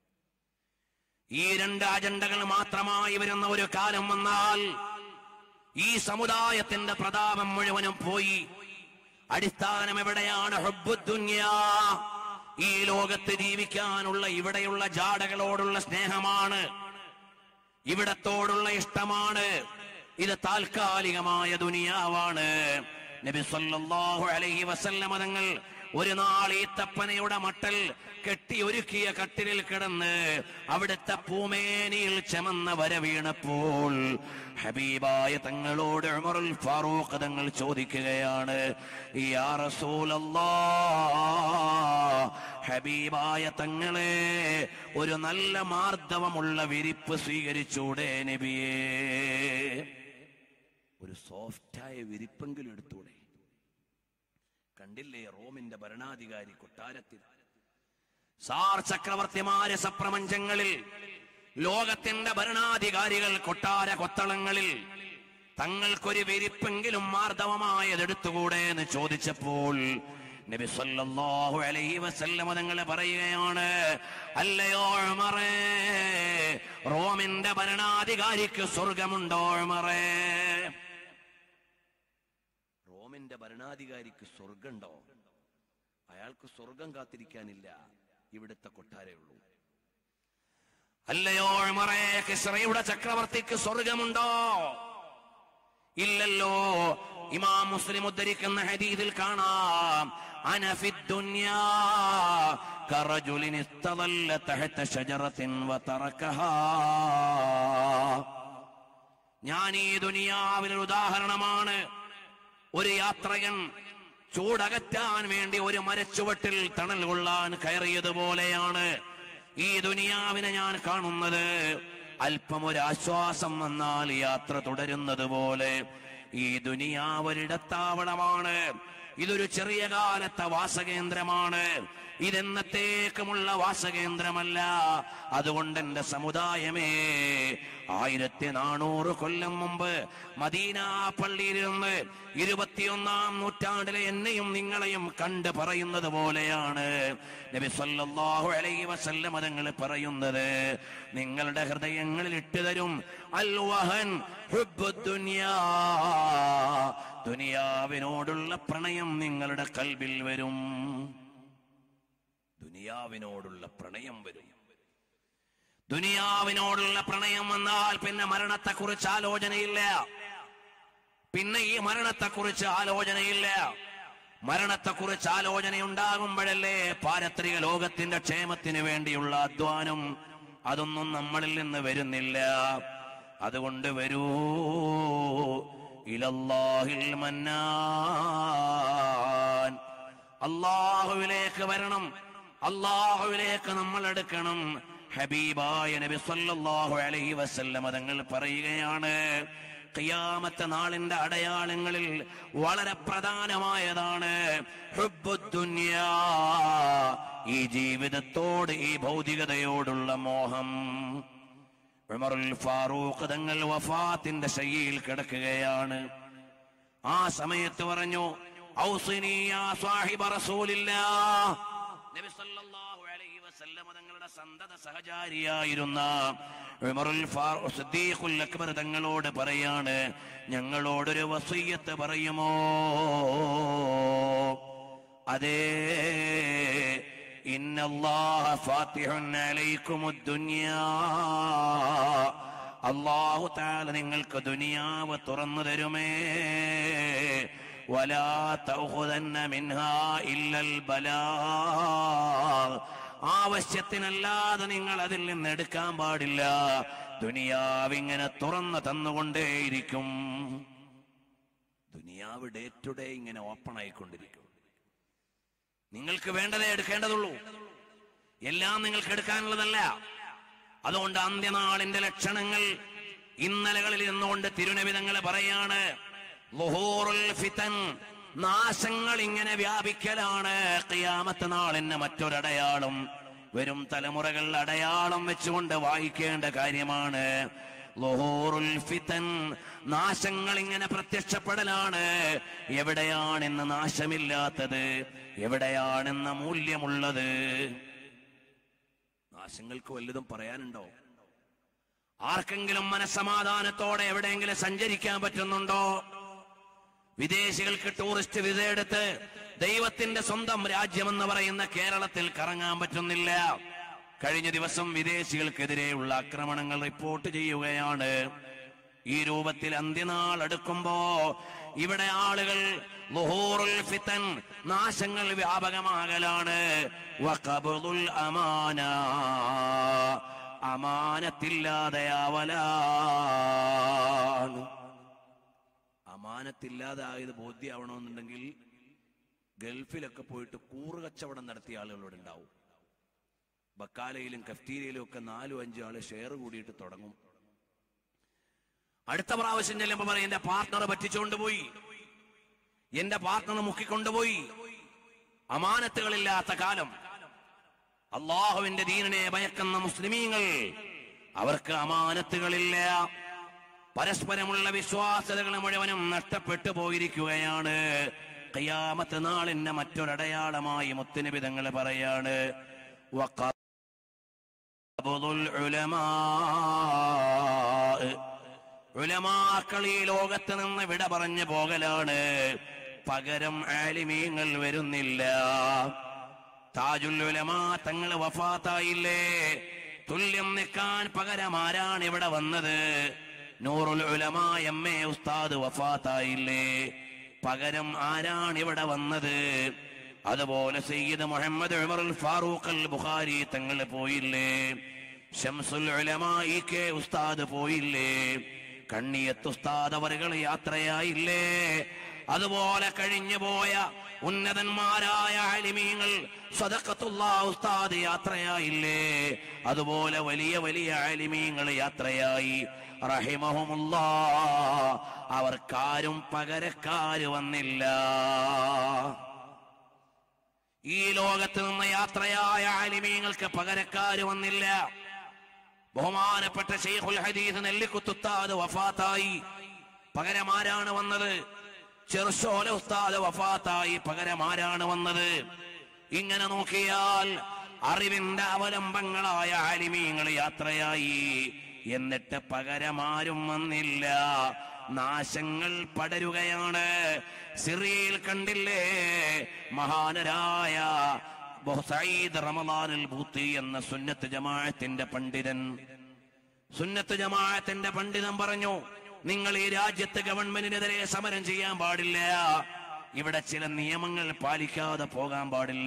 ഈ രണ്ട് അജണ്ടകൾ മാത്രമായി വരുന്ന ഒരു കാലം വന്നാൽ ഈ സമുദായത്തിന്റെ പ്രതാപം മുഴുവനും പോയി അടിസ്ഥാനം എവിടെയാണ് ഹുബ്ബുദ്ദുന്യാ ഈ ലോകത്ത് ജീവിക്കാനുള്ള ഇവിടെയുള്ള ജാടകളോടുള്ള സ്നേഹമാണ് ഇവിടത്തോടുള്ള ഇഷ്ടമാണ് ഇത് താൽക്കാലികമായ ദുനിയാവാണ് നബി സല്ലല്ലാഹു അലൈഹി വസല്ലമ തങ്ങൾ ഒരു നാൾ ഈ തപ്പനയുടെ മട്ടൽ കെട്ടി ഒരുക്കിയ കട്ടിലിൽ കിടന്ന് അവിടുത്തെ പൂമേനിയിൽ ചെമന്ന വര വീണപ്പോൾ ഹബീബായ തങ്ങളോട് ഉമറുൽ ഫാറൂഖ് തങ്ങൾ ചോദിക്കുകയാണ് യാ റസൂലല്ലാ ഹബീബായ തങ്ങളെ ഒരു നല്ല മാർദ്ദവമുള്ള വിരിപ്പ് സ്വീകരിച്ചൂടെ നബിയേ ഒരു സോഫ്റ്റായ വിരിപ്പെങ്കിലും എടുത്തൂടെ കണ്ടില്ലേ റോമിന്റെ ഭരണാധികാരി കൊട്ടാരത്തിൽ സാർ ചക്രവർത്തിമാരെ സപ്രപഞ്ചങ്ങളിൽ ലോകത്തിന്റെ ഭരണാധികാരികൾ കൊട്ടാര കൊത്തളങ്ങളിൽ തങ്ങൾക്കൊരു വിരിപ്പെങ്കിലും മാർദ്ദവമായതെടുത്തുകൂടെ എന്ന് ചോദിച്ചപ്പോൾ നബി സല്ലല്ലാഹു അലൈഹി വസല്ലമ തങ്ങൾ പറയുകയാണ് അല്ലയോ ഉമറേ റോമിന്റെ ഭരണാധികാരിക്ക് സ്വർഗമുണ്ടോ ഉമറേ റോമിന്റെ ഭരണാധികാരിക്ക് സ്വർഗമുണ്ടോ അയാൾക്ക് സ്വർഗം കാത്തിരിക്കാനില്ല ഇവിടുത്തെ കൊട്ടാരേ ഉള്ളൂ അല്ലയോ ഉമറേ കിസ്രയുടെ ചക്രവർത്തിക്ക് സ്വർഗമുണ്ടോ ഇല്ലല്ലോ ഇമാം മുസ്ലിം ഉദ്ധരിക്കുന്ന ഹദീദിൽ കാണാം അനഫി ദുനിയാ കറജുലിൻ ഇസ്തദല്ല തഹത ഷജറത്തിൻ വതറകഹാ ഞാൻ ഈ ദുനിയാവിൽ ഒരു ഉദാഹരണമാണ് ഒരു യാത്രകൻ ചൂടകറ്റാൻ വേണ്ടി ഒരു മരച്ചുവട്ടിൽ തണൽ കൊള്ളാൻ കയറിയതുപോലെയാണ് ഈ ദുനിയാവിനെ ഞാൻ കാണുന്നത് അല്പം ഒരു ആശ്വാസം വന്നാൽ യാത്ര തുടരുന്നത് പോലെ ഈ ദുനിയാവ് ഒരിടത്താവളമാണ് ഇതൊരു ചെറിയ കാലത്തെ വാസകേന്ദ്രമാണ് ഇതെന്നത്തേക്കുമുള്ള വാസകേന്ദ്രമല്ല അതുകൊണ്ട് എന്റെ സമുദായമേ ആയിരത്തി നാനൂറ് കൊല്ലം മുമ്പ് മദീന പള്ളിയിൽ നിന്ന് ഇരുപത്തിയൊന്നാം നൂറ്റാണ്ടിലെ എന്നെയും നിങ്ങളെയും കണ്ട് പറയുന്നത് പോലെയാണ് നബി സല്ലല്ലാഹു അലൈഹി വസല്ലം തങ്ങൾ പറയുന്നത് നിങ്ങളുടെ ഹൃദയങ്ങളിൽ ഇട്ടുതരും അൽ വഹൻ ഹുബ്ബുദ്ദുനിയാ ദുനിയാവിനോടുള്ള പ്രണയം നിങ്ങളുടെ കൽബിൽ വരും ദുനിയാവിനോടുള്ള പ്രണയം വരും ദുനിയാവിനോടുള്ള പ്രണയം വന്നാൽ പിന്നെ മരണത്തെക്കുറിച്ച് ആലോചനയില്ല പിന്നെ ഈ മരണത്തെക്കുറിച്ച് ആലോചനയില്ല മരണത്തെക്കുറിച്ച് ആലോചന ഉണ്ടാകുമ്പോഴല്ലേ പാരത്രിക ലോകത്തിന്റെ ക്ഷേമത്തിന് വേണ്ടിയുള്ള അധ്വാനം അതൊന്നും നമ്മളിൽ നിന്ന് വരുന്നില്ല അതുകൊണ്ട് വരൂ ഇലല്ലാഹിൽ മന്നാൻ അള്ളാഹുവിലേക്ക് വരണം അള്ളാഹുവിലേക്ക് നമ്മൾ എടുക്കണം ഹബീബായ നബി സല്ലല്ലാഹു അലൈഹി വസല്ലമ തങ്ങൾ പറയുകയാണ് ഖിയാമത്തെ നാളിന്റെ അടയാളങ്ങളിൽ വളരെ പ്രധാനമായതാണ് ഹുബ്ബുദ്ദുന്യാ. ഈ ജീവിതത്തോട് ഈ ഭൗതികതയോടുള്ള മോഹം ഉമറുൽ ഫാറൂഖ് തങ്ങൾ വഫാത്തിന്റെ ശയ്യയിൽ കിടക്കുകയാണ് ആ സമയത്ത് പറഞ്ഞു ഔസിനി യാ സാഹിബ റസൂലില്ലാ നബി സല്ലല്ലാഹു അലൈഹി വസല്ലമ തങ്ങളുടെ സന്തത സഹചാരിയായിരുന്ന ഉമറുൽ ഫാറൂഖ് സിദ്ദീഖുൽ അക്ബർ തങ്ങളോട് പറയാണ് ഞങ്ങളോടൊരു വസീയത്ത് പറയുമോ അതേ ഇന്നല്ലാഹ ഫാത്തിഹുൻ അലൈക്കുമുദ് ദുനിയാ അള്ളാഹു താല നിങ്ങൾക്ക് ദുനിയാവ് തുറന്നു തരുമേ വലാ തൗഖുദന്ന മിൻഹാ ഇല്ലൽ ബലാഗ് ആവശ്യത്തിനല്ലാതെ നിങ്ങൾ അതിൽ നിന്ന് എടുക്കാൻ പാടില്ല ദുനിയാവ് ഇങ്ങനെ തുറന്നു തന്നുകൊണ്ടേയിരിക്കും ദുനിയാവ് ഡേ ടു ഡേ ഇങ്ങനെ ഓപ്പൺ ആയിക്കൊണ്ടിരിക്കും നിങ്ങൾക്ക് വേണ്ടതേ എടുക്കേണ്ടതുള്ളൂ എല്ലാം നിങ്ങൾക്ക് എടുക്കാനുള്ളതല്ല അതുകൊണ്ട് അന്ത്യനാളിന്റെ ലക്ഷണങ്ങൾ ഇന്നലകളിൽ നിന്നുകൊണ്ട് തിരുനബിതങ്ങൾ പറയാണ് ലുഹൂറുൽ ഫിതൻ നാശങ്ങൾ ഇങ്ങനെ വ്യാപിക്കലാണ് ഖിയാമത്ത് നാളിന് മറ്റൊരടയാളം വരും തലമുറകൾ അടയാളം വെച്ചുകൊണ്ട് വായിക്കേണ്ട കാര്യമാണ് ലുഹൂറുൽ ഫിതൻ നാശങ്ങൾ ഇങ്ങനെ പ്രത്യക്ഷപ്പെടലാണ് എവിടെയാണെന്ന് നാശമില്ലാത്തത് എവിടെയാണെന്ന മൂല്യമുള്ളത് നാശങ്ങൾക്ക് വല്ലതും പറയാനുണ്ടോ ആർക്കെങ്കിലും മനസ്സമാധാനത്തോടെ എവിടെയെങ്കിലും സഞ്ചരിക്കാൻ പറ്റുന്നുണ്ടോ വിദേശികൾക്ക് ടൂറിസ്റ്റ് വിസ എടുത്ത് ദൈവത്തിന്റെ സ്വന്തം രാജ്യമെന്ന് പറയുന്ന കേരളത്തിൽ കറങ്ങാൻ പറ്റുന്നില്ല കഴിഞ്ഞ ദിവസം വിദേശികൾക്കെതിരെയുള്ള ആക്രമണങ്ങൾ റിപ്പോർട്ട് ചെയ്യുകയാണ് ഈ രൂപത്തിൽ അന്ത്യനാൾ അടുക്കുമ്പോ ഇവിടെ ആളുകൾ ലുഹൂറുൽ ഫിതൻ നാശങ്ങൾ വ്യാപകമാകലാണ് വഖബുദുൽ അമാന അമാനത്തില്ലാതെയാവലാണ് അമാനത്തില്ലാതായത് ബോധ്യമാവണമെന്നുണ്ടെങ്കിൽ ഗൾഫിലൊക്കെ പോയിട്ട് കൂറ് കച്ചവടം നടത്തിയ ആളുകളോട് ഉണ്ടാവും ബക്കാലയിലും കഫ്തീരയിലും ഒക്കെ നാലും അഞ്ചും ആള് ഷെയർ കൂടിയിട്ട് തുടങ്ങും അടുത്ത പ്രാവശ്യം ചെല്ലുമ്പോ പറയും എന്റെ പാർട്ട്ണറെ പറ്റിച്ചുകൊണ്ട് പോയി എന്റെ പാർട്ട്ണർ മുക്കിക്കൊണ്ടുപോയി അമാനത്തുകളില്ലാത്ത കാലം അള്ളാഹുവിന്റെ ദീനിനെ ഭയക്കുന്ന മുസ്ലിമീങ്ങൾ അവർക്ക് അമാനത്തുകളില്ല പരസ്പരമുള്ള വിശ്വാസതകൾ മുഴുവനും നഷ്ടപ്പെട്ടു പോയിരിക്കുകയാണ് ഖിയാമത്ത് നാളിന്റെ മറ്റൊരടയാളമായി മുത്തുനിബിതങ്ങൾ പറയാണ് വഖബുദുൽ ഉലമാ ഉലമാക്കൾ ഈ ലോകത്ത് നിന്ന് വിട പറഞ്ഞു പോകലാണ് പകരം ആലിമീങ്ങൾ വരുന്നില്ല താജുൽ ഉലമാ തങ്ങൾ വഫാത്തായില്ലേ തുല്യം നിൽക്കാൻ പകരം ആരാണ് ഇവിടെ വന്നത് നൂറുൽ ഉലമാ എം എ ഉസ്താദ് വഫാത്തായില്ലേ പകരം ആരാണ് ഇവിടെ വന്നത് അതുപോലെ സയ്യിദ് മുഹമ്മദ് ഉമറുൽ ഫാറൂഖ് അൽ ബുഖാരി തങ്ങൾ പോയില്ലേ ഷംസുൽ ഉലമാ ഇ കെ ഉസ്താദ് പോയില്ലേ കണ്ണിയത്ത് ഉസ്താദ് അവരുകൾ യാത്രയായില്ലേ അതുപോലെ കഴിഞ്ഞു പോയ ഉന്നതന്മാരായ അലിമീങ്ങൾ സദക്കത്തുള്ള ഉസ്താദ് യാത്രയായില്ലേ അതുപോലെ വലിയ വലിയ അലിമീങ്ങൾ യാത്രയായി റഹിമഹുമുള്ള അവർക്കാരും പകരക്കാര് വന്നില്ല ഈ ലോകത്ത് നിന്ന് യാത്രയായ ആലിമീങ്ങൾക്ക് പകരക്കാര് വന്നില്ല ബഹുമാനപ്പെട്ട ഷെയ്ഖുൽ ഹദീസ് നെല്ലിക്കുത്തുത്താത് വഫാത്തായി പകരം ആരാണ് വന്നത് ചെറുശോല ഉസ്താദ് വഫാത്തായി പകരം ആരാണ് വന്നത് ഇങ്ങനെ നോക്കിയാൽ അറിവിന്റെ അവലംബങ്ങളായ ആലിമീങ്ങൾ യാത്രയായി എന്നിട്ട് പകരമാരും വന്നില്ല നാശങ്ങൾ പടരുകയാണ് സിറിയയിൽ കണ്ടില്ലേ മഹാനരായ ബഹു സഈദ് റമദാനുൽ ബൂത്തി എന്ന സുന്നത്ത് ജമാഅത്തിന്റെ പണ്ഡിതൻ സുന്നത്ത് ജമാഅത്തിന്റെ പണ്ഡിതൻ പറഞ്ഞു നിങ്ങൾ ഈ രാജ്യത്ത് ഗവൺമെന്റിനെതിരെ സമരം ചെയ്യാൻ പാടില്ല ഇവിടെ ചില നിയമങ്ങൾ പാലിക്കാതെ പോകാൻ പാടില്ല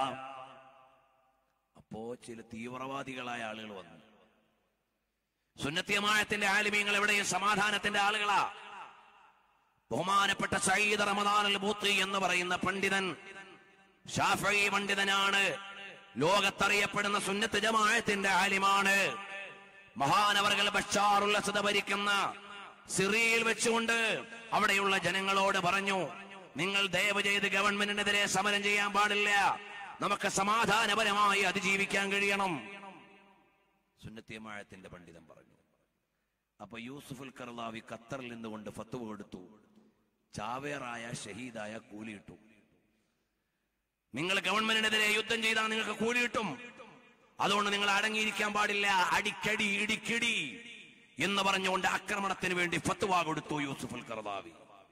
അപ്പോ ചില തീവ്രവാദികളായ ആളുകൾ വന്നു സുന്നത്തിയമായത്തിന്റെ ആലിമീങ്ങൾ എവിടെയും സമാധാനത്തിന്റെ ആളുകളാ ബഹുമാനപ്പെട്ട സയ്യിദ് റമദാൻ അൽ ബൂത്തി എന്ന് പറയുന്ന പണ്ഡിതൻ ഷാഫി പണ്ഡിതനാണ് ലോകത്തറിയപ്പെടുന്ന സുന്നത്ത് ജമാഅത്തിന്റെ ആലിമാണ് മഹാനവർകൾ ബഷാറുൽ അസദ ഭരിക്കുന്ന സിറിയയിൽ വെച്ചുകൊണ്ട് അവിടെയുള്ള ജനങ്ങളോട് പറഞ്ഞു നിങ്ങൾ ദയവ് ചെയ്ത് ഗവൺമെന്റിനെതിരെ സമരം ചെയ്യാൻ പാടില്ല നമുക്ക് സമാധാനപരമായി അതിജീവിക്കാൻ കഴിയണം സുന്നത്തിയമാഴത്തിന്റെ പണ്ഡിതൻ പറഞ്ഞു അപ്പൊ യൂസുഫുൽ കർലാവി ഖത്തറിൽ നിന്നുകൊണ്ട് ഫത്തുവ കൊടുത്തു ചാവേറായ ഷഹീദായ കൂലിയിട്ടു നിങ്ങൾ ഗവൺമെന്റിനെതിരെ യുദ്ധം ചെയ്താൽ നിങ്ങൾക്ക് കൂലി കിട്ടും അതുകൊണ്ട് നിങ്ങൾ അടങ്ങിയിരിക്കാൻ പാടില്ല അടിക്കടി ഇടിക്കിടി എന്ന് പറഞ്ഞുകൊണ്ട് ആക്രമണത്തിന് വേണ്ടി ഫത്വ കൊടുത്തു യൂസുഫുൽ കർദാവി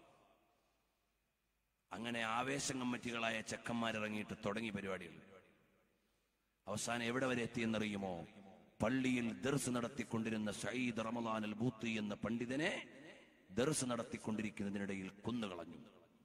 അങ്ങനെ ആവേശം കമ്മിറ്റികളായ ചെക്കന്മാരിറങ്ങിയിട്ട് തുടങ്ങി പരിപാടികൾ അവസാനം എവിടെ വരെ എത്തിയെന്നറിയുമോ പള്ളിയിൽ ദർസ് നടത്തിക്കൊണ്ടിരുന്ന സയ്യിദ് റമലാൻ അൽ ബൂത്തി എന്ന പണ്ഡിതനെ ദർസ് നടത്തിക്കൊണ്ടിരിക്കുന്നതിനിടയിൽ കൊന്നുകളഞ്ഞു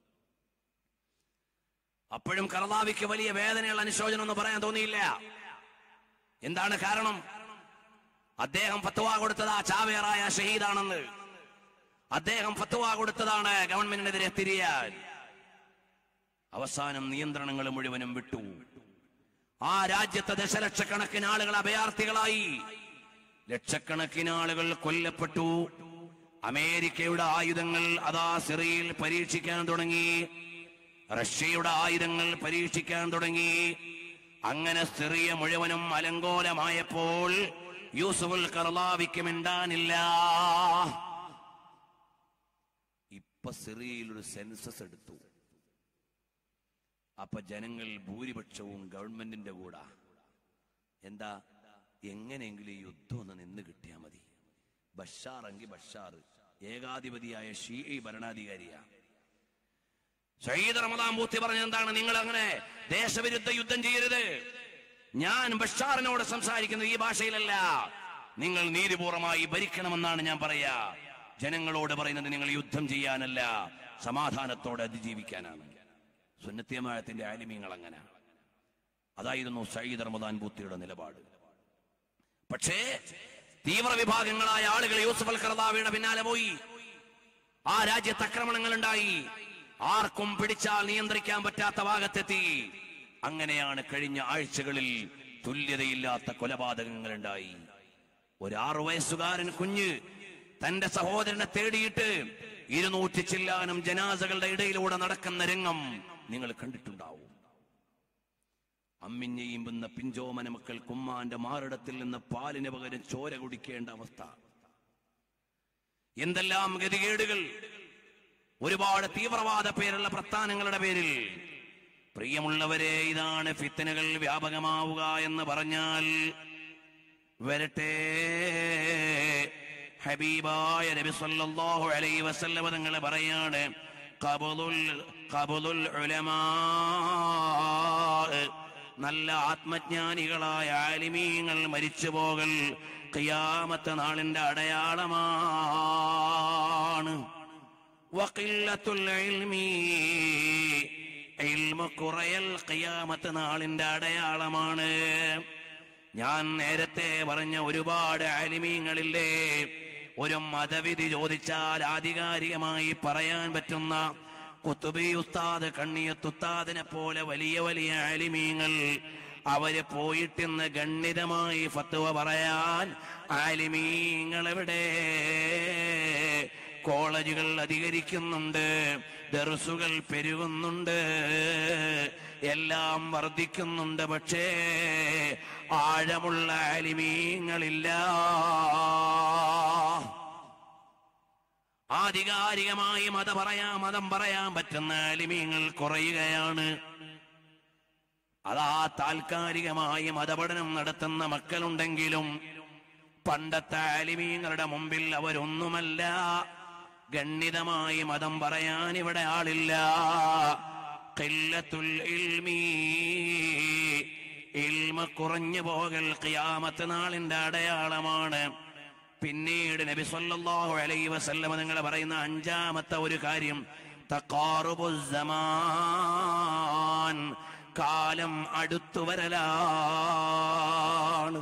അപ്പോഴും കർദാവിക്ക് വലിയ വേദനയുള്ള അനുശോചനം എന്ന് പറയാൻ തോന്നിയില്ല എന്താണ് കാരണം അദ്ദേഹം ഫത്വ കൊടുത്തത് ആ ചാവേറായ ഷഹീദാണെന്ന് അദ്ദേഹം ഫത്വ കൊടുത്തതാണ് ഗവൺമെന്റിനെതിരെ തിരിയാൻ അവസാനം നിയന്ത്രണങ്ങൾ മുഴുവനും വിട്ടു ആ രാജ്യത്തെ ദശലക്ഷക്കണക്കിന് ആളുകൾ അഭയാർത്ഥികളായി ലക്ഷക്കണക്കിന് ആളുകൾ കൊല്ലപ്പെട്ടു അമേരിക്കയുടെ ആയുധങ്ങൾ അതാ സിറിയയിൽ പരീക്ഷിക്കാൻ തുടങ്ങി റഷ്യയുടെ ആയുധങ്ങൾ പരീക്ഷിക്കാൻ തുടങ്ങി അങ്ങനെ സിറിയ മുഴുവനും അലങ്കോലമായപ്പോൾ യൂസുഫുൽ കർലാവിക്ക് മിണ്ടാനില്ല ഇപ്പൊ സിറിയയിൽ ഒരു സെൻസസ് എടുത്തു അപ്പൊ ജനങ്ങൾ ഭൂരിപക്ഷവും ഗവൺമെന്റിന്റെ കൂടാ എന്താ എങ്ങനെയെങ്കിലും ഈ യുദ്ധം ഒന്ന് നിന്ന് കിട്ടിയാ മതി ബഷാർ എങ്കിൽ ബഷാർ ഏകാധിപതിയായ ഷീ ഭരണാധികാരിയാ ഷഹീദ് റമദാൻ ബൂത്തി പറഞ്ഞ എന്താണ് നിങ്ങൾ അങ്ങനെ ദേശവിരുദ്ധ യുദ്ധം ചെയ്യരുത് ഞാൻ ബഷാറിനോട് സംസാരിക്കുന്നത് ഈ ഭാഷയിലല്ല നിങ്ങൾ നീതിപൂർവമായി ഭരിക്കണമെന്നാണ് ഞാൻ പറയാ ജനങ്ങളോട് പറയുന്നത് നിങ്ങൾ യുദ്ധം ചെയ്യാനല്ല സമാധാനത്തോടെ അതിജീവിക്കാനാണ് സുന്നത്തിയമാഴത്തിന്റെ ആലിമീങ്ങൾ അങ്ങനെ അതായിരുന്നു സയ്യിദ് റമദാൻ ബൂത്തിയുടെ നിലപാട് പക്ഷേ തീവ്ര വിഭാഗങ്ങളായ ആളുകൾ യൂസുഫ് അൽ കർദാവിയുടെ പിന്നാലെ പോയി ആ രാജ്യത്ത് ആക്രമണങ്ങൾ ഉണ്ടായി ആർക്കും പിടിച്ചാൽ നിയന്ത്രിക്കാൻ പറ്റാത്ത ഭാഗത്തെത്തി അങ്ങനെയാണ് കഴിഞ്ഞ ആഴ്ചകളിൽ തുല്യതയില്ലാത്ത കൊലപാതകങ്ങൾ ഉണ്ടായി ഒരു ആറു വയസ്സുകാരൻ കുഞ്ഞ് തന്റെ സഹോദരനെ തേടിയിട്ട് ഇരുന്നൂറ്റി ചില്ലാനും ജനാസകളുടെ ഇടയിലൂടെ നടക്കുന്ന രംഗം നിങ്ങൾ കണ്ടിട്ടുണ്ടാവും അമ്മിഞ്ഞെയുമ്പുന്ന പിഞ്ചോമന മക്കൾ കുമ്മാന്റെ മാറിടത്തിൽ നിന്ന് പാലിന് പകരം ചോര കുടിക്കേണ്ട അവസ്ഥ എന്തെല്ലാം ഗതികേടുകൾ ഒരുപാട് തീവ്രവാദ പേരുള്ള പ്രസ്ഥാനങ്ങളുടെ പേരിൽ പ്രിയമുള്ളവരെ ഇതാണ് ഫിത്തനുകൾ വ്യാപകമാവുക എന്ന് പറഞ്ഞാൽ വരട്ടെ ഹബീബായ നബി സല്ലല്ലാഹു അലൈഹി വസല്ലമ തങ്ങൾ പറയാണ് ഖബളുൽ ഖബളുൽ ഉലമാ നല്ല ആത്മജ്ഞാനികളായ ആലിമീങ്ങൾ മരിച്ചു പോകൽ ഖിയാമത്ത് നാളിന്റെ അടയാളമാണ് വഖില്ലത്തുൽ ഇൽമി ഇൽമ കുറയൽ ഖിയാമത്ത് നാളിന്റെ അടയാളമാണ് ഞാൻ നേരത്തെ പറഞ്ഞ ഒരുപാട് ആലിമീങ്ങളില്ലേ ഒരു മതവിധി ചോദിച്ചാൽ ആധികാരികമായി പറയാൻ പറ്റുന്ന കുത്തുബി ഉസ്താദ് കണ്ണിയത്തുസ്താദിനെ പോലെ വലിയ വലിയ ആലിമീങ്ങൾ അവര് പോയിട്ടിന്ന് ഗണ്ഡിതമായി ഫത്വ പറയാൻ ആലിമീങ്ങൾ എവിടെ കോളേജുകൾ അധികരിക്കുന്നുണ്ട് ദർസുകൾ പെരുകുന്നുണ്ട് എല്ലാം വർദ്ധിക്കുന്നുണ്ട് പക്ഷേ ആഴമുള്ള ആലിമീങ്ങളില്ല ആധികാരികമായി മത പറയാൻ മതം പറയാൻ പറ്റുന്ന ആലിമീങ്ങൾ കുറയുകയാണ് അതാ താൽക്കാലികമായി മതപഠനം നടത്തുന്ന മക്കളുണ്ടെങ്കിലും പണ്ടത്തെ ആലിമീങ്ങളുടെ മുമ്പിൽ അവരൊന്നുമല്ല ഗണ്ഡിതമായി മതം പറയാൻ ഇവിടെ ആളില്ല ഖില്ലത്തുൽ ഇൽമി ഇൽമ കുറഞ്ഞു പോകൽ ഖിയാമത്ത് നാളിന്റെ അടയാളമാണ് പിന്നീട് നബി സല്ലല്ലാഹു അലൈഹി വസല്ലമ നിങ്ങൾ പറയുന്ന അഞ്ചാമത്തെ ഒരു കാര്യം തഖാറുബുസ്സമാൻ കാലം അടുത്തു വരലാണ്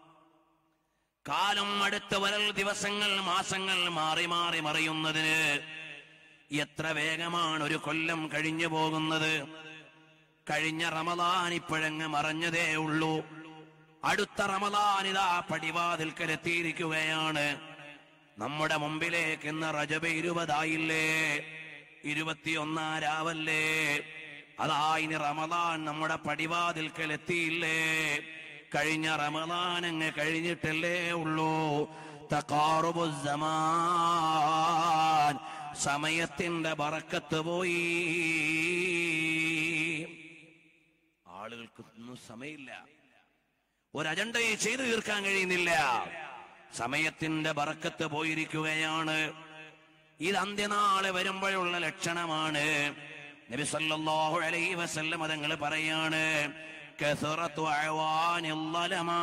കാലം അടുത്ത് വരൽ ദിവസങ്ങൾ മാസങ്ങൾ മാറി മാറി മറിയുന്നതിന് എത്ര വേഗമാണ് ഒരു കൊല്ലം കഴിഞ്ഞു പോകുന്നത് കഴിഞ്ഞ റമദാൻ ഇപ്പോഴങ്ങ് മറഞ്ഞതേ ഉള്ളൂ അടുത്ത റമദാൻ ഇതാ പടിവാതിൽക്കലെത്തിയിരിക്കുകയാണ് നമ്മുടെ മുമ്പിലേക്ക് ഇന്ന് റജബ് ഇരുപതായില്ലേ ഇരുപത്തിയൊന്നാം രാവല്ലേ അതാ ഇനി റമദാൻ നമ്മുടെ പടിവാതിൽക്കൽ എത്തിയില്ലേ കഴിഞ്ഞ റമദാൻ അങ്ങ് കഴിഞ്ഞിട്ടല്ലേ ഉള്ളൂ തക്കാറുബുസമാൻ സമയത്തിന്റെ ബറക്കത്ത് പോയി ആളുകൾക്ക് ഒന്നും സമയമില്ല ഒരു അജണ്ടയെ ചെയ്തു തീർക്കാൻ കഴിയുന്നില്ല സമയത്തിന്റെ ബറക്കത്ത് പോയിരിക്കുകയാണ് ഇത് അന്ത്യനാള് വരുമ്പോഴുള്ള ലക്ഷണമാണ് നബി സല്ലല്ലാഹു അലൈഹി വസല്ലം അതങ്ങൾ പറയാണ് കസറത്തു അഅ്വാനിൽ ളലമാ.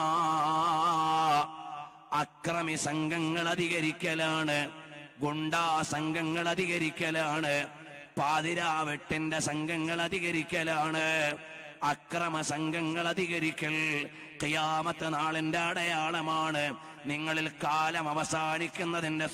അക്രമി സംഘങ്ങൾ അധികരിക്കലാണ് ഗുണ്ടാ സംഘങ്ങൾ അധികരിക്കലാണ് പാതിരാവെട്ടിന്റെ സംഘങ്ങൾ അധികരിക്കലാണ് അക്രമ സംഘങ്ങൾ അധികരിക്കൽ ഖിയാമത്ത് നാളിന്റെ അടയാളമാണ് നിങ്ങളിൽ കാലം അവസാനിക്കുന്നതിന്റെ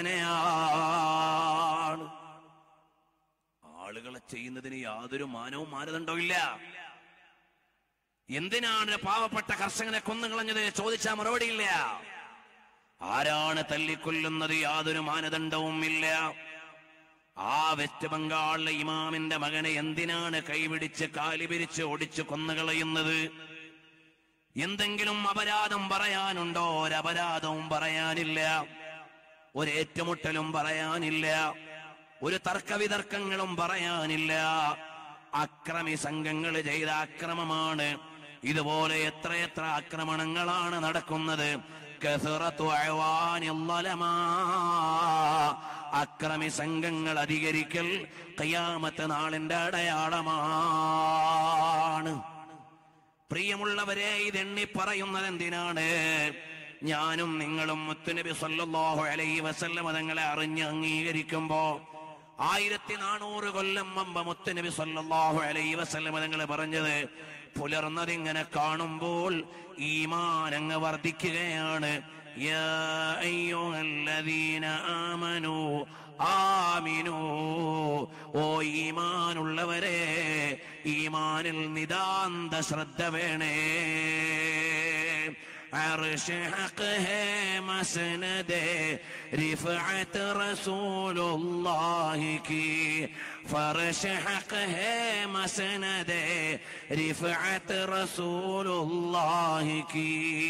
സൂചനയാണ് ആളുകളെ ചെയ്യുന്നതിന് യാതൊരു മാനവും മാനദണ്ഡവും ഇല്ല എന്തിനാണ് ഒരു പാവപ്പെട്ട കർഷകനെ കൊന്നുകളഞ്ഞത് ചോദിച്ചാൽ മറുപടിയില്ല ആരാണ് തല്ലിക്കൊല്ലുന്നത് യാതൊരു മാനദണ്ഡവും ഇല്ല ആ വെസ്റ്റ് ബംഗാളിലെ ഇമാമിന്റെ മകനെ എന്തിനാണ് കൈപിടിച്ച് കാലി പിരിച്ച് ഒടിച്ച് കൊന്നുകളയുന്നത് എന്തെങ്കിലും അപരാധം പറയാനുണ്ടോ ഒരപരാധവും പറയാനില്ല ഒരു ഏറ്റുമുട്ടലും പറയാനില്ല ഒരു തർക്കവിതർക്കങ്ങളും പറയാനില്ല അക്രമി സംഘങ്ങൾ ചെയ്ത അക്രമമാണ് ഇതുപോലെ എത്രയെത്ര ആക്രമണങ്ങളാണ് നടക്കുന്നത് കസറത്തു അഅ്വാനിൽ ളലമാ. അക്രമി സംഘങ്ങൾ അധികരിക്കൽ കയ്യാമത്ത് നാളിന്റെ അടയാളമാണ് പ്രിയമുള്ളവരെ ഇതെണ്ണി പറയുന്നത് എന്തിനാണ് ഞാനും നിങ്ങളും മുത്തുനബി സല്ലല്ലാഹു അലൈഹി വസല്ലം തങ്ങളെ അറിഞ്ഞ് അംഗീകരിക്കുമ്പോ ആയിരത്തി നാനൂറ് കൊല്ലം മുമ്പ് മുത്തുനബി സല്ലല്ലാഹു അലൈഹി വസല്ലം തങ്ങൾ പറഞ്ഞത് പുലർന്നതിങ്ങനെ കാണുമ്പോൾ ഈമാൻ അങ്ങ് വർദ്ധിക്കുകയാണ് യാ അയ്യുഹല്ലദീന ആമനൂ ആമിനൂ ഓ ഈമാനുള്ളവരെ ഈമാനിൽ നിതാന്ത ശ്രദ്ധ വേണേ عرش حق ہے مسند رفعت رسول اللہ کی فرش حق ہے مسند رفعت رسول اللہ کی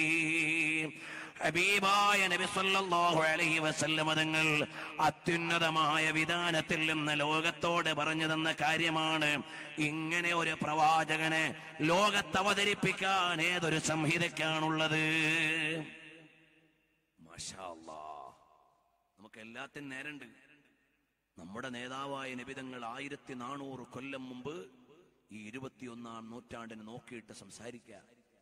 ഹബീബായ നബി സല്ലല്ലാഹു അലൈഹി വസല്ലമ തങ്ങൾ അത്യുന്നതമായ വിധാനത്തിൽ നിന്ന് ലോകത്തോട് പറഞ്ഞു തന്ന കാര്യമാണ് ഇങ്ങനെ ഒരു പ്രവാചകനെ ലോകത്ത് അവതരിപ്പിക്കാൻ ഏതൊരു സംഹിതയ്ക്കാണുള്ളത് മാഷാ അല്ലാ. നമുക്ക് എല്ലാത്തിനും നേരണ്ട് നമ്മുടെ നേതാവായ നിബിതങ്ങൾ ആയിരത്തി നാനൂറ് കൊല്ലം മുമ്പ് ഈ ഇരുപത്തിയൊന്നാം നൂറ്റാണ്ടിന് നോക്കിയിട്ട് സംസാരിക്കുക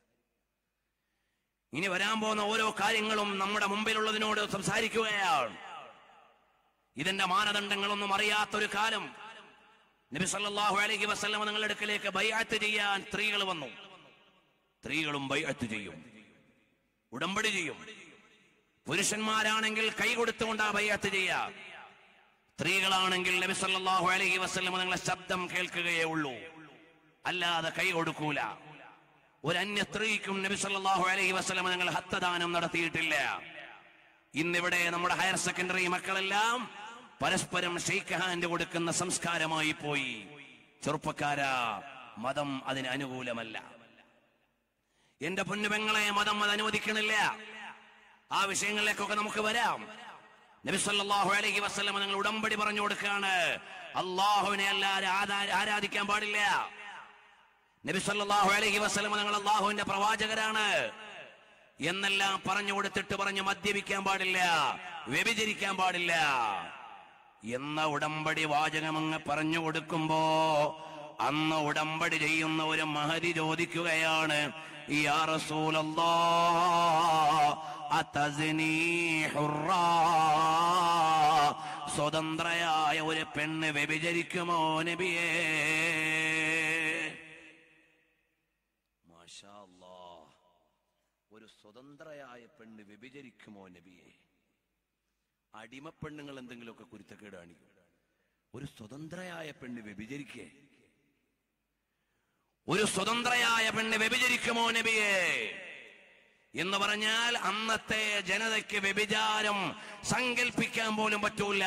ഇനി വരാൻ പോകുന്ന ഓരോ കാര്യങ്ങളും നമ്മുടെ മുമ്പിലുള്ളതിനോട് സംസാരിക്കുകയാണ് ഇതിന്റെ മാനദണ്ഡങ്ങളൊന്നും അറിയാത്തൊരു കാലം നബി സല്ലല്ലാഹു അലൈഹി വസല്ലം നിങ്ങളുടെ അടുക്കലേക്ക് ബൈഅത്ത് ചെയ്യാൻ സ്ത്രീകൾ വന്നു സ്ത്രീകളും ബൈഅത്ത് ചെയ്യും ഉടമ്പടി ചെയ്യും പുരുഷന്മാരാണെങ്കിൽ കൈ കൊടുത്തുകൊണ്ട് ആ ബൈഅത്ത് ചെയ്യാം സ്ത്രീകളാണെങ്കിൽ നബി സല്ലല്ലാഹു അലൈഹി വസല്ലം നിങ്ങളെ ശബ്ദം കേൾക്കുകയേ ഉള്ളൂ അല്ലാതെ കൈ കൊടുക്കൂല ഒരു അന്യ സ്ത്രീക്കും നബി സല്ലല്ലാഹു അലൈഹി വസല്ലം നിങ്ങൾ ഹത്തദാനം നടത്തിയിട്ടില്ല ഇന്നിവിടെ നമ്മുടെ ഹയർ സെക്കൻഡറി മക്കളെല്ലാം പരസ്പരം ഷെയ്ക്ക് ഹാൻഡ് കൊടുക്കുന്ന സംസ്കാരമായി പോയി ചെറുപ്പക്കാരാ മതം അതിന് അനുകൂലമല്ല എന്റെ പൊന്നുപെങ്ങളെ മതം അത് അനുവദിക്കണില്ല ആ വിഷയങ്ങളിലേക്കൊക്കെ നമുക്ക് വരാം നബി സല്ലല്ലാഹു അലൈഹി വസല്ലം നിങ്ങൾ ഉടമ്പടി പറഞ്ഞു കൊടുക്കുകയാണ് അള്ളാഹുവിനെ അല്ലാതെ ആരാ- ആരാധിക്കാൻ പാടില്ല നബി സല്ലല്ലാഹു അലൈഹി വസല്ലം നിങ്ങൾ അള്ളാഹുവിന്റെ പ്രവാചകരാണ് എന്നെല്ലാം പറഞ്ഞു കൊടുത്തിട്ട് പറഞ്ഞു മദ്യപിക്കാൻ പാടില്ല വ്യഭിചരിക്കാൻ പാടില്ല എന്ന ഉടമ്പടി വാചകമങ്ങ് പറഞ്ഞു കൊടുക്കുമ്പോ അന്ന് ഉടമ്പടി ചെയ്യുന്ന ഒരു മഹതി ചോദിക്കുകയാണ് യാ റസൂലല്ലാ അതസ്നി ഹുറാ സ്വതന്ത്രയായ ഒരു പെണ്ണ് വ്യഭിചരിക്കുമോ നബിയേ മാഷാ അല്ലാ. ഒരു സ്വതന്ത്രയായ പെണ്ണ് വ്യഭിചരിക്കുമോ നബിയെ അടിമ പെണ്ണുങ്ങൾ എന്തെങ്കിലുമൊക്കെ കുരുത്തക്കേട് കാണിക്കും ഒരു സ്വതന്ത്രയായ പെണ്ണ് വ്യഭിചരിക്കേ ഒരു സ്വതന്ത്രയായ പെണ്ണ് വ്യഭിചരിക്കുമോ നബിയെ എന്ന് പറഞ്ഞാൽ അന്നത്തെ ജനതയ്ക്ക് വ്യഭിചാരം സങ്കല്പിക്കാൻ പോലും പറ്റൂല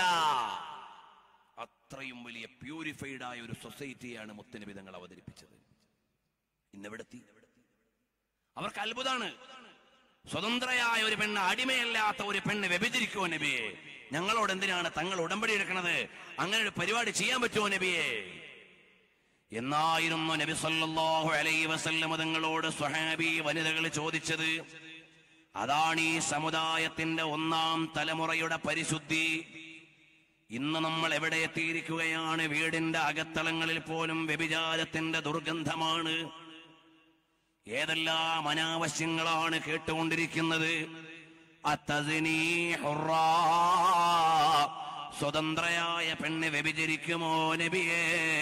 അത്രയും വലിയ പ്യൂരിഫൈഡ് ആയ ഒരു സൊസൈറ്റിയാണ് മുത്തനബി തങ്ങൾ അവതരിപ്പിച്ചത് ഇന്നെവിടെത്തി അവർക്ക് അത്ഭുതമാണ് സ്വതന്ത്രയായ ഒരു പെണ്ണ് അടിമയല്ലാത്ത ഒരു പെണ്ണ് വ്യഭിചരിക്കുമോ നബിയെ ഞങ്ങളോട് എന്തിനാണ് തങ്ങൾ ഉടമ്പടി എടുക്കുന്നത് അങ്ങനെ ഒരു പരിപാടി ചെയ്യാൻ പറ്റുമോ നബിയെ എന്നായിരുന്നു നബി സല്ലല്ലാഹു അലൈഹി വസല്ലം തങ്ങളോട് സ്വഹാബി വനിതകൾ ചോദിച്ചത് അതാണ് ഈ സമുദായത്തിന്റെ ഒന്നാം തലമുറയുടെ പരിശുദ്ധി ഇന്ന് നമ്മൾ എവിടെ എത്തിയിരിക്കുകയാണ് വീടിന്റെ അകത്തളങ്ങളിൽ പോലും വ്യഭിചാരത്തിന്റെ ദുർഗന്ധമാണ് ഏതെല്ലാം അനാവശ്യങ്ങളാണ് കേട്ടുകൊണ്ടിരിക്കുന്നത് അത്തസിനീ ഹുറാ. സ്വതന്ത്രയായ പെണ്ണ് വ്യഭിചരിക്കുമോ നബിയേ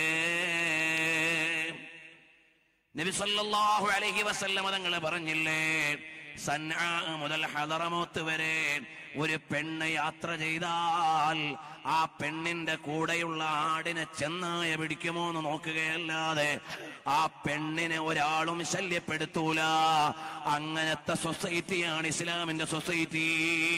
നബി സല്ലല്ലാഹു അലൈഹി വസല്ലമ തങ്ങൾ പറഞ്ഞില്ലേ സൻആ മുതൽ ഹദറമോത്ത് വരെ ഒരു പെണ്ണ് യാത്ര ചെയ്താൽ ആ പെണ്ണിന്റെ കൂടെയുള്ള ആടിനെ ചെന്നായ പിടിക്കുമോ എന്ന് നോക്കുകയല്ലാതെ ആ പെണ്ണിനെ ഒരാളും ശല്യപ്പെടുത്തൂല അങ്ങനത്തെ സൊസൈറ്റിയാണ് ഇസ്ലാമിന്റെ സൊസൈറ്റി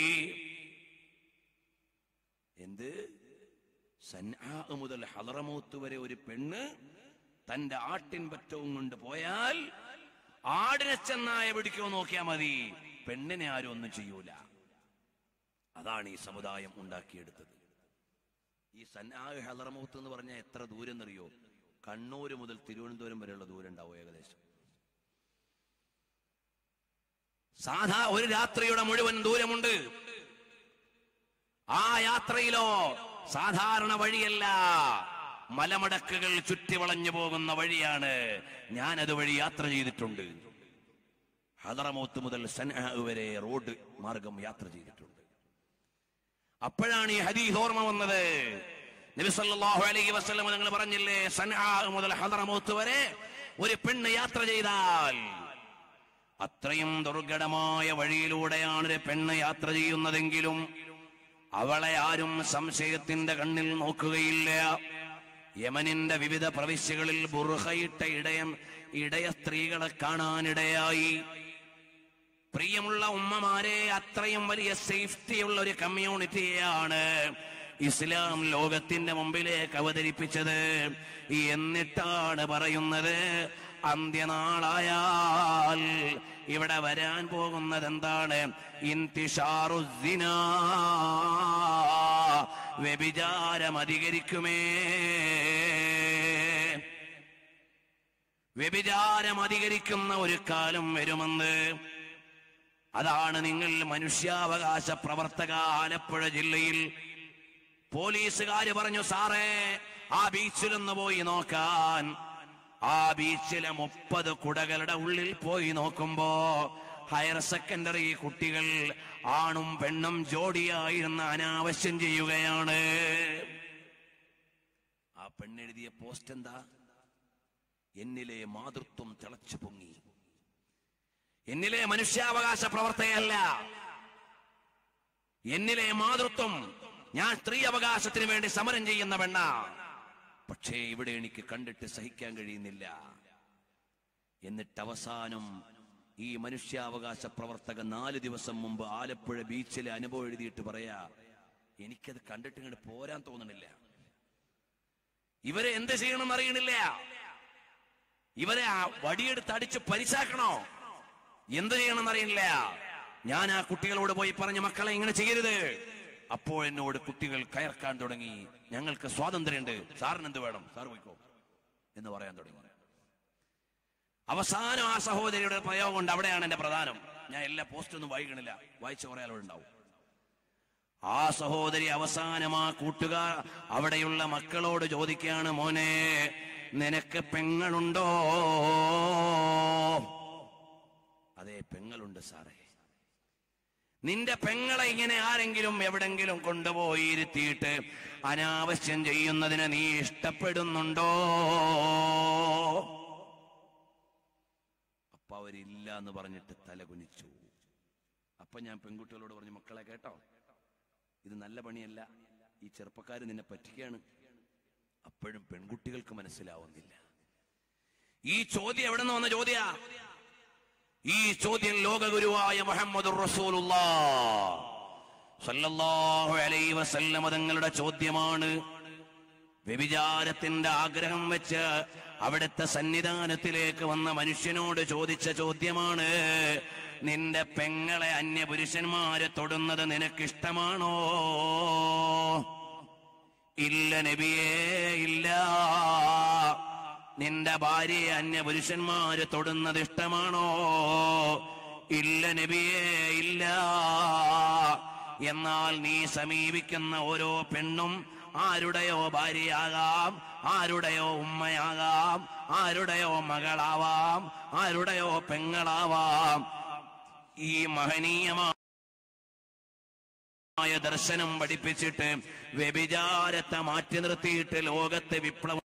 എന്ത് സൻആ മുതൽ ഹദറമോത്ത് വരെ ഒരു പെണ്ണ് തന്റെ ആട്ടിൻ പറ്റവും കൊണ്ട് പോയാൽ ആടിനെ ചെന്നായ പിടിക്കുമോ നോക്കിയാ മതി പെണ്ണിനെ ആരും ഒന്നും ചെയ്യൂല അതാണ് ഈ സമുദായം ഉണ്ടാക്കിയെടുത്തത് ഈ സന്നാഹ് ഹലറമൂത്ത് എന്ന് പറഞ്ഞാൽ എത്ര ദൂരം എന്നറിയോ കണ്ണൂര് മുതൽ തിരുവനന്തപുരം വരെയുള്ള ദൂരം ഉണ്ടാവും ഏകദേശം സാധാ ഒരു രാത്രിയുടെ മുഴുവൻ ദൂരമുണ്ട് ആ യാത്രയിലോ സാധാരണ വഴിയല്ല മലമടക്കുകൾ ചുറ്റിവളഞ്ഞു പോകുന്ന വഴിയാണ് ഞാൻ അതുവഴി യാത്ര ചെയ്തിട്ടുണ്ട് ഹദറമൗത്ത് മുതൽ സൻആ വരെ റോഡ് മാർഗം യാത്ര ചെയ്തിട്ടുണ്ട് അപ്പോഴാണ് ഈ ഹദീസ് ഓർമ്മ വന്നത് നബി സല്ലല്ലാഹു അലൈഹി വസല്ലം നിങ്ങൾ പറഞ്ഞില്ലേ സൻആ മുതൽ ഹദറമൗത്ത് വരെ ഒരു പെണ്ണ് യാത്ര ചെയ്താൽ അത്രയും ദുർഘടമായ വഴിയിലൂടെയാണ് ഒരു പെണ്ണ് യാത്ര ചെയ്യുന്നതെങ്കിലും അവളെ ആരും സംശയത്തിന്റെ കണ്ണിൽ നോക്കുകയില്ല യമനിന്റെ വിവിധ പ്രവിശ്യകളിൽ ബുർഹയിട്ട ഇടയം ഇടയ സ്ത്രീകളെ കാണാനിടയായി പ്രിയമുള്ള ഉമ്മമാരെ അത്രയും വലിയ സേഫ്റ്റിയുള്ള ഒരു കമ്മ്യൂണിറ്റിയാണ് ഇസ്ലാം ലോകത്തിന്റെ മുമ്പിലേക്ക് അവതരിപ്പിച്ചത് എന്നിട്ടാണ് പറയുന്നത് അന്ത്യനാളായാൽ ഇവിടെ വരാൻ പോകുന്നത് എന്താണ് ഇന്തിഷാറുസിന വ്യഭിചാരം അധികരിക്കുമേ വ്യഭിചാരം അധികരിക്കുന്ന ഒരു കാലം വരുമെന്ന് അതാണ് നിങ്ങൾ മനുഷ്യാവകാശ പ്രവർത്തക ആലപ്പുഴ ജില്ലയിൽ പോലീസുകാര് പറഞ്ഞു സാറേ ആ ബീച്ചിലൊന്ന് പോയി നോക്കാൻ ആ ബീച്ചിലെ മുപ്പത് കുടകളുടെ ഉള്ളിൽ പോയി നോക്കുമ്പോ ഹയർ സെക്കൻഡറി കുട്ടികൾ ആണും പെണ്ണും ജോഡിയായിരുന്ന അനാവശ്യം ചെയ്യുകയാണ് ആ പെണ്ണെഴുതിയ പോസ്റ്റ് എന്താ എന്നിലെ മാതൃത്വം തിളച്ചു പൊങ്ങി എന്നിലെ മനുഷ്യാവകാശ പ്രവർത്തകയല്ല എന്നിലെ മാതൃത്വം ഞാൻ സ്ത്രീ അവകാശത്തിന് വേണ്ടി സമരം ചെയ്യുന്ന പെണ്ണ പക്ഷേ ഇവിടെ എനിക്ക് കണ്ടിട്ട് സഹിക്കാൻ കഴിയുന്നില്ല എന്നിട്ട് അവസാനം ഈ മനുഷ്യാവകാശ പ്രവർത്തക നാല് ദിവസം മുമ്പ് ആലപ്പുഴ ബീച്ചിലെ അനുഭവം എഴുതിയിട്ട് പറയാ എനിക്കത് കണ്ടിട്ട് ഇങ്ങോട്ട് പോരാൻ തോന്നണില്ല ഇവരെ എന്ത് ചെയ്യണമെന്ന് അറിയണില്ല ഇവരെ ആ വടിയെടുത്ത് അടിച്ച് പരിശാക്കണോ എന്ത് ചെയ്യണമെന്ന് അറിയില്ല ഞാൻ ആ കുട്ടികളോട് പോയി പറഞ്ഞ മക്കളെ ഇങ്ങനെ ചെയ്യരുത് അപ്പോൾ എന്നോട് കുട്ടികൾ കയർക്കാൻ തുടങ്ങി ഞങ്ങൾക്ക് സ്വാതന്ത്ര്യമുണ്ട് സാറിന് എന്ത് വേണം സാർ പോയിക്കോ എന്ന് പറയാൻ തുടങ്ങി അവസാനം ആ സഹോദരിയുടെ പ്രയോഗം ഉണ്ട് അവിടെയാണ് എന്റെ പ്രധാനം ഞാൻ എല്ലാ പോസ്റ്റൊന്നും വായിക്കണില്ല വായിച്ച കുറെ ആളുകളുണ്ടാവും ആ സഹോദരി അവസാനം ആ കൂട്ടുകാർ അവിടെയുള്ള മക്കളോട് ചോദിക്കുകയാണ് മോനെ നിനക്ക് പെങ്ങളുണ്ടോ അതെ പെങ്ങളുണ്ട് സാറേ നിന്റെ പെങ്ങളെ ഇങ്ങനെ ആരെങ്കിലും എവിടെങ്കിലും കൊണ്ടുപോയി ഇരുത്തിയിട്ട് അനാവശ്യം ചെയ്യുന്നതിന് നീ ഇഷ്ടപ്പെടുന്നുണ്ടോ അപ്പൊ അവരില്ല എന്ന് പറഞ്ഞിട്ട് തല കുനിച്ചു അപ്പൊ ഞാൻ പെൺകുട്ടികളോട് പറഞ്ഞു മക്കളെ കേട്ടോ ഇത് നല്ല പണിയല്ല ഈ ചെറുപ്പക്കാർ നിന്നെ പറ്റിക്കുകയാണ് അപ്പോഴും പെൺകുട്ടികൾക്ക് മനസ്സിലാവുന്നില്ല ഈ ചോദ്യം എവിടെ നിന്ന് വന്ന ചോദ്യ ഈ ചോദ്യം ലോകഗുരുവായ മുഹമ്മദ് സല്ലല്ലാഹു അലൈഹി വസല്ലമ തങ്ങളുടെ ചോദ്യമാണ് വ്യഭിചാരത്തിന്റെ ആഗ്രഹം വെച്ച് അവിടുത്തെ സന്നിധാനത്തിലേക്ക് വന്ന മനുഷ്യനോട് ചോദിച്ച ചോദ്യമാണ് നിന്റെ പെങ്ങളെ അന്യപുരുഷന്മാരെ തൊടുന്നത് നിനക്കിഷ്ടമാണോ ഇല്ല നബിയേ ഇല്ല നിന്റെ ഭാര്യയെ അന്യപുരുഷന്മാര് തൊടുന്നത് ഇഷ്ടമാണോ ഇല്ല നബിയേ ഇല്ല എന്നാൽ നീ സമീപിക്കുന്ന ഓരോ പെണ്ണും ആരുടെയോ ഭാര്യയാകാം ആരുടെയോ ഉമ്മയാകാം ആരുടെയോ മകളാവാം ആരുടെയോ പെങ്ങളാവാം ഈ മഹനീയമായ മായ ദർശനം പഠിപ്പിച്ചിട്ട് വ്യഭിചാരത്തെ മാറ്റി നിർത്തിയിട്ട് ലോകത്തെ വിപ്ലവം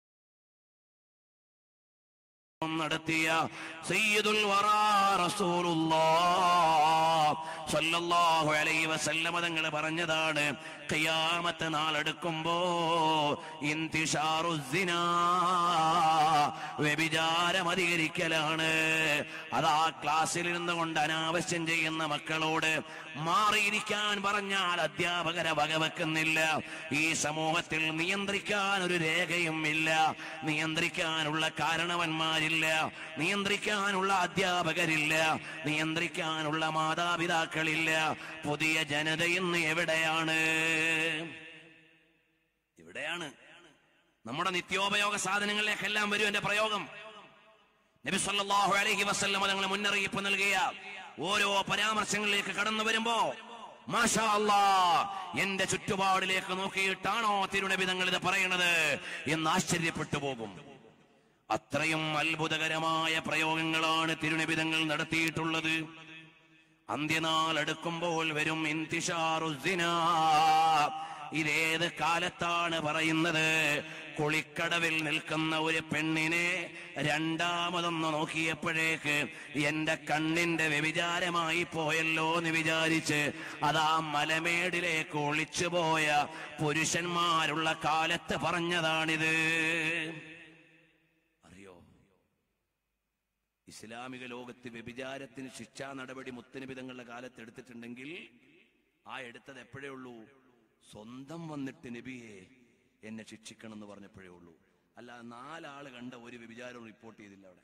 നടത്തിയ സയ്യിദുൽ വറാ റസൂലുള്ളാഹ് സ്വല്ലല്ലാഹു അലൈഹി വസല്ലമ തങ്ങൾ പറഞ്ഞതാണ് ഖിയാമത്ത് നാളെടുക്കുമ്പോ ഇന്തിഷാറു സിനാ വ്യഭിചാരം അധികരിക്കലാണ് അതാ ക്ലാസ്സിൽ ഇരുന്നുകൊണ്ട് അനാവശ്യം ചെയ്യുന്ന മക്കളോട് മാറിയിരിക്കാൻ പറഞ്ഞാൽ അധ്യാപകരെ വകവെക്കുന്നില്ല ഈ സമൂഹത്തിൽ നിയന്ത്രിക്കാൻ ഒരു രേഖയും ഇല്ല നിയന്ത്രിക്കാനുള്ള കാരണവന്മാരില്ല നിയന്ത്രിക്കാനുള്ള അധ്യാപകരില്ല നിയന്ത്രിക്കാനുള്ള മാതാപിതാക്കളില്ല പുതിയ ജനത ഇന്ന് എവിടെയാണ് ഇവിടെയാണ് നമ്മുടെ നിത്യോപയോഗ സാധനങ്ങളിലേക്കെല്ലാം വരും എന്റെ പ്രയോഗം നബി സല്ലല്ലാഹു അലൈഹി വസല്ലം തങ്ങളെ മുന്നറിയിപ്പ് നൽകിയ ഓരോ പരാമർശങ്ങളിലേക്ക് കടന്നു വരുമ്പോ മാഷാ അല്ലാ എന്റെ ചുറ്റുപാടിലേക്ക് നോക്കിയിട്ടാണോ തിരുനബി തങ്ങൾ ഇത് പറയണത് എന്ന് ആശ്ചര്യപ്പെട്ടു പോകും അത്രയും അത്ഭുതകരമായ പ്രയോഗങ്ങളാണ് തിരുനബി തങ്ങൾ നടത്തിയിട്ടുള്ളത് അന്ത്യനാൾ അടുക്കുമ്പോൾ വരും ഇന്തിഷാറുസിനാ ഇതേത് കാലത്താണ് പറയുന്നത് കുളിക്കടവിൽ നിൽക്കുന്ന ഒരു പെണ്ണിനെ രണ്ടാമതൊന്ന് നോക്കിയപ്പോഴേക്ക് എന്റെ കണ്ണിന്റെ വ്യഭിചാരമായി പോയല്ലോ എന്ന് വിചാരിച്ച് അതാ മലമേടിലേക്ക് ഒളിച്ചുപോയ പുരുഷന്മാരുള്ള കാലത്ത് പറഞ്ഞതാണിത് അറിയോ ഇസ്ലാമിക ലോകത്ത് വ്യഭിചാരത്തിന് ശിക്ഷാ നടപടി മുത്തനബിതങ്ങളുടെ കാലത്ത് എടുത്തിട്ടുണ്ടെങ്കിൽ ആ എടുത്തത് എപ്പോഴേ ഉള്ളൂ സ്വന്തം വന്നിട്ട് നബിയെ എന്നെ ശിക്ഷിക്കണം എന്ന് പറഞ്ഞപ്പോഴേ ഉള്ളൂ അല്ലാതെ നാലാള് കണ്ട ഒരു വ്യഭിചാരവും റിപ്പോർട്ട് ചെയ്തില്ല അവിടെ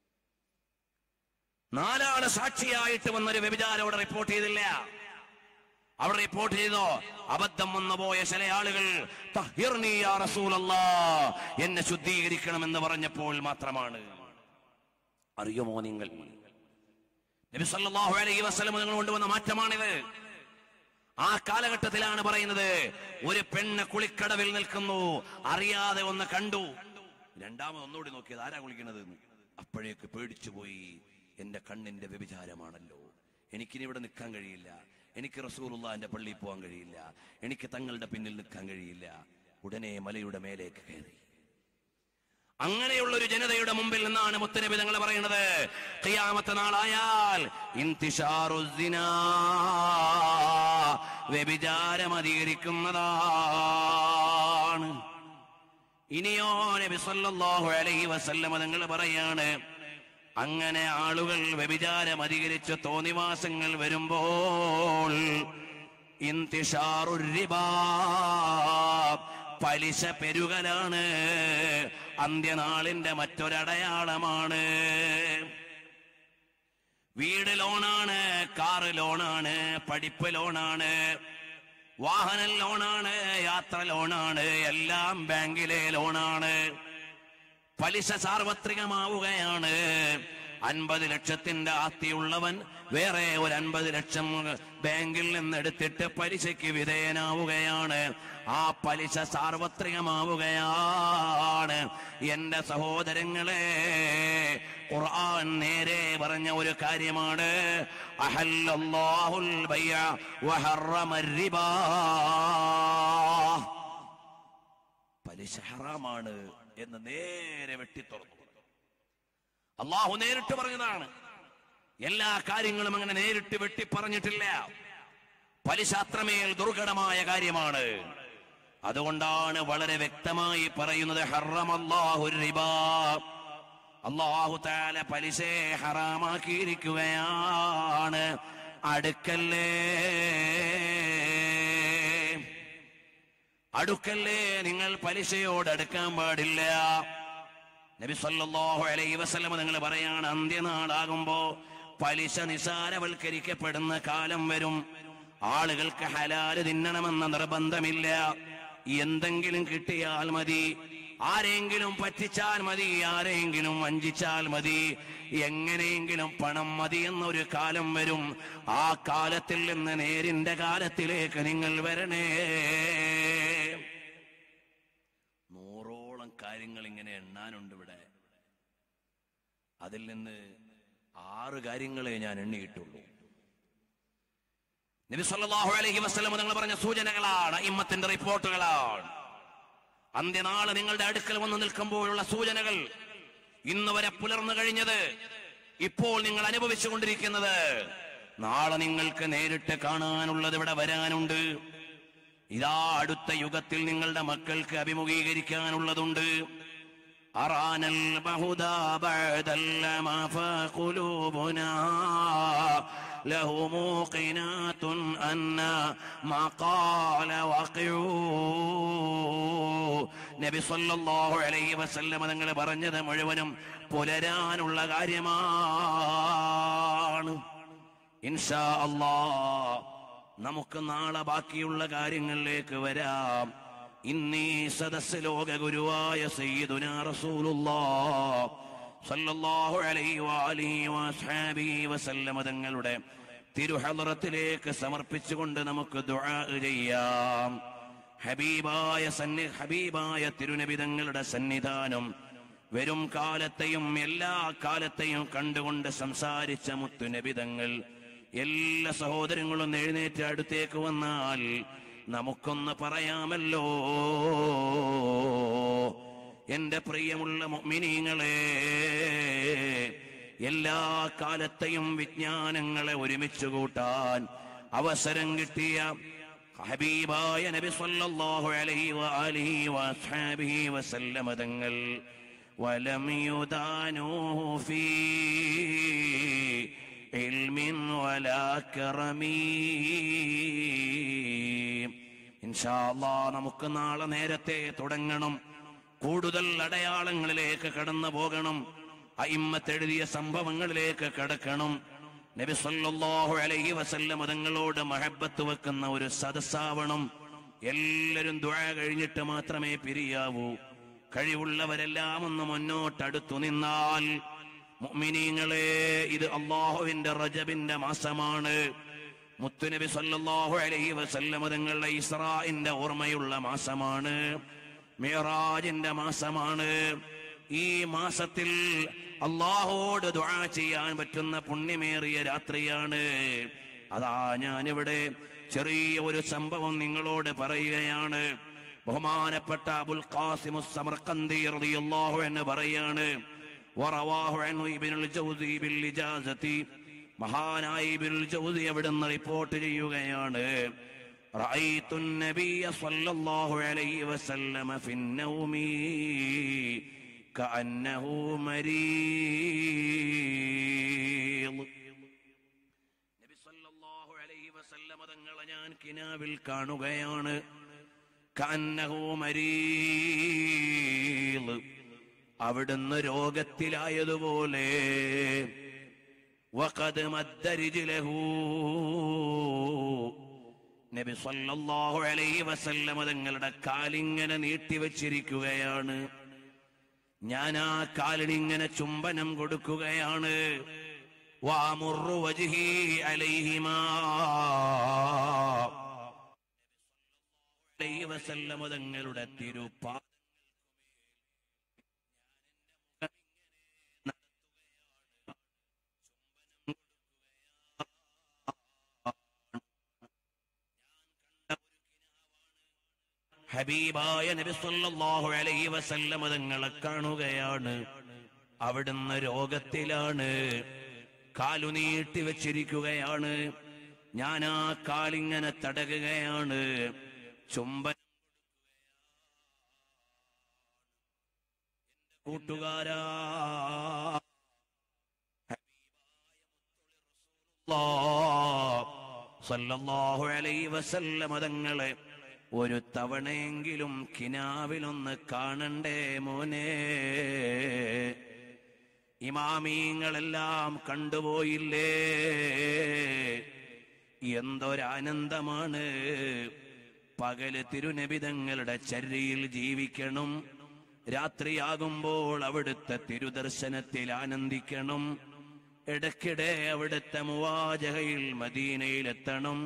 നാലാള് സാക്ഷിയായിട്ട് വന്നൊരു വ്യഭിചാരം അവിടെ റിപ്പോർട്ട് ചെയ്തില്ല അവിടെ റിപ്പോർട്ട് ചെയ്തോ അബദ്ധം വന്നു പോയ ചില ആളുകൾ "തഹിർനി യാ റസൂലല്ലാ", എന്നെ ശുദ്ധീകരിക്കണമെന്ന് പറഞ്ഞപ്പോൾ മാത്രമാണ് അറിയുമോ നിങ്ങൾ നബി സല്ലല്ലാഹു അലൈഹി വസല്ലം നിങ്ങൾ കൊണ്ടുവന്ന മാറ്റമാണിത് ആ കാലഘട്ടത്തിലാണ് പറയുന്നത് ഒരു പെണ്ണ് കുളിക്കടവിൽ നിൽക്കുന്നു അറിയാതെ ഒന്ന് കണ്ടു രണ്ടാമത് ഒന്നുകൂടി നോക്കിയത് ആരാ കുളിക്കണത് എന്ന് അപ്പോഴേക്ക് പേടിച്ചു പോയി എന്റെ കണ്ണിന്റെ വ്യഭിചാരമാണല്ലോ എനിക്കിനി ഇവിടെ നിൽക്കാൻ കഴിയില്ല എനിക്ക് റസൂലുള്ളാന്റെ പള്ളിയിൽ പോകാൻ കഴിയില്ല എനിക്ക് തങ്ങളുടെ പിന്നിൽ നിൽക്കാൻ കഴിയില്ല ഉടനെ മലയുടെ മേലേക്ക് കയറി അങ്ങനെയുള്ള ഒരു ജനതയുടെ മുമ്പിൽ നിന്നാണ് മുത്തനബി തങ്ങൾ പറയുന്നത് ഖിയാമത്ത് നാളായാൽ ഇന്തിഷാറു സിനാ വ്യഭിചാരം അധികരിക്കുന്നതാണ് ഇനിയോ നബി സല്ലല്ലാഹു അലൈഹി വസല്ലമ തങ്ങൾ പറയാണ് അങ്ങനെ ആളുകൾ വ്യഭിചാരം അധികരിച്ച് തോന്നിവാസങ്ങൾ വരുമ്പോൾ ഇന്തിഷാറു റിബാ പലിശ പെരുകലാണ് അന്ത്യനാളിന്റെ മറ്റൊരടയാളമാണ് വീട് ലോണാണ് കാറ് ലോണാണ് പഠിപ്പ് ലോണാണ് വാഹന ലോണാണ് യാത്ര ലോണാണ് എല്ലാം ബാങ്കിലെ ലോണാണ് പലിശ സാർവത്രികമാവുകയാണ് അൻപത് ലക്ഷത്തിന്റെ ആസ്തിയുള്ളവൻ വേറെ ഒരു അൻപത് ലക്ഷം ബാങ്കിൽ നിന്ന് എടുത്തിട്ട് പലിശയ്ക്ക് വിധേയനാവുകയാണ് ആ പലിശ സാർവത്രികമാവുകയാണ് എന്റെ സഹോദരങ്ങളെ ഖുർആൻ നേരെ പറഞ്ഞ ഒരു കാര്യമാണ് അഹല്ലല്ലാഹുൽ ബൈഅ വഹറമ റിബാ പലിശ ഹറാമാണ് എന്ന് നേരെ വെട്ടിത്തുറന്നു അള്ളാഹു നേരിട്ട് പറഞ്ഞതാണ് എല്ലാ കാര്യങ്ങളും അങ്ങനെ നേരിട്ട് വെട്ടി പറഞ്ഞിട്ടില്ല പലിശ അത്രമേൽ ദുർഘടമായ കാര്യമാണ് അതുകൊണ്ടാണ് വളരെ വ്യക്തമായി പറയുന്നത് ഹറമല്ലാഹു റിബാ അള്ളാഹു താല പലിശയെ ഹറാമാക്കിയിരിക്കുകയാണ് അടുക്കല്ലേ അടുക്കല്ലേ നിങ്ങൾ പലിശയോട് അടുക്കാൻ പാടില്ല നബി സല്ലല്ലാഹു അലൈഹി വസല്ലം നിങ്ങൾ പറയാണ് അന്ത്യനാളാകുമ്പോ പലിശ നിസാരവൽക്കരിക്കപ്പെടുന്ന കാലം വരും ആളുകൾക്ക് ഹലാല് തിന്നണമെന്ന നിർബന്ധമില്ല എന്തെങ്കിലും കിട്ടിയാൽ മതി ആരെങ്കിലും പറ്റിച്ചാൽ മതി ആരെങ്കിലും വഞ്ചിച്ചാൽ മതി എങ്ങനെയെങ്കിലും പണം മതി എന്നൊരു കാലം വരും ആ കാലത്തിൽ നിന്ന് നേരിന്റെ കാലത്തിലേക്ക് നിങ്ങൾ വരണേ നൂറോളം കാര്യങ്ങൾ ഇങ്ങനെ എണ്ണാനുണ്ട് ഇവിടെ അതിൽ നിന്ന് ആറ് കാര്യങ്ങളെ ഞാൻ എണ്ണിയിട്ടുള്ളൂ നബി സല്ലല്ലാഹു അലൈഹി വസല്ലം നിങ്ങൾ പറഞ്ഞ സൂചനകളാണ് ഇമ്മത്തിന്റെ റിപ്പോർട്ടുകളാണ് അന്ത്യനാള് നിങ്ങളുടെ അടുക്കൽ വന്ന് നിൽക്കുമ്പോഴുള്ള സൂചനകൾ ഇന്ന് വരെ പുലർന്നു കഴിഞ്ഞത് ഇപ്പോൾ നിങ്ങൾ അനുഭവിച്ചുകൊണ്ടിരിക്കുന്നത് നാളെ നിങ്ങൾക്ക് നേരിട്ട് കാണാനുള്ളത് ഇവിടെ വരാനുണ്ട് ഇതാ അടുത്ത യുഗത്തിൽ നിങ്ങളുടെ മക്കൾക്ക് അഭിമുഖീകരിക്കാനുള്ളതുണ്ട് أرانا البهدى بعد لما فقلوبنا له موقنات أن ما قال وقعوا നബി സല്ലല്ലാഹു അലൈഹി വസല്ലമ തങ്ങൾ പറഞ്ഞത് മുഴുവനും പുലരാനുള്ള കാര്യമാണ് ഇൻഷാ അല്ലാ നമുക്ക് നാളെ ബാക്കിയുള്ള കാര്യങ്ങളിലേക്ക് വരാം ഇന്നീ സദസ് ലോക ഗുരുവായ സയ്യിദുനാ റസൂലുള്ളാഹ് സല്ലല്ലാഹു അലൈഹി വഅലിഹി വസ്ഹാബിഹി വസല്ലമ തങ്ങളുടെ തിരുഹളറത്തിലേക്ക് സമർപ്പിച്ചുകൊണ്ട് നമുക്ക് ദുആ ചെയ്യാം ഹബീബായ സന്നി ഹബീബായ തിരുനബിതങ്ങളുടെ സന്നിധാനം വരും കാലത്തെയും എല്ലാ കാലത്തെയും കണ്ടുകൊണ്ട് സംസാരിച്ച മുത്തുനബിതങ്ങൾ എല്ലാ സഹോദരങ്ങളും എഴുന്നേറ്റ് അടുത്തേക്ക് വന്നാൽ നമുക്കൊന്ന് പറയാമല്ലോ എന്റെ പ്രിയമുള്ള മുഅ്മിനീങ്ങളെ എല്ലാ കാലത്തെയും വിജ്ഞാനങ്ങളെ ഒരുമിച്ച് കൂട്ടാൻ അവസരം കിട്ടിയ ഹബീബായ നബി സല്ലല്ലാഹു അലൈഹി വആലിഹി വഅസ്ഹാബിഹി വസല്ലമ തങ്ങൾ വലം യുദാനൂഹു ഫീ ഇൽമിൻ വലാ കറമീ ഇൻഷാ അല്ലാ നമുക്ക് നാളെ നേരത്തെ തുടങ്ങണം കൂടുതൽ അടയാളങ്ങളിലേക്ക് കടന്നു പോകണം അയിമ്മത്തെഴുതിയ സംഭവങ്ങളിലേക്ക് കടക്കണം നബി സല്ലല്ലാഹു അലൈഹി വസല്ലം തങ്ങളോട് മഹബത്ത് വെക്കുന്ന ഒരു സദസ്സാവണം എല്ലാവരും ദുആ കഴിഞ്ഞിട്ട് മാത്രമേ പിരിയാവൂ കഴിവുള്ളവരെല്ലാം ഒന്ന് മുന്നോട്ടടുത്തു നിന്നാൽ മുഅ്മിനീങ്ങളെ ഇത് അള്ളാഹുവിന്റെ റജബിന്റെ മാസമാണ് മുത്തുനബി സല്ലല്ലാഹു അലൈഹി വസല്ലം തങ്ങളുടെ ഇസ്രാഇന്റെ ഓർമ്മയുള്ള മാസമാണ് മിറാജിന്റെ മാസമാണ് ഈ മാസത്തിൽ അള്ളാഹുവോട് ദുആ ചെയ്യാൻ പറ്റുന്ന പുണ്യമേറിയ രാത്രിയാണ് അതാ ഞാനിവിടെ ചെറിയ ഒരു സംഭവം നിങ്ങളോട് പറയുകയാണ് ബഹുമാനപ്പെട്ട അബുൽ ഖാസിമു സമർക്കന്തി റളിയല്ലാഹു എന്ന് പറയാണ് വറവാഹു അൻഹു ഇബ്നുൽ ജൗസി ബിൽ ഇജാസതി മഹാനായ ഇബ്നുൽ ജൗസി അവിടുന്ന് റിപ്പോർട്ട് ചെയ്യുകയാണ് റഅയ്തു النبي صلى الله عليه وسلم في النوم كأنه مريض നബി സല്ലല്ലാഹു അലൈഹി വസല്ലമ തങ്ങളെ ഞാൻ കിനാവിൽ കാണുകയാണ് കന്നഹു മരീള് അവിടുന്ന് രോഗത്തിലായതുപോലെ വഖദ് മദ്ദരിജിലഹു നബി സല്ലല്ലാഹു അലൈഹി വസല്ലമ തങ്ങളുടെ കാലിങ്ങനെ നീട്ടിവെച്ചിരിക്കുകയാണ് ഞാൻ ആ കാലിനിങ്ങനെ ചുംബനം കൊടുക്കുകയാണ് വാമുറു വജ്ഹി അലൈഹിമാ അലൈഹി വസല്ലമ തങ്ങളുടെ തിരുപ്പാ ഹബീബായ നബി സല്ലല്ലാഹു അലൈഹി വസല്ലമ തങ്ങളെ കാണുകയാണ് അവിടുന്ന് രോഗത്തിലാണ് കാലു നീട്ടി വെച്ചിരിക്കുകയാണ് ഞാൻ ആ കാലിങ്ങനെ തടകുകയാണ് ചുംബൻ കൂട്ടുകാരാ സല്ലല്ലാഹു അലൈഹി വസല്ലമ തങ്ങളെ ഒരു തവണയെങ്കിലും കിനാവിലൊന്ന് കാണണ്ടേ മോനെ ഇമാമീങ്ങളെല്ലാം കണ്ടുപോയില്ലേ എന്തൊരാനന്ദമാണ് പകല് തിരുനബിതങ്ങളുടെ ചര്യയിൽ ജീവിക്കണം രാത്രിയാകുമ്പോൾ അവിടുത്തെ തിരുദർശനത്തിൽ ആനന്ദിക്കണം ഇടയ്ക്കിടെ അവിടുത്തെ മുവാജഹയിൽ മദീനയിലെത്തണം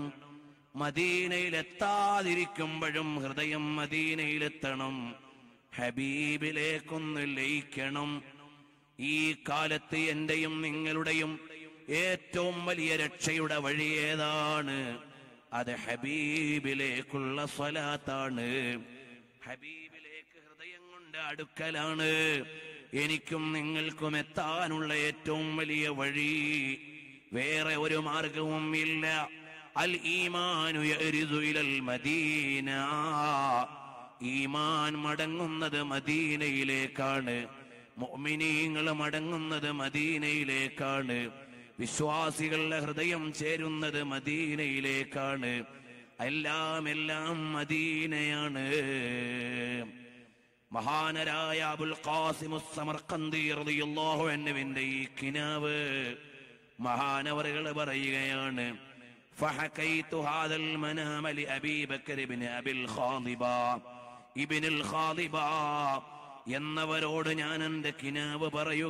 മദീനയിലെത്താതിരിക്കുമ്പോഴും ഹൃദയം മദീനയിലെത്തണം ഹബീബിലേക്കൊന്ന് ലയിക്കണം ഈ കാലത്ത് എന്റെയും നിങ്ങളുടെയും ഏറ്റവും വലിയ രക്ഷയുടെ വഴി ഏതാണ് അത് ഹബീബിലേക്കുള്ള സ്വലാത്താണ് ഹബീബിലേക്ക് ഹൃദയം കൊണ്ട് അടുക്കലാണ് എനിക്കും നിങ്ങൾക്കും എത്താനുള്ള ഏറ്റവും വലിയ വഴി വേറെ ഒരു മാർഗവും ഇല്ല അൽ ഈമാനു യരിദു ഇലൽ മദീന ഈമാൻ മടങ്ങുന്നത് മദീനയിലേക്കാണ് മുഅ്മിനീങ്ങൾ മടങ്ങുന്നത് മദീനയിലേക്കാണ് വിശ്വാസികളുടെ ഹൃദയം ചേരുന്നത് മദീനയിലേക്കാണ് എല്ലാം എല്ലാം മദീനയാണ് മഹാനരായ അബുൽ ഖാസിം സമർക്കന്തി റളിയല്ലാഹു അൻഹുവിന്റെ ഈ കിനാവ് മഹാനവറുകൾ പറയുകയാണ് فحكيت هذا المنام لأبي بكر بن أبي الخاضبة ابن الخاضبة എന്നവരോട് ഞാൻ എന്റെ കിനാവ്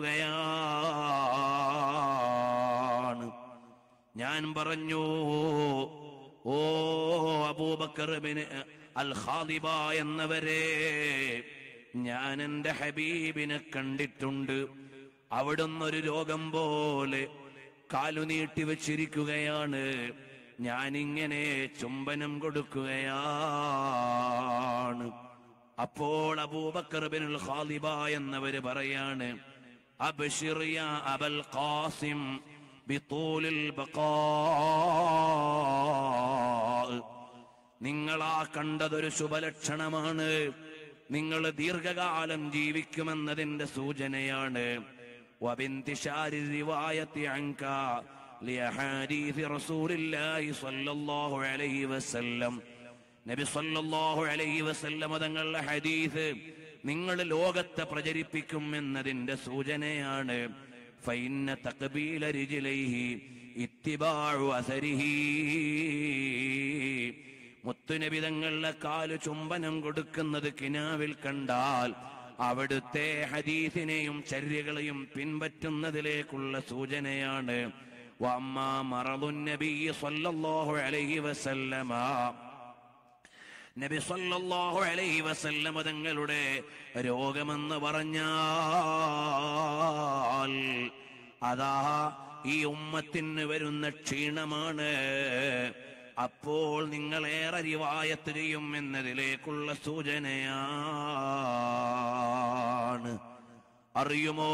പറയുകയാണ് ഞാൻ പറഞ്ഞു ഓ അബൂബക്കർ ബിന് അൽ ഖാദിബ എന്നവരെ ഞാൻ എന്റെ ഹബീബിനെ കണ്ടിട്ടുണ്ട് അവിടുന്ന് ഒരു രോഗം പോലെ കാലു നീട്ടി വെച്ചിരിക്കുകയാണ് ഞാനിങ്ങനെ ചുംബനം കൊടുക്കുകയാണ് അപ്പോൾ അബൂബക്കർ ബിൻ അൽ ഖാലിബ എന്നവര് പറയാണ് അബ്ശിർ യാ അബൽ ഖാസിം ബിത്തൂലിൽ ബഖാ നിങ്ങളാ കണ്ടതൊരു ശുഭലക്ഷണമാണ് നിങ്ങൾ ദീർഘകാലം ജീവിക്കുമെന്നതിന്റെ സൂചനയാണ് وبانتشار الرواية عنك لأحاديث رسول الله صلى الله عليه وسلم നബി സല്ലല്ലാഹു അലൈഹി വസല്ലമ തങ്ങളുടെ ഹദീസ് നിങ്ങൾ ലോകത്തെ പ്രചരിപ്പിക്കും എന്നതിന്റെ സൂചനയാണ് ഫൈന്ന തഖബീല റിജ്ലൈഹി ഇത്തിബാഉ അസരിഹി മുത്തുനബി തങ്ങളുടെ കാല് ചുംബനം കൊടുക്കുന്നത് കിനാവിൽ കണ്ടാൽ അവിടുത്തെ ഹദീസിനെയും ചര്യകളെയും പിൻപറ്റുന്നതിലേക്കുള്ള സൂചനയാണ് വമ്മാ മറദുൻ നബി സല്ലല്ലാഹു അലൈഹി വസല്ലമ നബി സല്ലല്ലാഹു അലൈഹി വസല്ലമ തങ്ങളുടെ രോഗമെന്ന് പറഞ്ഞാൽ അതാ ഈ ഉമ്മത്തിന് വരുന്ന ക്ഷീണമാണ് അപ്പോൾ നിങ്ങൾ ഏറെ റിവായത്ത് ചെയ്യും എന്നതിലേക്കുള്ള സൂചനയാണ് അറിയുമോ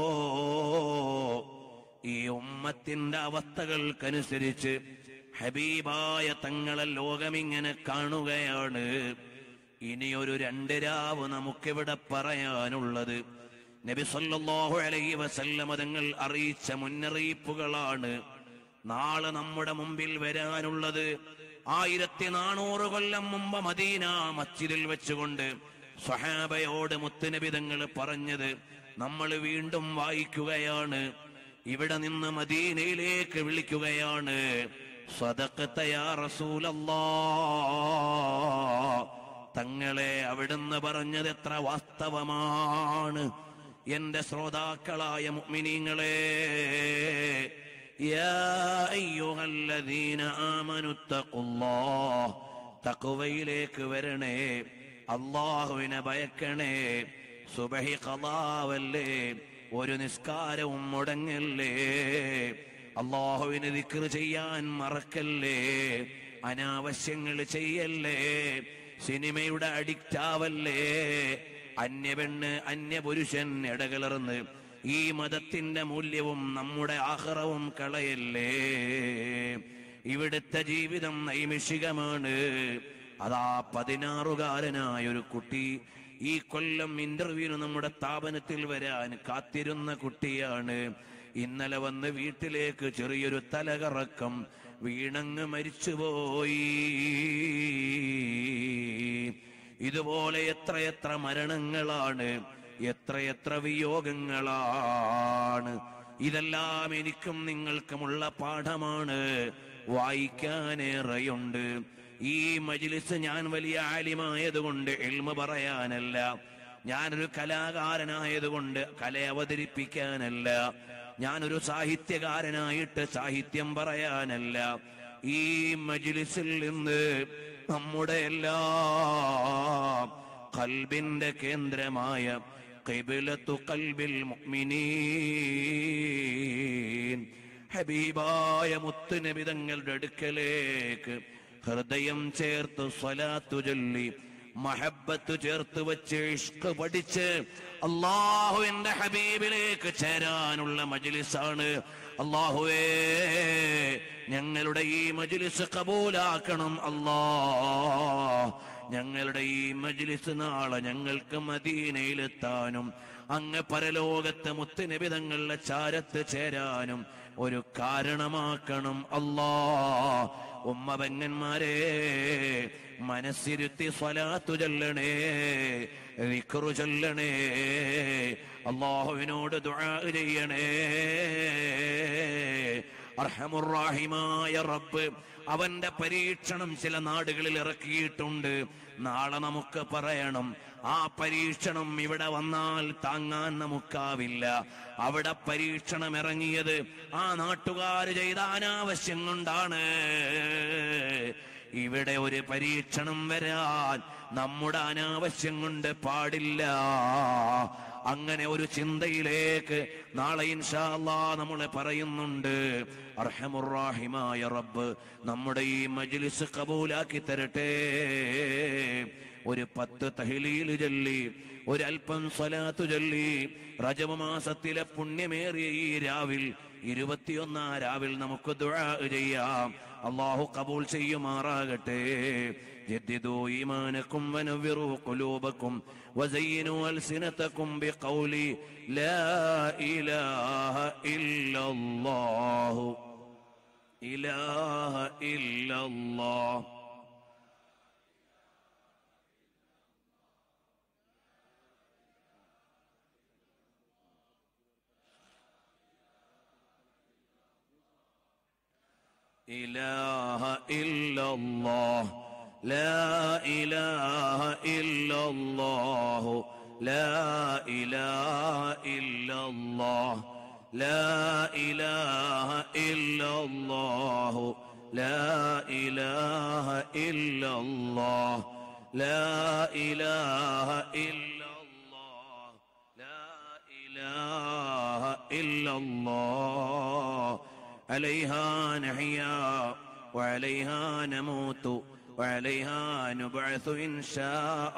ഈ ഉമ്മത്തിന്റെ അവസ്ഥകൾക്കനുസരിച്ച് ഹബീബായ തങ്ങളെ ലോകമിങ്ങനെ കാണുകയാണ് ഇനിയൊരു രണ്ട് രാവ് നമുക്കിവിടെ പറയാനുള്ളത് നബി സല്ലല്ലാഹു അലൈഹി വസല്ലമ തങ്ങൾ അറിയിച്ച മുന്നറിയിപ്പുകളാണ് നാളെ നമ്മുടെ മുമ്പിൽ വരാനുള്ളത് ആയിരത്തി നാനൂറ് കൊല്ലം മുമ്പ് മദീന മസ്ജിദിൽ വെച്ചുകൊണ്ട് സ്വഹാബയോട് മുത്തുനബി തങ്ങൾ പറഞ്ഞത് നമ്മൾ വീണ്ടും വായിക്കുകയാണ് ഇവിടെ നിന്ന് മദീനയിലേക്ക് വിളിക്കുകയാണ് സ്വതക്കത്ത യാ റസൂലല്ലാ തങ്ങളെ അവിടുന്ന് പറഞ്ഞത് എത്ര വാസ്തവമാണ് എന്റെ ശ്രോതാക്കളായ മുഅ്മിനീങ്ങളെ യാ അയ്യുഹല്ലദീന ആമനു തഖുല്ലാഹ് തഖ്വയിലേക്ക് വരണേ അള്ളാഹുവിനെ ഭയക്കണേ സുബഹി ഖലാവല്ലേ ഒരു നിസ്കാരവും മുടങ്ങല്ലേ അള്ളാഹുവിന് ദിക്ർ ചെയ്യാൻ മറക്കല്ലേ അനാവശ്യങ്ങൾ ചെയ്യല്ലേ സിനിമയുടെ അഡിക്റ്റ് ആവല്ലേ അന്യപെണ്ണ് അന്യപുരുഷൻ ഇടകലർന്ന് ഈ മതത്തിന്റെ മൂല്യവും നമ്മുടെ ആഹ്റവും കളയല്ലേ ഇവിടുത്തെ ജീവിതം നൈമിഷികമാണ് അതാ പതിനാറുകാരനായ ഒരു കുട്ടി ഈ കൊല്ലം ഇന്റർവ്യൂവിന് നമ്മുടെ സ്ഥാപനത്തിൽ വരാൻ കാത്തിരുന്ന കുട്ടിയാണ് ഇന്നലെ വന്ന് വീട്ടിലേക്ക് ചെറിയൊരു തലകറക്കം വീണങ്ങ് മരിച്ചുപോയി ഇതുപോലെ എത്രയെത്ര മരണങ്ങളാണ് എത്രയെത്ര വിയോഗങ്ങളാണ് ഇതെല്ലാം എനിക്കും നിങ്ങൾക്കുമുള്ള പാഠമാണ് വായിക്കാനേറെയുണ്ട് ഈ മജിലിസ് ഞാൻ വലിയ ആലിമായതുകൊണ്ട് എൽമ പറയാനല്ല ഞാനൊരു കലാകാരനായതുകൊണ്ട് കല അവതരിപ്പിക്കാനല്ല ഞാനൊരു സാഹിത്യകാരനായിട്ട് സാഹിത്യം പറയാനല്ല ഈ മജിലിസിൽ നിന്ന് നമ്മുടെ എല്ലാം കൽബിന്റെ കേന്ദ്രമായ ഖിബ്ലത്തു ഖൽബിൽ മുഅ്മിനീൻ ഹബീബായ മുത്തുനബി തങ്ങളുടെ അടുക്കലേക്ക് ഹൃദയം ചേർത്ത് സ്വലാത്തു ചൊല്ലി മഹബത്ത് ചേർത്ത് വെച്ച് ഇഷ്ക് പഠിച്ച് അള്ളാഹുവിന്റെ ഹബീബിലേക്ക് ചേരാനുള്ള മജ്ലിസാണ് അള്ളാഹുവേ ഞങ്ങളുടെ ഈ മജ്ലിസ് കബൂലാക്കണം അല്ലാ ഞങ്ങളുടെ ഈ മജ്ലിസ് നാളെ ഞങ്ങൾക്ക് മദീനയിലെത്താനും അങ്ങ് പരലോകത്ത് മുത്തുനിബിതങ്ങളുടെ ചാരത്ത് ചേരാനും ഒരു കാരണമാക്കണം അല്ലാ ഉമ്മ പെങ്ങന്മാരെ മനസ്സിരുത്തി സ്വലാത്തു ചൊല്ലണേ വിക്രു ചൊല്ലണേ അള്ളാഹുവിനോട് ദുആ ചെയ്യണേ അർഹമുറാഹിമായ റബ്ബ് അവന്റെ പരീക്ഷണം ചില നാടുകളിൽ ഇറക്കിയിട്ടുണ്ട് നാളെ നമുക്ക് പറയണം ആ പരീക്ഷണം ഇവിടെ വന്നാൽ താങ്ങാൻ നമുക്കാവില്ല അവിടെ പരീക്ഷണം ഇറങ്ങിയത് ആ നാട്ടുകാർ ചെയ്ത അനാവശ്യം കൊണ്ടാണ് ഇവിടെ ഒരു പരീക്ഷണം വരാൻ നമ്മുടെ അനാവശ്യം കൊണ്ട് പാടില്ല അങ്ങനെ ഒരു ചിന്തയിലേക്ക് നാളെ ഇൻഷാ അല്ലാ നമ്മൾ പറയുന്നുണ്ട് അർഹമുറാഹിമായ റബ്ബ് നമ്മുടെ ഈ മജ്ലിസ് കബൂലാക്കി തരട്ടെ ഒരു പത്ത് തഹ്ലീൽ ചൊല്ലി ഒരൽപ്പം സ്വലാത്തു ചൊല്ലി റജബ മാസത്തിലെ പുണ്യമേറിയ ഈ രാവിൽ ഇരുപത്തിയൊന്നാം രാവിൽ നമുക്ക് ദുആ ചെയ്യാം അള്ളാഹു കബൂൽ ചെയ്യുമാറാകട്ടെ جددوا إيمانكم ونوروا قلوبكم وزينوا ألسنتكم بقول لا إله إلا الله إله إلا الله إله إلا الله لا إله إلا الله لا إله إلا الله لا إله إلا الله لا إله إلا الله لا إله إلا الله لا إله إلا الله عليها نحيا وعليها نموت وعليها نبعث إن شاء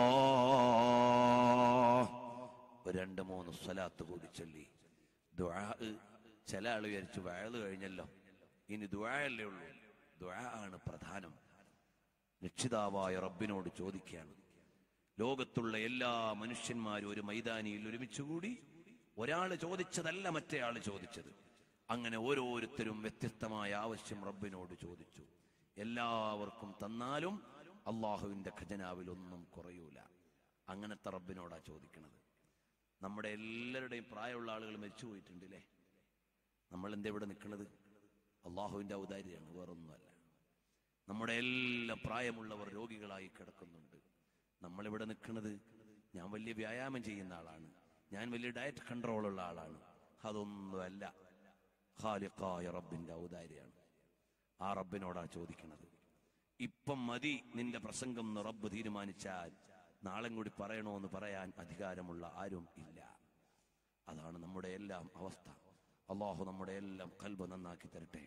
الله രണ്ട് മൂന്ന് സ്വലാത്ത് കൂടി ചൊല്ലി ദുആ ചില ആൾ വിചാരിച്ചു വയല് കഴിഞ്ഞല്ലോ ഇനി ദുആയല്ലേ ഉള്ളൂ ദുആ ആണ് പ്രധാനം രക്ഷിതാവായ റബ്ബിനോട് ചോദിക്കുകയാണ് ലോകത്തുള്ള എല്ലാ മനുഷ്യന്മാരും ഒരു മൈതാനിയിൽ ഒരുമിച്ചുകൂടി ഒരാൾ ചോദിച്ചതല്ല മറ്റേ ആള് ചോദിച്ചത് അങ്ങനെ ഓരോരുത്തരും വ്യത്യസ്തമായ ആവശ്യം റബ്ബിനോട് ചോദിച്ചു എല്ലാവർക്കും തന്നാലും അള്ളാഹുവിന്റെ ഖജനാവിൽ ഒന്നും കുറയൂല അങ്ങനത്തെ റബ്ബിനോടാ ചോദിക്കണത് നമ്മുടെ എല്ലാവരുടെയും പ്രായമുള്ള ആളുകൾ മരിച്ചു പോയിട്ടുണ്ടല്ലേ നമ്മൾ എന്താ ഇവിടെ നിൽക്കുന്നത് അള്ളാഹുവിന്റെ ഔദാര്യമാണ് വേറൊന്നുമല്ല നമ്മുടെ എല്ലാ പ്രായമുള്ളവർ രോഗികളായി കിടക്കുന്നുണ്ട് നമ്മളിവിടെ നിൽക്കുന്നത് ഞാൻ വലിയ വ്യായാമം ചെയ്യുന്ന ആളാണ് ഞാൻ വലിയ ഡയറ്റ് കൺട്രോളുള്ള ആളാണ് അതൊന്നുമല്ല ഖാലിഖായ റബ്ബിന്റെ ഔദാര്യാണ് ആ റബ്ബിനോടാ ചോദിക്കണത് ഇപ്പം മതി നിന്റെ പ്രസംഗം എന്ന് റബ്ബ് തീരുമാനിച്ചാൽ നാളെ കൂടി പറയണോ എന്ന് പറയാൻ അധികാരമുള്ള ആരും ഇല്ല അതാണ് നമ്മുടെ എല്ലാം അവസ്ഥ അള്ളാഹു നമ്മുടെ എല്ലാം കൽബ് നന്നാക്കി തരട്ടെ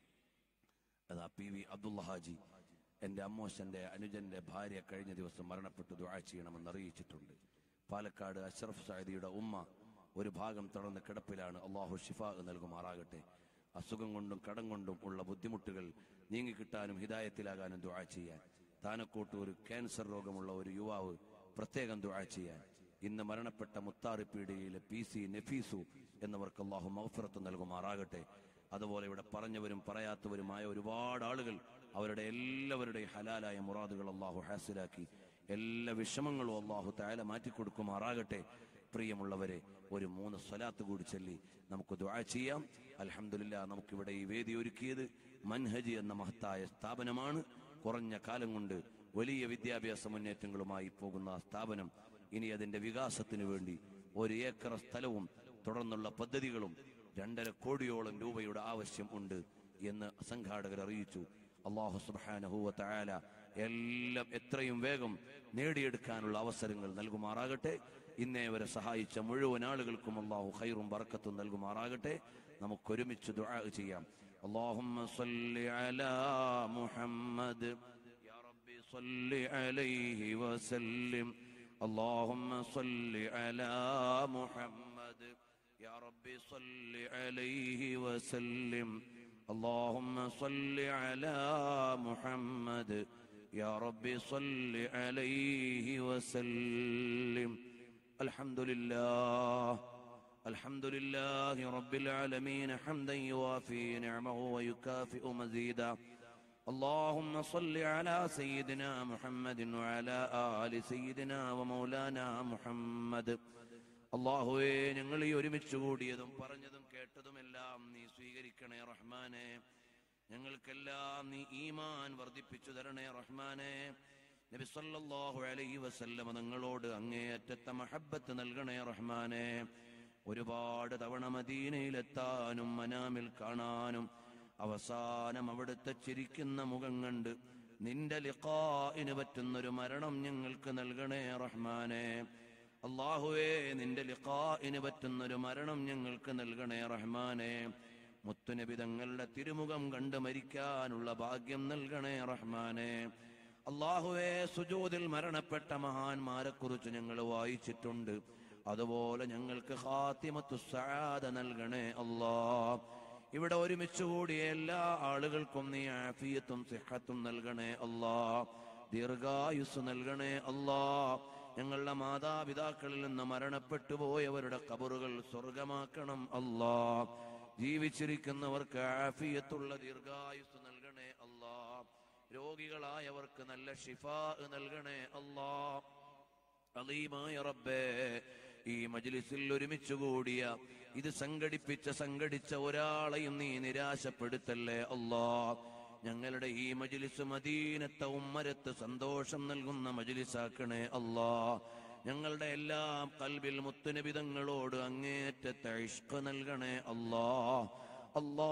അതാ പി വി അബ്ദുള്ള ഹാജി എൻ്റെ അമ്മോശന്റെ അനുജന്റെ ഭാര്യ കഴിഞ്ഞ ദിവസം മരണപ്പെട്ടു ദുആ ചെയ്യണമെന്ന് അറിയിച്ചിട്ടുണ്ട് പാലക്കാട് അഷ്റഫ് സാദിയുടെ ഉമ്മ ഒരു ഭാഗം തുടർന്ന് കിടപ്പിലാണ് അള്ളാഹു ഷിഫ നൽകുമാറാകട്ടെ അസുഖം കൊണ്ടും കടം കൊണ്ടും ഉള്ള ബുദ്ധിമുട്ടുകൾ നീങ്ങിക്കിട്ടാനും ഹിദായത്തിലാകാനും ദുആ ചെയ്യാൻ താനക്കോട്ട് ഒരു ക്യാൻസർ രോഗമുള്ള ഒരു യുവാവ് പ്രത്യേകം ദുആ ചെയ്യാൻ ഇന്ന് മരണപ്പെട്ട മുത്താറിപ്പീടികയിലെ പി സി നഫീസു എന്നവർക്ക് അള്ളാഹു മൗഫിറത്ത് നൽകുമാറാകട്ടെ അതുപോലെ ഇവിടെ പറഞ്ഞവരും പറയാത്തവരുമായ ഒരുപാട് ആളുകൾ അവരുടെ എല്ലാവരുടെയും ഹലാലായ മുറാദുകൾ അള്ളാഹു ഹാസിലാക്കി എല്ലാ വിഷമങ്ങളും അള്ളാഹു തായാല മാറ്റിക്കൊടുക്കുമാറാകട്ടെ പ്രിയമുള്ളവരെ ഒരു മൂന്ന് സ്വലാത്ത് കൂടി ചൊല്ലി നമുക്ക് ദുആ ചെയ്യാം അൽഹംദുലില്ലാ നമുക്കിവിടെ ഈ വേദി ഒരുക്കിയത് മൻഹജ് എന്ന മഹത്തായ സ്ഥാപനമാണ് കുറഞ്ഞ കാലം കൊണ്ട് വലിയ വിദ്യാഭ്യാസ മുന്നേറ്റങ്ങളുമായി പോകുന്ന ആ സ്ഥാപനം ഇനി അതിന്റെ വികാസത്തിനു വേണ്ടി ഒരു ഏക്കർ സ്ഥലവും തുടർന്നുള്ള പദ്ധതികളും രണ്ടര കോടിയോളം രൂപയുടെ ആവശ്യം ഉണ്ട് എന്ന് സംഘാടകർ അറിയിച്ചു അള്ളാഹു സുബാനഹുവ തയാല എല്ലാം എത്രയും വേഗം നേടിയെടുക്കാനുള്ള അവസരങ്ങൾ നൽകുമാറാകട്ടെ ഇന്നേ വരെ സഹായിച്ച മുഴുവൻ ആളുകൾക്കും അള്ളാഹു ഖൈറും ബറക്കത്തും നൽകുമാറാകട്ടെ നമുക്കൊരുമിച്ച് ദുആ ചെയ്യാം اللهم صل على محمد يا ربي صل عليه وسلم اللهم صل على محمد يا ربي صل عليه وسلم اللهم صل على محمد يا ربي صل عليه وسلم الحمد لله الحمد لله رب العالمين حمدا يوافي نعمه ويكافئ مزيدا اللهم صل على سيدنا محمد وعلى آل سيدنا ومولانا محمد അള്ളാഹുവേ ഞങ്ങൾ ഈ ഒരുമിച്ച് കൂടിയതും പറഞ്ഞതും കേട്ടതുമെല്ലാം നീ സ്വീകരിക്കണേ റഹ്മാനെ ഞങ്ങൾക്കെല്ലാം നീ ഈമാൻ വർദ്ധിപ്പിച്ചു തരണേ റഹ്മാനെ നബി സല്ലല്ലാഹു അലൈഹി വസല്ലമ നിങ്ങളോട് അങ്ങേയറ്റത്തെ മഹബത്ത് നൽകണേ റഹ്മാനെ ഒരുപാട് തവണ മദീനയിലെത്താനും മനാമിൽ കാണാനും അവസാനം അവിടുത്തെ ചിരിക്കുന്ന മുഖം കണ്ട് നിന്റെ ലിഖായിന് പറ്റുന്നൊരു മരണം ഞങ്ങൾക്ക് നൽകണേ റഹ്മാനെ അള്ളാഹുവേ നിന്റെ ലിഖായിന് പറ്റുന്നൊരു മരണം ഞങ്ങൾക്ക് നൽകണേ റഹ്മാനെ മുത്തുനബി തങ്ങളുടെ തിരുമുഖം കണ്ട് മരിക്കാനുള്ള ഭാഗ്യം നൽകണേ റഹ്മാനെ അള്ളാഹുവേ സുജൂദിൽ മരണപ്പെട്ട മഹാന്മാരെ കുറിച്ച് ഞങ്ങൾ വായിച്ചിട്ടുണ്ട് അതുപോലെ ഞങ്ങൾക്ക് ഹാത്തിമത്തു സആദ നൽകണേ അല്ലാ ഇവിടെ ഒരുമിച്ച് കൂടിയ എല്ലാ ആളുകൾക്കും നീ ആഫിയത്തും സിഹത്തും നൽകണേ അല്ലാ ദീർഘായുസ് നൽകണേ അല്ലാ ഞങ്ങളുടെ മാതാപിതാക്കളിൽ നിന്ന് മരണപ്പെട്ടു പോയവരുടെ കബറുകൾ സ്വർഗമാക്കണം അല്ലാ ജീവിച്ചിരിക്കുന്നവർക്ക് ആഫിയത്തുള്ള ദീർഘായുസ് നൽകണേ അല്ലാ രോഗികളായവർക്ക് നല്ല ഷിഫാ നൽകണേ അല്ലാ അലീമായ റബ്ബേ ഈ മജ്ലിസിൽ ഒരുമിച്ച് കൂടിയ ഇത് സംഘടിപ്പിച്ച സംഘടിച്ച ഒരാളെയും നീ നിരാശപ്പെടുത്തല്ലേ അല്ലാ ഞങ്ങളുടെ ഈ മജ്ലിസ് മദീനത്തെ ഉമ്മരത്ത് സന്തോഷം നൽകുന്ന മജ്ലിസാക്കണേ അല്ലാ ഞങ്ങളുടെ എല്ലാം കൽബിൽ മുത്തുനബിതങ്ങളോട് അങ്ങേറ്റത്തെ ഇഷ്ക നൽകണേ അല്ലാ അല്ലാ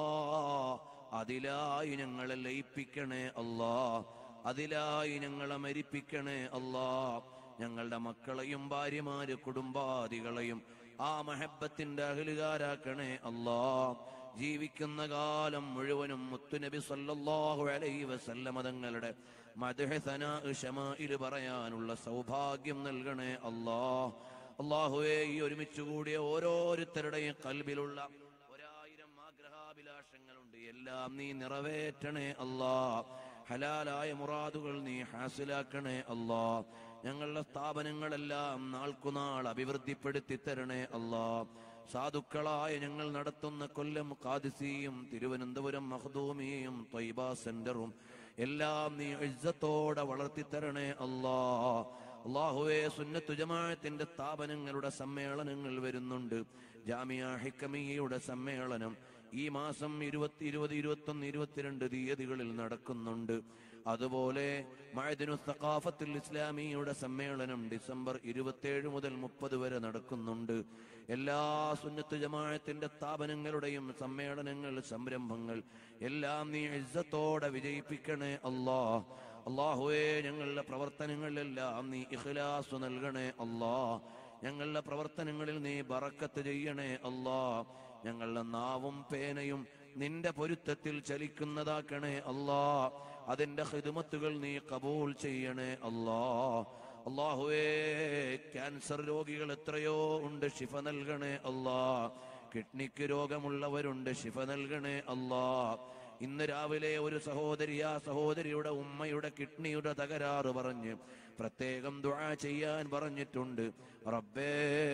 അതിലായി ഞങ്ങളെ ലയിപ്പിക്കണേ അല്ലാ അതിലായി ഞങ്ങളെ മരിപ്പിക്കണേ അല്ലാ ഞങ്ങളുടെ മക്കളെയും ഭാര്യമാര് കുടുംബാദികളെയും ആ മഹബത്തിന്റെ അഹലുകാരാക്കണേ അല്ലാ ജീവിക്കുന്ന കാലം മുഴുവനും മുത്തുനബി സല്ലല്ലാഹു അലൈഹി വസല്ലമ തങ്ങളുടെ മദ്ഹ് സനാഅ് ശമാഇൽ പറയാനുള്ള സൗഭാഗ്യം നൽകണേ അല്ലാ അല്ലാഹുവേ ഈ ഒരുമിച്ച് കൂടിയ ഓരോരുത്തരുടെയും കൽബിലുള്ള ഒരായിരം ആഗ്രഹാഭിലാഷങ്ങളുണ്ട് എല്ലാം നീ നിറവേറ്റണേ അല്ലാ ഹലാലായ മുറാദുകൾ നീ ഹാസിലാക്കണേ അല്ലാ ഞങ്ങളുടെ സ്ഥാപനങ്ങളെല്ലാം നാൾക്കുനാൾ അഭിവൃദ്ധിപ്പെടുത്തി തരണേ അല്ലാ സാധുക്കളായ ഞങ്ങൾ നടത്തുന്ന കൊല്ലം കാദിസിയും തിരുവനന്തപുരം മഹദൂമിയും ത്വയ്ബ സെന്ററും എല്ലാം നീ ഇജ്ജത്തോടെ വളർത്തിത്തരണേ അല്ലാ അള്ളാഹുവെ സുന്നത്തു ജമാഅത്തിന്റെ സ്ഥാപനങ്ങളുടെ സമ്മേളനങ്ങൾ വരുന്നുണ്ട് ജാമിയ ഹിക്കമിയയുടെ സമ്മേളനം ഈ മാസം ഇരുപത്തി ഇരുപത് ഇരുപത്തൊന്ന് ഇരുപത്തിരണ്ട് തീയതികളിൽ നടക്കുന്നുണ്ട് അതുപോലെ മഴദിനു സഖാഫത്തുൽ ഇസ്ലാമിയുടെ സമ്മേളനം ഡിസംബർ ഇരുപത്തിയേഴ് മുതൽ മുപ്പത് വരെ നടക്കുന്നുണ്ട് എല്ലാ സുന്നത്ത് ജമാഅത്തിന്റെ സ്ഥാപനങ്ങളുടെയും സമ്മേളനങ്ങൾ സംരംഭങ്ങൾ എല്ലാം നീ ഇസ്സത്തോടെ വിജയിപ്പിക്കണേ അല്ലാ അള്ളാഹുവേ ഞങ്ങളുടെ പ്രവർത്തനങ്ങളിലെല്ലാം നീ ഇഖ്ലാസ് നൽകണേ അല്ലാ ഞങ്ങളുടെ പ്രവർത്തനങ്ങളിൽ നീ ബറക്കത്ത് ചെയ്യണേ അല്ലാ ഞങ്ങളുടെ നാവും പേനയും നിന്റെ പൊരുത്തത്തിൽ ചലിക്കുന്നതാക്കണേ അല്ലാ അതിന്റെ ഹിദമത്തുകൾ നീ കബൂൽ ചെയ്യണേ അല്ലാ അള്ളാഹുവേ ക്യാൻസർ രോഗികൾ എത്രയോ ഉണ്ട് ശിഫ നൽകണേ അല്ലാ കിഡ്നിക്ക് രോഗമുള്ളവരുണ്ട് ശിഫ നൽകണേ അല്ലാ ഇന്ന് രാവിലെ ഒരു സഹോദരി ആ സഹോദരിയുടെ ഉമ്മയുടെ കിഡ്നിയുടെ തകരാറ് പറഞ്ഞ് പ്രത്യേകം ദുആ ചെയ്യാൻ പറഞ്ഞിട്ടുണ്ട് റബ്ബേ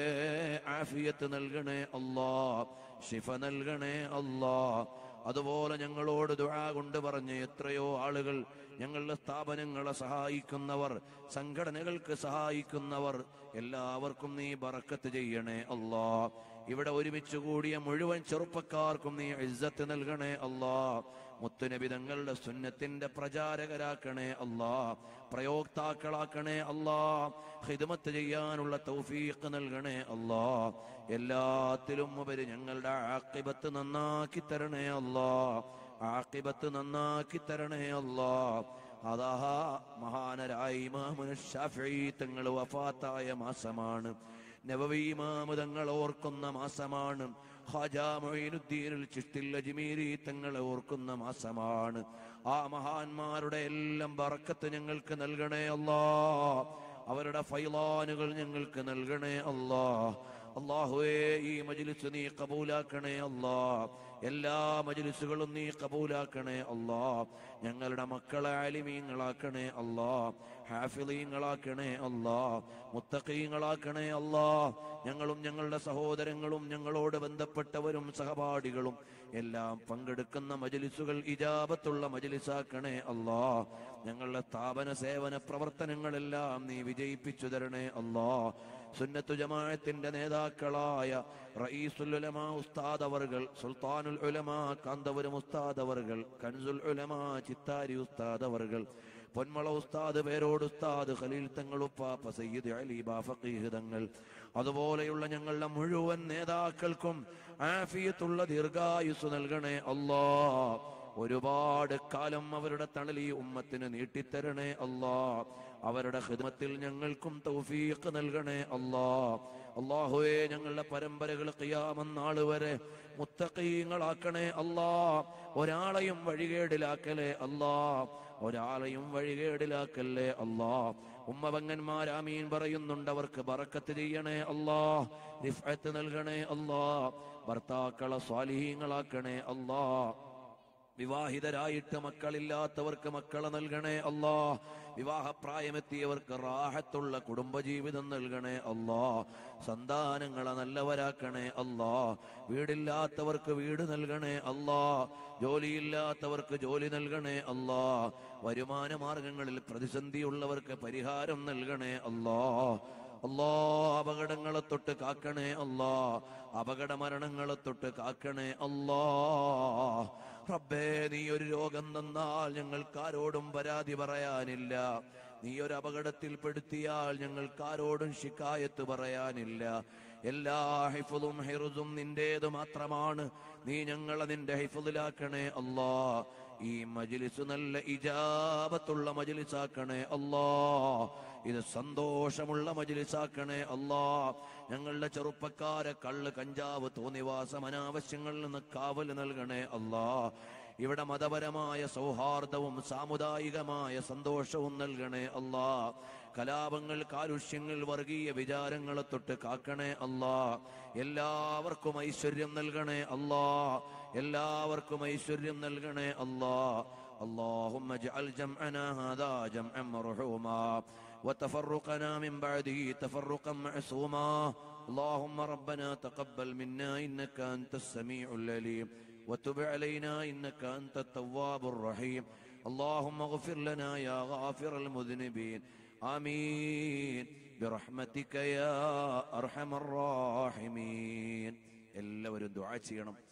ആഫിയത്ത് നൽകണേ അല്ലാ ശിഫ നൽകണേ അല്ലാ അതുപോലെ ഞങ്ങളോട് ദുആ കൊണ്ട് പറഞ്ഞ് എത്രയോ ആളുകൾ ഞങ്ങളുടെ സ്ഥാപനങ്ങളെ സഹായിക്കുന്നവർ സംഘടനകൾക്ക് സഹായിക്കുന്നവർ എല്ലാവർക്കും നീ ബറക്കത്ത് ചെയ്യണേ അല്ലാ ഇവിടെ ഒരുമിച്ച് കൂടിയ മുഴുവൻ ചെറുപ്പക്കാർക്കും നീ ഇസ്സത്ത് നൽകണേ അല്ലാ മുത്തുനബി തങ്ങളുടെ സുന്നത്തിന്റെ പ്രചാരകരാക്കണേ അല്ലാ പ്രയോക്താക്കളാക്കണേ അല്ലാ ഹിദമത്ത് ചെയ്യാനുള്ള തൗഫീഖ് നൽകണേ അല്ലാ എല്ലാത്തിലും ഉപരി ഞങ്ങളുടെ ആക്കിബത്ത് നന്നാക്കി തരണേ അല്ലാ ആക്കിബത്ത് നന്നാക്കി തരണേ അല്ലാ അതാ മഹാനരായ ഇമാമുന ഷാഫിഈ തങ്ങൾ വഫാത്തായ മാസമാണ് നബവി ഇമാമ് തങ്ങൾ ഓർക്കുന്ന മാസമാണ് ഖാജാ മൊയ്നുദ്ദീനുൽ ചിഷ്തിൽ അജ്മീരി തങ്ങളെ ഓർക്കുന്ന മാസമാണ് ആ മഹാന്മാരുടെ എല്ലാം ബറക്കത്ത് ഞങ്ങൾക്ക് നൽകണേ അല്ലാ അവരുടെ ഫൈലാനുകൾ ഞങ്ങൾക്ക് നൽകണേ അല്ലാ അള്ളാഹുവേ ഈ മജ്ലിസ് നീ കബൂലാക്കണേ അല്ലാ എല്ലാ മജ്ലിസുകളും നീ കബൂലാക്കണേ അല്ലാ ഞങ്ങളുടെ മക്കളെ ആലിമീങ്ങളാക്കണേ അല്ലാ ഹാഫിളീങ്ങളാക്കണേ അല്ലാ മുത്തഖീങ്ങളാക്കണേ അല്ലാ ഞങ്ങളും ഞങ്ങളുടെ സഹോദരങ്ങളും ഞങ്ങളോട് ബന്ധപ്പെട്ടവരും സഹപാഠികളും എല്ലാം പങ്കെടുക്കുന്ന മജ്ലിസുകൾ ഇജാബത്തുള്ള മജ്ലിസാക്കണേ അല്ലാ ഞങ്ങളുടെ സ്ഥാപന സേവന പ്രവർത്തനങ്ങളെല്ലാം നീ വിജയിപ്പിച്ചു തരണേ അല്ലാ സുന്നത്തു ജമാഅത്തിന്റെ നേതാക്കളായ റയീസുൽ ഉലമാ ഉസ്താദ് അവർകൾ സുൽത്താനുൽ ഉലമാ കാന്തപുരം ഉസ്താദ് അവർകൾ കൻസുൽ ഉലമാ ചിത്താരി ഉസ്താദ് അവർകൾ പൊന്മള ഉസ്താദ് പേരോട് ഉസ്താദ് ഖലീൽ തങ്ങൾ ഉപ്പാപ്പ സയ്യിദ് അലി ബാഫഖീഹ് തങ്ങൾ അതുപോലെയുള്ള ഞങ്ങളുടെ മുഴുവൻ നേതാക്കൾക്കും ആഫിയത്തുള്ള ദീർഘായുസ് നൽകണേ അല്ലാ ഒരുപാട് കാലം അവരുടെ തണൽ ഈ ഉമ്മത്തിന് നീട്ടിത്തരണേ അല്ലാ അവരുടെ ഹിദ്മത്തിൽ ഞങ്ങൾക്കും തൗഫീഖ് നൽകണേ അല്ലാ അള്ളാഹുവേ ഞങ്ങളുടെ പരമ്പരകൾ ഖിയാമന്നാള് വരെ മുത്തഖീങ്ങളാക്കണേ അല്ലാ ഒരാളെയും വഴികേടിലാക്കലേ അല്ലാ ഒരാളെയും വഴികേടിലാക്കല്ലേ അല്ലാ ഉമ്മവങ്ങന്മാരാമീൻ പറയുന്നുണ്ട് അവർക്ക് ബറക്കത്ത് ചെയ്യണേ അല്ലാ റിഫഅത്ത് നൽകണേ അല്ലാ ഭർത്താക്കളെ സ്വാലിഹീങ്ങളാക്കണേ അല്ലാ വിവാഹിതരായിട്ട് മക്കളില്ലാത്തവർക്ക് മക്കളെ നൽകണേ അല്ലാ വിവാഹപ്രായമെത്തിയവർക്ക് റാഹത്തുള്ള കുടുംബജീവിതം നൽകണേ അല്ലാ സന്താനങ്ങളെ നല്ലവരാക്കണേ അല്ലാ വീടില്ലാത്തവർക്ക് വീട് നൽകണേ അല്ലാ ജോലിയില്ലാത്തവർക്ക് ജോലി നൽകണേ അല്ലാ വരുമാന മാർഗങ്ങളിൽ പ്രതിസന്ധിയുള്ളവർക്ക് പരിഹാരം നൽകണേ അല്ലാ അല്ലാ അപകടങ്ങളെ തൊട്ട് കാക്കണേ അല്ലാ അപകട മരണങ്ങളെ തൊട്ട് കാക്കണേ അല്ലാ റബ്ബേ നീ ഒരു രോഗം തന്നാൽ ഞങ്ങൾക്ക് ആരോടും പരാതി പറയാനില്ല നീ ഒരു അപകടത്തിൽ പെടുത്തിയാൽ ഞങ്ങൾക്ക് ആരോടും ശിക്കായത്ത് പറയാനില്ല എല്ലാ ഹിഫുദും ഹിറുസും നിന്റേത് മാത്രമാണ് നീ ഞങ്ങളെ നിന്റെ ഹിഫുദിലാക്കണേ അല്ലാ ഈ മജ്ലിസ് നല്ല ഇജാബത്തുള്ള മജ്ലിസാക്കണേ അല്ലാ ഇത് സന്തോഷമുള്ള മജ്ലിസാക്കണേ അല്ലാ ഞങ്ങളുടെ ചെറുപ്പക്കാരെ കള്ള് കഞ്ചാവ് തോന്നിവാസം അനാവശ്യങ്ങളിൽ നിന്ന് കാവൽ നൽകണേ അല്ലാ ഇവിടെ മതപരമായ സൗഹാർദ്ദവും സാമുദായികമായ സന്തോഷവും നൽകണേ അല്ലാ കലാപങ്ങൾ കാലുഷ്യങ്ങൾ വർഗീയ വിചാരങ്ങളെ തൊട്ട് കാക്കണേ അല്ലാ എല്ലാവർക്കും ഐശ്വര്യം നൽകണേ അല്ലാ എല്ലാവർക്കും ഐശ്വര്യം നൽകണേ അല്ലാ اللهم اجعل جمعنا هذا جمعا مرحوما وتفرقنا من بعده تفرقا معصوما اللهم ربنا تقبل منا انك انت السميع العليم وتب علينا انك انت التواب الرحيم اللهم اغفر لنا يا غافر المذنبين امين برحمتك يا ارحم الراحمين എല്ലാവരും ദുആ ചെയ്യണം